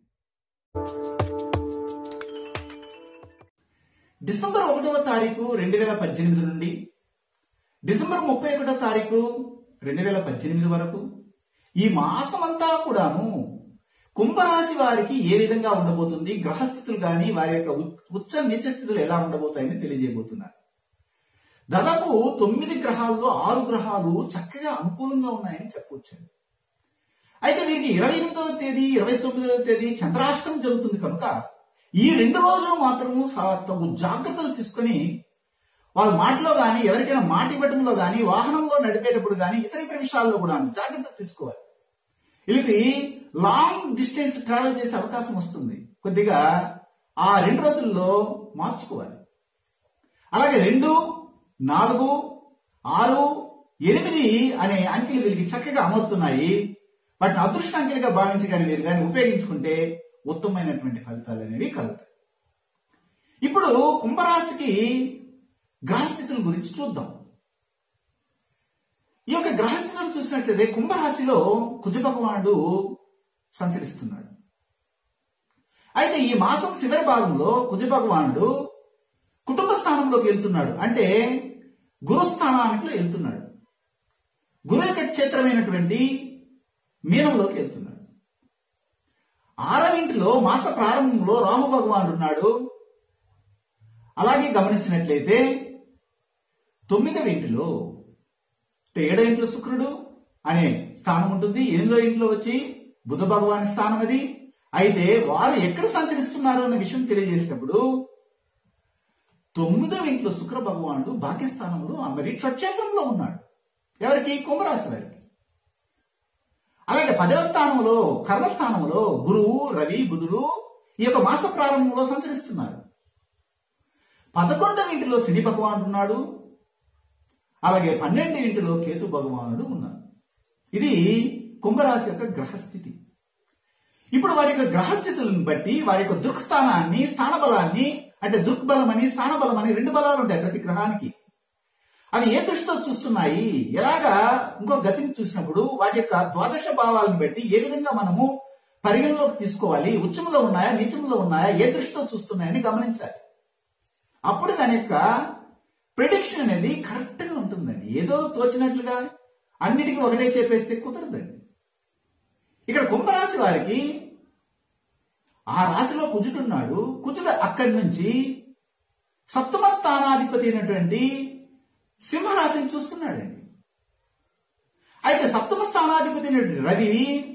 డిసెంబర్ ఒకటవ తారీఖు రెండు వేల పద్దెనిమిది నుండి డిసెంబర్ ముప్పై ఒకటో తారీఖు రెండు వేల పద్దెనిమిది వరకు ఈ మాసమంతా కూడాను కుంభరాశి వారికి ఏ విధంగా ఉండబోతుంది గ్రహస్థితులు కానీ వారి యొక్క ఉచ్చ నీచ స్థితులు ఎలా ఉండబోతాయని తెలియజేయబోతున్నారు దాదాపు తొమ్మిది గ్రహాల్లో ఆరు గ్రహాలు చక్కగా అనుకూలంగా ఉన్నాయని చెప్పవచ్చు అయితే వీరికి ఇరవై ఎనిమిదవ తేదీ ఇరవై తొమ్మిదవ తేదీ చంద్రాష్టం జరుగుతుంది కనుక ఈ రెండు రోజులు మాత్రము తగు జాగ్రత్తలు తీసుకొని వాళ్ళ మాటలో గాని ఎవరికైనా మాట ఇవ్వటంలో గాని వాహనంలో నడిపేటప్పుడు గాని ఇతర ఇతర విషయాల్లో కూడా జాగ్రత్త తీసుకోవాలి ఇది లాంగ్ డిస్టెన్స్ ట్రావెల్ చేసే అవకాశం వస్తుంది కొద్దిగా ఆ రెండు రోజుల్లో మార్చుకోవాలి అలాగే రెండు నాలుగు ఆరు ఎనిమిది అనే అంకెలు వీరికి చక్కగా అమరుతున్నాయి వాటిని అదృష్ట అంకెలుగా భావించి కానీ మీరు కానీ ఉపయోగించుకుంటే ఉత్తమమైనటువంటి ఫలితాలు అనేవి కలుగుతాయి ఇప్పుడు కుంభరాశికి గ్రహస్థితుల గురించి చూద్దాం ఈ యొక్క గ్రహస్థితులను చూసినట్లయితే కుంభరాశిలో కుజ భగవానుడు సంచరిస్తున్నాడు అయితే ఈ మాసం చివరి భాగంలో కుజ భగవానుడు కుటుంబ స్థానంలోకి వెళ్తున్నాడు అంటే గురుస్థానానికి వెళ్తున్నాడు గురు యొక్క క్షేత్రమైనటువంటి మీనంలోకి వెళ్తున్నాడు ఆరవింటిలో మాస ప్రారంభంలో రాము భగవానుడు ఉన్నాడు అలాగే గమనించినట్లయితే తొమ్మిదవ ఇంటిలో ఏడో ఇంట్లో శుక్రుడు అనే స్థానం ఉంటుంది ఎనిమిదో ఇంట్లో వచ్చి బుధ భగవాన్ స్థానం అది అయితే వారు ఎక్కడ సంచరిస్తున్నారు అన్న విషయం తెలియజేసినప్పుడు తొమ్మిదవ ఇంట్లో శుక్ర భగవానుడు భాగ్యస్థానంలో మరి స్వక్షేత్రంలో ఉన్నాడు ఎవరికి కుంభరాశి వారికి అలాగే పదవ స్థానంలో కర్మస్థానంలో గురువు రవి బుధుడు ఈ యొక్క మాస ప్రారంభంలో సంచరిస్తున్నారు పదకొండవ ఇంటిలో శని భగవానుడు ఉన్నాడు అలాగే పన్నెండు ఇంటిలో కేతు భగవానుడు ఉన్నారు ఇది కుంభరాశి యొక్క గ్రహస్థితి ఇప్పుడు వారి యొక్క గ్రహస్థితులను బట్టి వారి యొక్క దృక్స్థానాన్ని స్థానబలాన్ని అంటే దృక్బలం అని స్థానబలం అని రెండు బలాలు ఉంటాయి ప్రతి గ్రహానికి అవి ఏ దృష్టితో చూస్తున్నాయి ఎలాగా ఇంకో గతిని చూసినప్పుడు వాటి యొక్క ద్వాదశ భావాలను బట్టి ఏ విధంగా మనము పరిగణలోకి తీసుకోవాలి ఉచ్చంలో ఉన్నాయా నీచంలో ఉన్నాయా ఏ దృష్టితో చూస్తున్నాయని గమనించాలి అప్పుడు దాని యొక్క ప్రిడిక్షన్ అనేది కరెక్ట్ గా ఉంటుందండి ఏదో తోచినట్లుగా అన్నిటికీ ఒకటే చెప్పేస్తే కుదరదండి ఇక్కడ కుంభరాశి వారికి ఆ రాశిలో కుజుడున్నాడు కుజుడు అక్కడి నుంచి సప్తమ స్థానాధిపతి అయినటువంటి సింహరాశిని చూస్తున్నాడండి అయితే సప్తమ స్థానాధిపతి అయినటువంటి రవి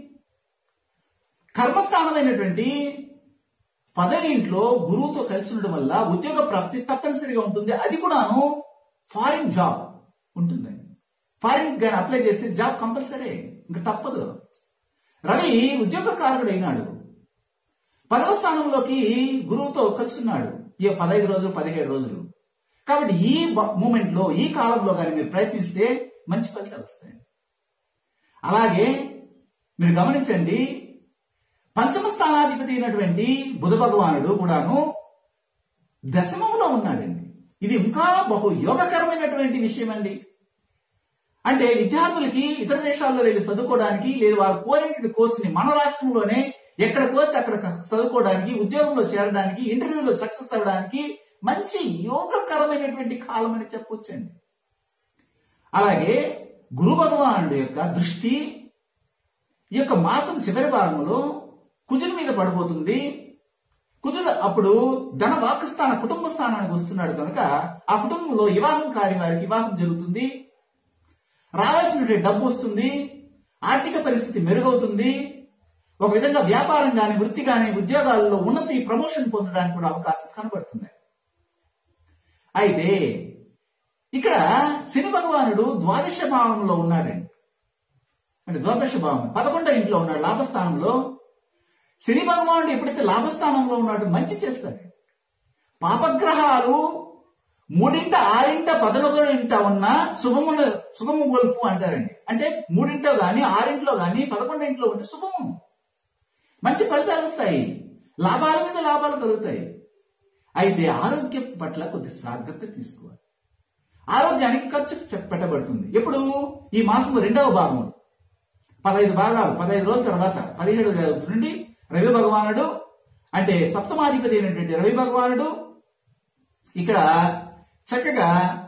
కర్మస్థానమైనటువంటి పదవి ఇంట్లో గురువుతో కలిసి ఉండడం వల్ల ఉద్యోగ ప్రాప్తి తప్పనిసరిగా ఉంటుంది అది కూడాను ఫారిన్ జాబ్ ఉంటుందండి ఫారిన్ కానీ అప్లై చేస్తే జాబ్ కంపల్సరీ ఇంకా తప్పదు రవి ఉద్యోగకారకుడు అయినాడు పదవ స్థానంలోకి గురువుతో కలిసి ఉన్నాడు ఈ పదహైదు రోజులు పదిహేడు రోజులు కాబట్టి ఈ మూమెంట్ లో ఈ కాలంలో కానీ మీరు ప్రయత్నిస్తే మంచి ఫలితాలు వస్తాయి అలాగే మీరు గమనించండి పంచమ స్థానాధిపతి అయినటువంటి బుధ భగవానుడు కూడాను దశమంలో ఉన్నాడండి ఇది ఇంకా బహు యోగకరమైనటువంటి విషయం అండి అంటే విద్యార్థులకి ఇతర దేశాల్లో వెళ్ళి చదువుకోవడానికి లేదా వారు కోరినటువంటి కోర్సుని మన రాష్ట్రంలోనే ఎక్కడ కోరితే అక్కడ చదువుకోవడానికి ఉద్యోగంలో చేరడానికి ఇంటర్వ్యూలో సక్సెస్ అవ్వడానికి మంచి యోగకరమైనటువంటి కాలం అని చెప్పొచ్చండి అలాగే గురు భగవానుడి యొక్క దృష్టి ఈ యొక్క మాసం చివరి భాగంలో కుజుని మీద పడబోతుంది కుజుడు అప్పుడు ధన వాకస్థాన కుటుంబ స్థానానికి వస్తున్నాడు కనుక ఆ కుటుంబంలో వివాహం కాని వారికి వివాహం జరుగుతుంది రావాల్సినటువంటి డబ్బు వస్తుంది ఆర్థిక పరిస్థితి మెరుగవుతుంది ఒక విధంగా వ్యాపారం గాని వృత్తి గాని ఉద్యోగాల్లో ఉన్నతి ప్రమోషన్ పొందడానికి కూడా అవకాశం కనబడుతుంది అయితే ఇక్కడ శని భగవానుడు ద్వాదశ భావంలో ఉన్నాడండి అంటే ద్వాదశ భావం పదకొండో ఇంట్లో ఉన్నాడు లాభస్థానంలో శని భగవానుడు ఎప్పుడైతే లాభస్థానంలో ఉన్నాడు మంచి చేస్తాడు పాపగ్రహాలు మూడింట ఆరింట పదనొక ఇంట ఉన్న శుభమును శుభము గొలుపు అంటారండి అంటే మూడింట్లో గాని ఆరింట్లో గాని పదకొండు ఇంట్లో ఉంటే శుభము మంచి ఫలితాలు వస్తాయి లాభాల మీద లాభాలు కలుగుతాయి అయితే ఆరోగ్యం పట్ల కొద్ది జాగ్రత్త తీసుకోవాలి ఆరోగ్యానికి ఖర్చు చె- పెట్టబడుతుంది ఎప్పుడు ఈ మాసం రెండవ భాగం పదహైదు భాగాలు పదహైదు రోజుల తర్వాత పదిహేడు రోజుల నుండి రవి భగవానుడు అంటే సప్తమాధిపతి అయినటువంటి రవి భగవానుడు ఇక్కడ చక్కగా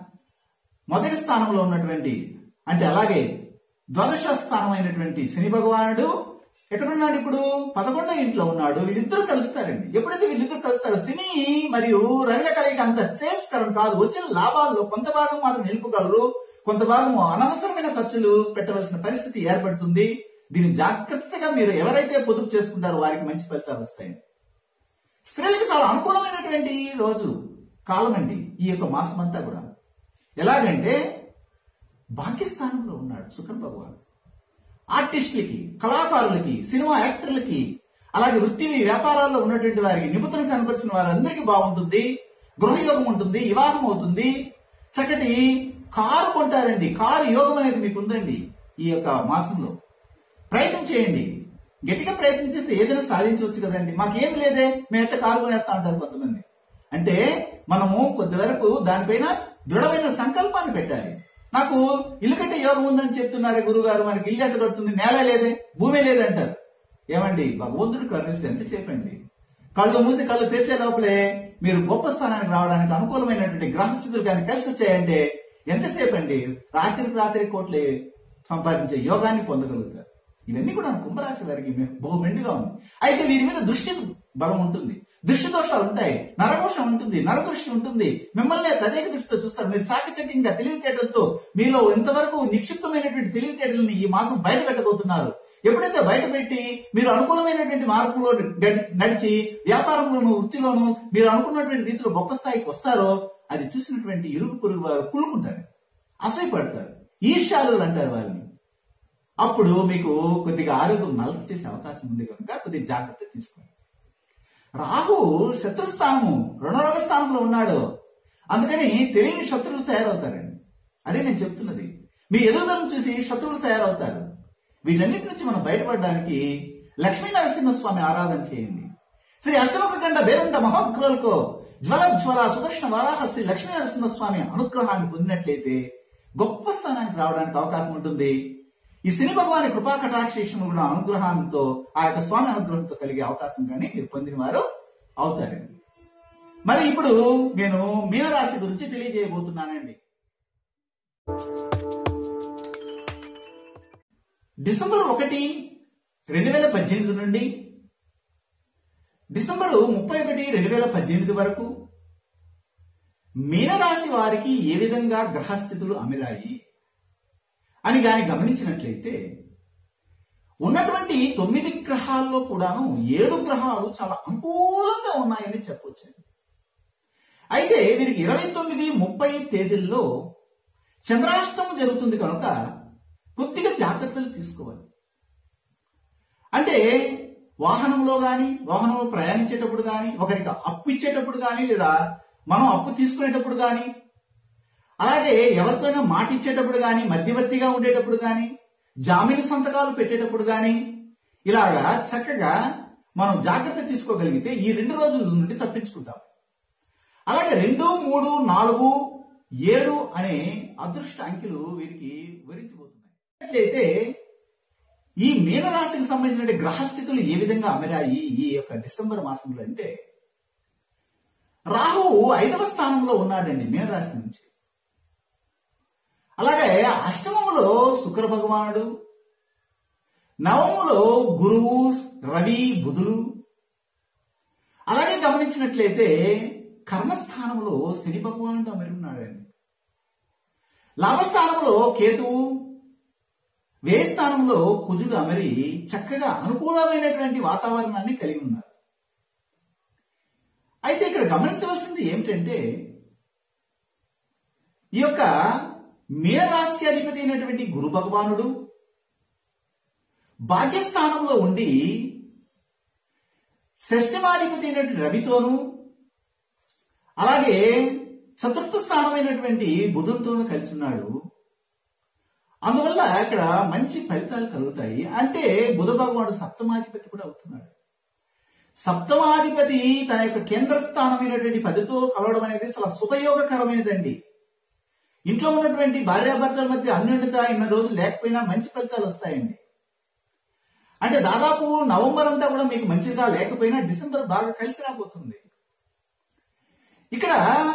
మొదటి స్థానంలో ఉన్నటువంటి అంటే అలాగే ద్వాదశ స్థానం అయినటువంటి శని భగవానుడు ఎక్కడున్నాడు ఇప్పుడు పదకొండో ఇంట్లో ఉన్నాడు వీళ్ళిద్దరూ కలుస్తారండి ఎప్పుడైతే వీళ్ళిద్దరు కలుస్తారో శని మరియు రవిల కలయిక అంత శ్రేయస్కరం కాదు వచ్చిన లాభాల్లో కొంత భాగం మాత్రం నిలుపుగలరు కొంత భాగం అనవసరమైన ఖర్చులు పెట్టవలసిన పరిస్థితి ఏర్పడుతుంది దీన్ని జాగ్రత్తగా మీరు ఎవరైతే పొదుపు చేసుకుంటారో వారికి మంచి ఫలితాలు వస్తాయి స్త్రీలకు చాలా అనుకూలమైనటువంటి రోజు కాలం అండి ఈ యొక్క మాసం అంతా కూడా ఎలాగంటే భాగ్యస్థానంలో ఉన్నాడు శుక్ర భగవాన్ ఆర్టిస్టులకి కళాకారులకి సినిమా యాక్టర్లకి అలాగే వృత్తి వ్యాపారాల్లో ఉన్నటువంటి వారికి నిపుణులు కనపరిచిన వారందరికీ బాగుంటుంది గృహయోగం ఉంటుంది వివాహం అవుతుంది చక్కటి కారు కొంటారండి కారు యోగం అనేది మీకు ఉందండి ఈ యొక్క మాసంలో ప్రయత్నం చేయండి గట్టిగా ప్రయత్నం చేస్తే ఏదైనా సాధించవచ్చు కదండి మాకేం లేదే మేము ఎట్లా కారు కొనేస్తా అంటారు కొంతమంది అంటే మనము కొద్ది వరకు దానిపైన దృఢమైన సంకల్పాన్ని పెట్టాలి నాకు ఇల్లు కట్టే యోగం ఉందని చెప్తున్నారే గురువు గారు మనకి ఇల్లు ఎట్ట కడుతుంది నేల లేదే భూమి లేదంటారు ఏమండి భగవంతుడు కరుణిస్తే ఎంతసేపు అండి కళ్ళు మూసి కళ్ళు తెరిచే లోపలే మీరు గొప్ప స్థానానికి రావడానికి అనుకూలమైనటువంటి గ్రహస్థితులు కానీ కలిసి వచ్చాయంటే ఎంతసేపు అండి రాత్రికి రాత్రి కోట్లే సంపాదించే యోగాన్ని పొందగలుగుతారు ఇవన్నీ కూడా కుంభరాశి వారికి బహు మెండుగా ఉంది అయితే వీరి మీద దృష్టి బలం ఉంటుంది దృష్టి దోషాలు ఉంటాయి నరదోషం ఉంటుంది నరదృష్టి ఉంటుంది మిమ్మల్ని తదేక దృష్టితో చూస్తారు మీరు చాకచక్యంగా తెలివితేటలతో మీలో ఎంతవరకు నిక్షిప్తమైనటువంటి తెలివితేటలని ఈ మాసం బయట పెట్టబోతున్నారు ఎప్పుడైతే బయట పెట్టి మీరు అనుకూలమైనటువంటి మార్పులో గడి- నడిచి వ్యాపారంలోను వృత్తిలోను మీరు అనుకున్నటువంటి రీతిలో గొప్ప స్థాయికి వస్తారో అది చూసినటువంటి ఇరుగు పొరుగు వారు కుళ్ళుకుంటారు అసూయపడతారు ఈర్ష్యాలు అంటారు వారిని అప్పుడు మీకు కొద్దిగా ఆరోగ్యం నలత చేసే అవకాశం ఉంది కనుక కొద్దిగా జాగ్రత్త తీసుకోండి రాహు శత్రుస్థానము రుణరోగ స్థానంలో ఉన్నాడు అందుకని తెలియని శత్రువులు తయారవుతారండి అదే నేను చెప్తున్నది మీ ఎదుగుదలను చూసి శత్రువులు తయారవుతారు వీటన్నిటి నుంచి మనం బయటపడడానికి లక్ష్మీ నరసింహస్వామి ఆరాధన చేయండి శ్రీ అష్టముఖ గండ బేరంత మహోగ్రులకు జ్వల జ్వల సుదర్శన వారాహ శ్రీ లక్ష్మీ నరసింహస్వామి అనుగ్రహాన్ని పొందినట్లయితే గొప్ప స్థానానికి రావడానికి అవకాశం ఉంటుంది ఈ శని భగవాని కృపా కటాక్షేషము కూడా అనుగ్రహంతో ఆ యొక్క స్వామి అనుగ్రహంతో కలిగే అవకాశం కానీ మీరు పొందిన వారు అవుతారండి మరి ఇప్పుడు నేను మీనరాశి గురించి తెలియజేయబోతున్నానండి డిసెంబర్ ఒకటి రెండు వేల పద్దెనిమిది నుండి డిసెంబర్ ముప్పై ఒకటి రెండు వేల పద్దెనిమిది వరకు మీనరాశి వారికి ఏ విధంగా గ్రహస్థితులు అమిరాయి అని గాని గమనించినట్లయితే ఉన్నటువంటి తొమ్మిది గ్రహాల్లో కూడాను ఏడు గ్రహాలు చాలా అనుకూలంగా ఉన్నాయని చెప్పొచ్చు అయితే వీరికి ఇరవై తొమ్మిది ముప్పై తేదీల్లో చంద్రాష్టమం జరుగుతుంది కనుక కొద్దిగా జాగ్రత్తలు తీసుకోవాలి అంటే వాహనంలో గాని వాహనంలో ప్రయాణించేటప్పుడు గాని ఒకరికి అప్పు ఇచ్చేటప్పుడు గాని లేదా మనం అప్పు తీసుకునేటప్పుడు గాని అలాగే ఎవరితోనైనా మాట ఇచ్చేటప్పుడు గాని మధ్యవర్తిగా ఉండేటప్పుడు గాని జామీను సంతకాలు పెట్టేటప్పుడు గాని ఇలాగా చక్కగా మనం జాగ్రత్త తీసుకోగలిగితే ఈ రెండు రోజుల నుండి తప్పించుకుంటాం అలాగే రెండు మూడు నాలుగు ఏడు అనే అదృష్ట అంకెలు వీరికి వరించబోతున్నాయి అట్లయితే ఈ మీనరాశికి సంబంధించిన గ్రహస్థితులు ఏ విధంగా అమరాయి ఈ యొక్క డిసెంబర్ మాసంలో అంటే రాహువు ఐదవ స్థానంలో ఉన్నాడండి మీనరాశి నుంచి అలాగే అష్టమములో శుక్ర భగవానుడు నవములో గురువు రవి బుధుడు అలాగే గమనించినట్లయితే కర్మస్థానంలో శని భగవానుడు అమరి ఉన్నాడండి లాభస్థానంలో కేతువు వ్యయ స్థానంలో కుజుడు అమరి చక్కగా అనుకూలమైనటువంటి వాతావరణాన్ని కలిగి ఉన్నారు అయితే ఇక్కడ గమనించవలసింది ఏమిటంటే ఈ యొక్క మీనరాశ్యాధిపతి అయినటువంటి గురు భగవానుడు భాగ్యస్థానంలో ఉండి షష్టమాధిపతి అయినటువంటి రవితోనూ అలాగే చతుర్థ స్థానమైనటువంటి బుధుడితోనూ కలిసి ఉన్నాడు అందువల్ల ఇక్కడ మంచి ఫలితాలు కలుగుతాయి అంటే బుధ భగవానుడు సప్తమాధిపతి కూడా అవుతున్నాడు సప్తమాధిపతి తన యొక్క కేంద్ర స్థానమైనటువంటి పదితో కలవడం అనేది చాలా శుభయోగకరమైనదండి ఇంట్లో ఉన్నటువంటి భార్యాభర్తల మధ్య అన్యోన్యత ఇన్న రోజులు లేకపోయినా మంచి ఫలితాలు వస్తాయండి అంటే దాదాపు నవంబర్ అంతా కూడా మీకు మంచిగా లేకపోయినా డిసెంబర్ బాగా కలిసి రాబోతుంది ఇక్కడ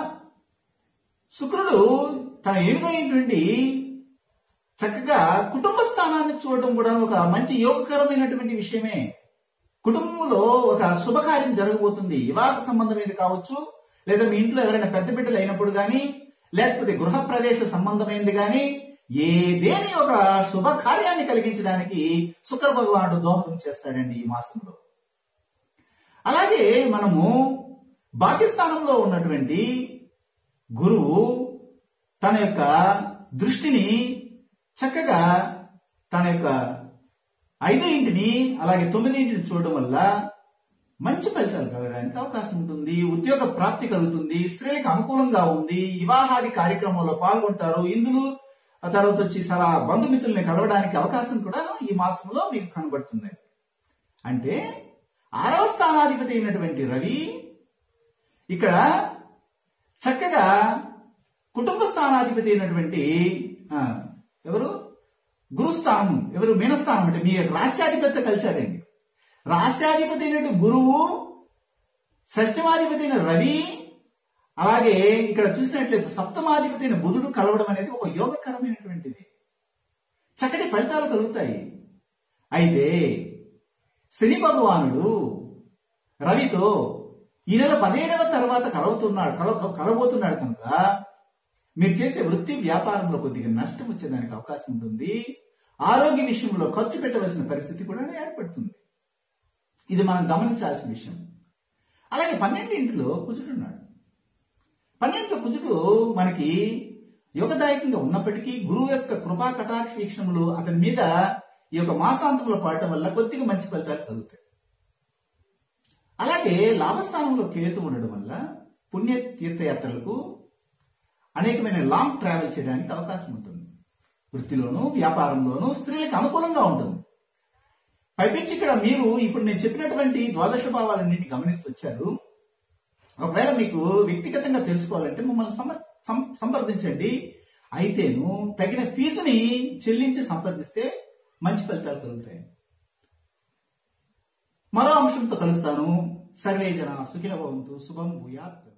శుక్రుడు తన ఎనిమిదైనటువంటి చక్కగా కుటుంబ స్థానాన్ని చూడడం కూడా ఒక మంచి యోగకరమైనటువంటి విషయమే కుటుంబంలో ఒక శుభకార్యం జరగబోతుంది వివాహ సంబంధమైనది కావచ్చు లేదా మీ ఇంట్లో ఎవరైనా పెద్ద బిడ్డలు అయినప్పుడు గాని లేకపోతే గృహ ప్రవేశ సంబంధమైనది గాని ఏదేని ఒక శుభకార్యాన్ని కలిగించడానికి శుక్ర భగవానుడు దోహదం చేస్తాడండి ఈ మాసంలో అలాగే మనము భాగ్యస్థానంలో ఉన్నటువంటి గురువు తన యొక్క దృష్టిని చక్కగా తన యొక్క ఐదో ఇంటిని అలాగే తొమ్మిది ఇంటిని చూడడం వల్ల మంచి ఫలితాలు కలగడానికి అవకాశం ఉంటుంది ఉద్యోగ ప్రాప్తి కలుగుతుంది స్త్రీలకు అనుకూలంగా ఉంది వివాహాది కార్యక్రమంలో పాల్గొంటారు ఇందులో ఆ తర్వాత వచ్చి చాలా బంధుమిత్రుల్ని కలవడానికి అవకాశం కూడా ఈ మాసంలో మీకు కనబడుతుంది అంటే ఆరవ స్థానాధిపతి అయినటువంటి రవి ఇక్కడ చక్కగా కుటుంబ స్థానాధిపతి అయినటువంటి ఆ, ఎవరు గురుస్థానం ఎవరు మీనస్థానం అంటే మీ రాశ్యాధిపతి కలిశారండి రాశ్యాధిపతి అయినటువంటి గురువు షష్టమాధిపతి అయిన రవి అలాగే ఇక్కడ చూసినట్లయితే సప్తమాధిపతి అయిన బుధుడు కలవడం అనేది ఒక యోగకరమైనటువంటిది చక్కటి ఫలితాలు కలుగుతాయి అయితే శని భగవానుడు రవితో ఈ నెల పదిహేడవ తర్వాత కలవుతున్నాడు కల కలబోతున్నాడు కనుక మీరు చేసే వృత్తి వ్యాపారంలో కొద్దిగా నష్టం వచ్చేదానికి అవకాశం ఉంటుంది ఆరోగ్య విషయంలో ఖర్చు పెట్టవలసిన పరిస్థితి కూడా ఏర్పడుతుంది ఇది మనం గమనించాల్సిన విషయం అలాగే పన్నెండింటిలో కుజుడున్నాడు పన్నెండులో కుజుడు మనకి యోగదాయకంగా ఉన్నప్పటికీ గురువు యొక్క కృపా కటాక్ష వీక్షణములు అతని మీద ఈ యొక్క మాసాంతంలో పడటం వల్ల కొద్దిగా మంచి ఫలితాలు కలుగుతాయి అలాగే లాభస్థానంలో కేతు ఉండడం వల్ల పుణ్య తీర్థయాత్రలకు అనేకమైన లాంగ్ ట్రావెల్ చేయడానికి అవకాశం ఉంటుంది వృత్తిలోనూ వ్యాపారంలోనూ స్త్రీలకు అనుకూలంగా ఉంటుంది పైపించి ఇక్కడ మీరు ఇప్పుడు నేను చెప్పినటువంటి ద్వాదశ భావాలన్నింటి గమనిస్తూ వచ్చారు ఒకవేళ మీకు వ్యక్తిగతంగా తెలుసుకోవాలంటే మమ్మల్ని సంప- సం- సంప్రదించండి అయితేను తగిన ఫీజుని చెల్లించి సంప్రదిస్తే మంచి ఫలితాలు కలుగుతాయి మరో అంశంతో కలుస్తాను సర్వే జన సుఖిన భవంతు శుభం భూయాత్